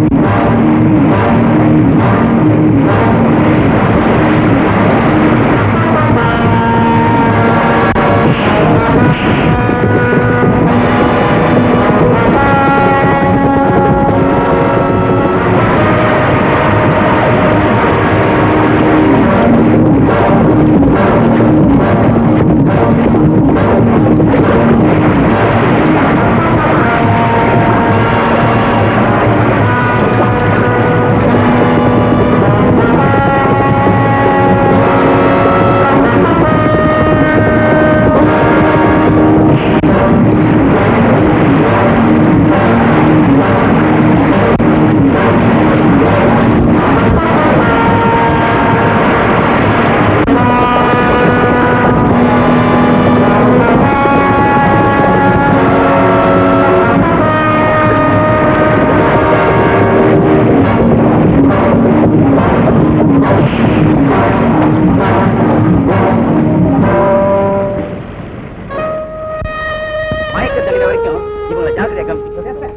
மயக்க தகுந்த வரைக்கும் இவங்களை ஜாக்கிரதையா கவனிச்சு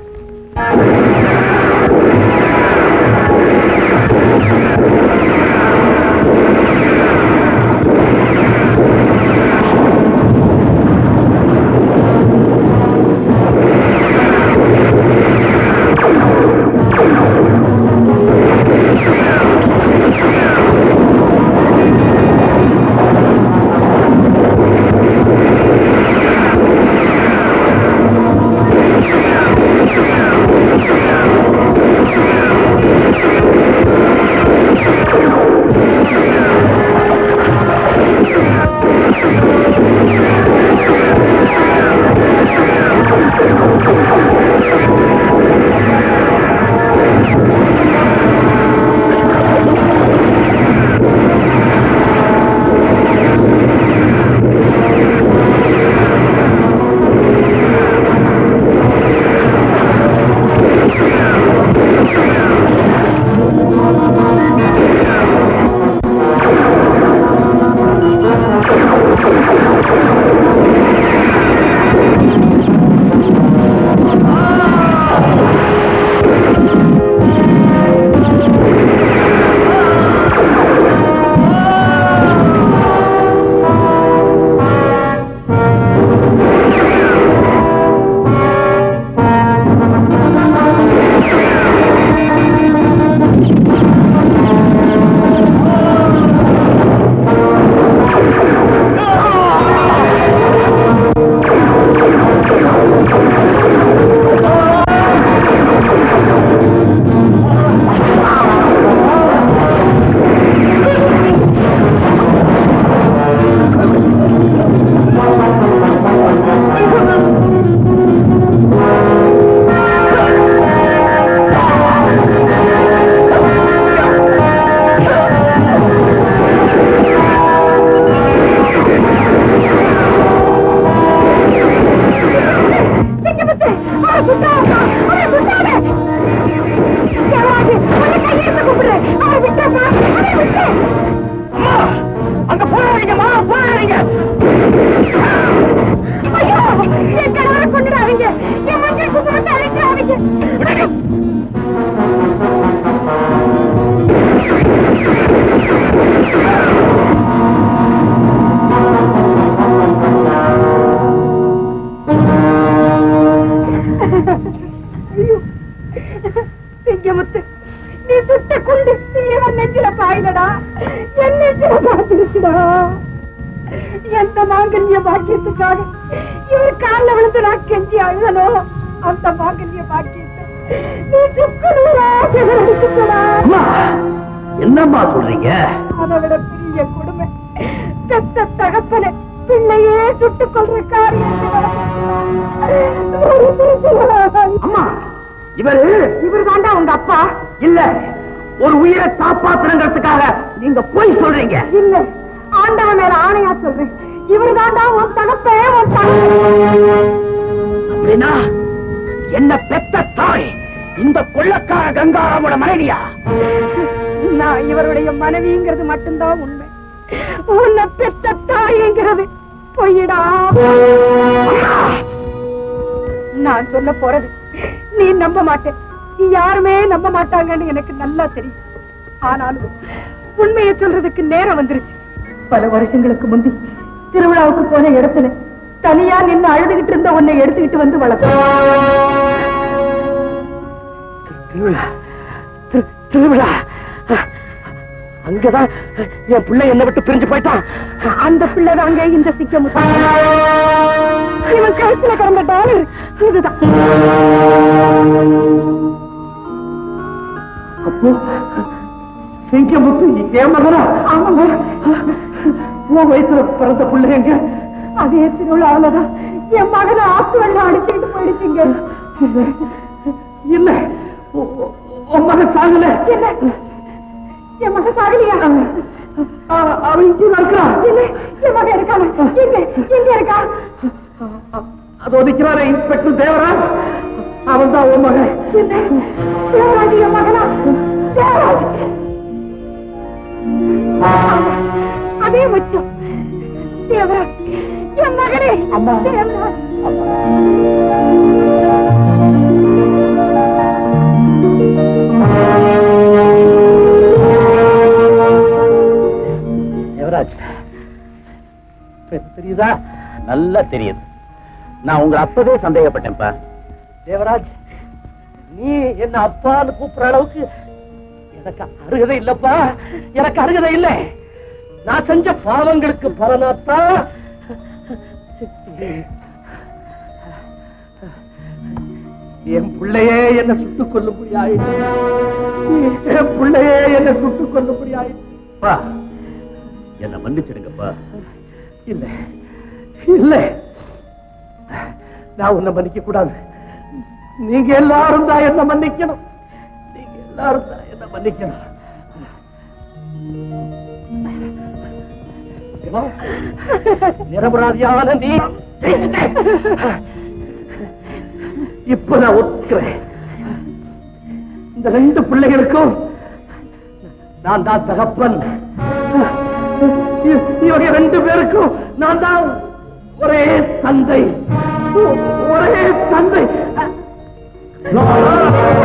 அங்க போறாதீங்கம்மா போறாதீங்க ஐயோ என் கணவரை கொண்டுடாதீங்க என் மஞ்சள் குங்குமத்தை அழைக்கிறாதீங்க சுட்ட குண்டு இவன் நெஞ்சில பாயிலடா என் நெஞ்சில பாத்திருச்சுடா எந்த மாங்கல்ய பாக்கியத்துக்காக இவர் கால்ல விழுந்து நான் கெஞ்சி அழுதனோ அந்த மாங்கல்ய பாக்கியத்தை நீ சுக்குநூறா சிதறடிச்சுடா அம்மா என்னம்மா சொல்றீங்க அதை விட பெரிய கொடுமை பெத்த தகப்பனை பிள்ளையே சுட்டுக் கொள்ற காரியம் அம்மா இவரு இவர் தாண்டா உங்க அப்பா இல்ல ஒரு உயிரை காப்பாத்துறங்கிறதுக்காக நீங்க போய் சொல்றீங்க இல்ல ஆண்டவன் மேல ஆணையா சொல்றேன் இவர் தாண்டா உன் தகப்பே உன் தகப்பே அப்படின்னா என்ன பெத்த தாய் இந்த கொள்ளக்கார கங்காராமோட மனைவியா நான் இவருடைய மனைவிங்கிறது மட்டும்தான் உண்மை உன்னை பெத்த தாய்ங்கிறது பொய்யடா நான் சொல்ல போறது நீ நம்ப மாட்டேன் நீ யாருமே நம்ப மாட்டாங்கன்னு எனக்கு நல்லா தெரியும் ஆனாலும் உண்மையை சொல்றதுக்கு நேரம் வந்துருச்சு பல வருஷங்களுக்கு முந்தி திருவிழாவுக்கு போன இடத்துல தனியா நின்னு அழுதுகிட்டு இருந்த உன்னை எடுத்துக்கிட்டு வந்து வளர்த்த திருவிழா திரு- திருவிழா அங்கதான் என் பிள்ளை என்னை விட்டு பிரிஞ்சு போயிட்டான் அந்த பிள்ளை தாங்க இந்த சிக்க முட்டான் இவன் கழுத்துல கிடந்த டாலர் இதுதான் அப்போ சிங்கமுத்து என் மகனா ஆமாங்க உன் வயசுல பிறந்த பிள்ளை எங்க அதே திருவிழாவிலதான் என் மகனை ஆத்து வெள்ளம் அடிச்சுக்கிட்டு போயிடுச்சுங்க இல்ல உ- உ- உன் மகன் சாகல என்ன என் மகன் சாகலையா அ- அவன் இங்கே இருக்கிறான் இல்ல என் மகன் இருக்கான எங்க எங்க இருக்கா அதோ நிக்கிறாரே இன்ஸ்பெக்டர் தேவராஜ் அவன் தான் உன் மகன் என்ன தேவராஜ் என் மகனா தேவராஜ் ஆமா, அதே மச்சம் தேவராஜ் என் மகனே அம்மா. தேவராஜ் தேவராஜ் தெரியுதா நல்லா தெரியுது நான் உங்களை அப்பவே சந்தேகப்பட்டேன்ப்பா தேவராஜ் நீ என்ன அப்பான்னு கூப்பிடுற அளவுக்கு எனக்கு அருகதை இல்லப்பா எனக்கு அருகதை இல்லை நான் செஞ்ச பாவங்களுக்கு பலனாத்தான் என் பிள்ளையே என்ன சுட்டுக் கொள்ளும்படியாய் என் பிள்ளையே என்ன சுட்டுக் கொள்ளும்படியாய் என்ன மன்னிச்சிடுங்கப்பா இல்ல இல்ல நான் உன்னை மன்னிக்க கூடாது நீங்க எல்லாரும் தான் என்ன மன்னிக்கணும் நீங்க எல்லாரும் தான் என்ன மன்னிக்கணும் தேவா, நிரபராதியான நீ ஜெயிச்சுட்ட. இப்ப நான் ஒத்துக்கிறேன் இந்த ரெண்டு பிள்ளைகளுக்கும் நான் தான் தகப்பன் இ- இவங்க ரெண்டு பேருக்கும் நான் தான் ஒரே தந்தை ஒ- ஒரே தந்தை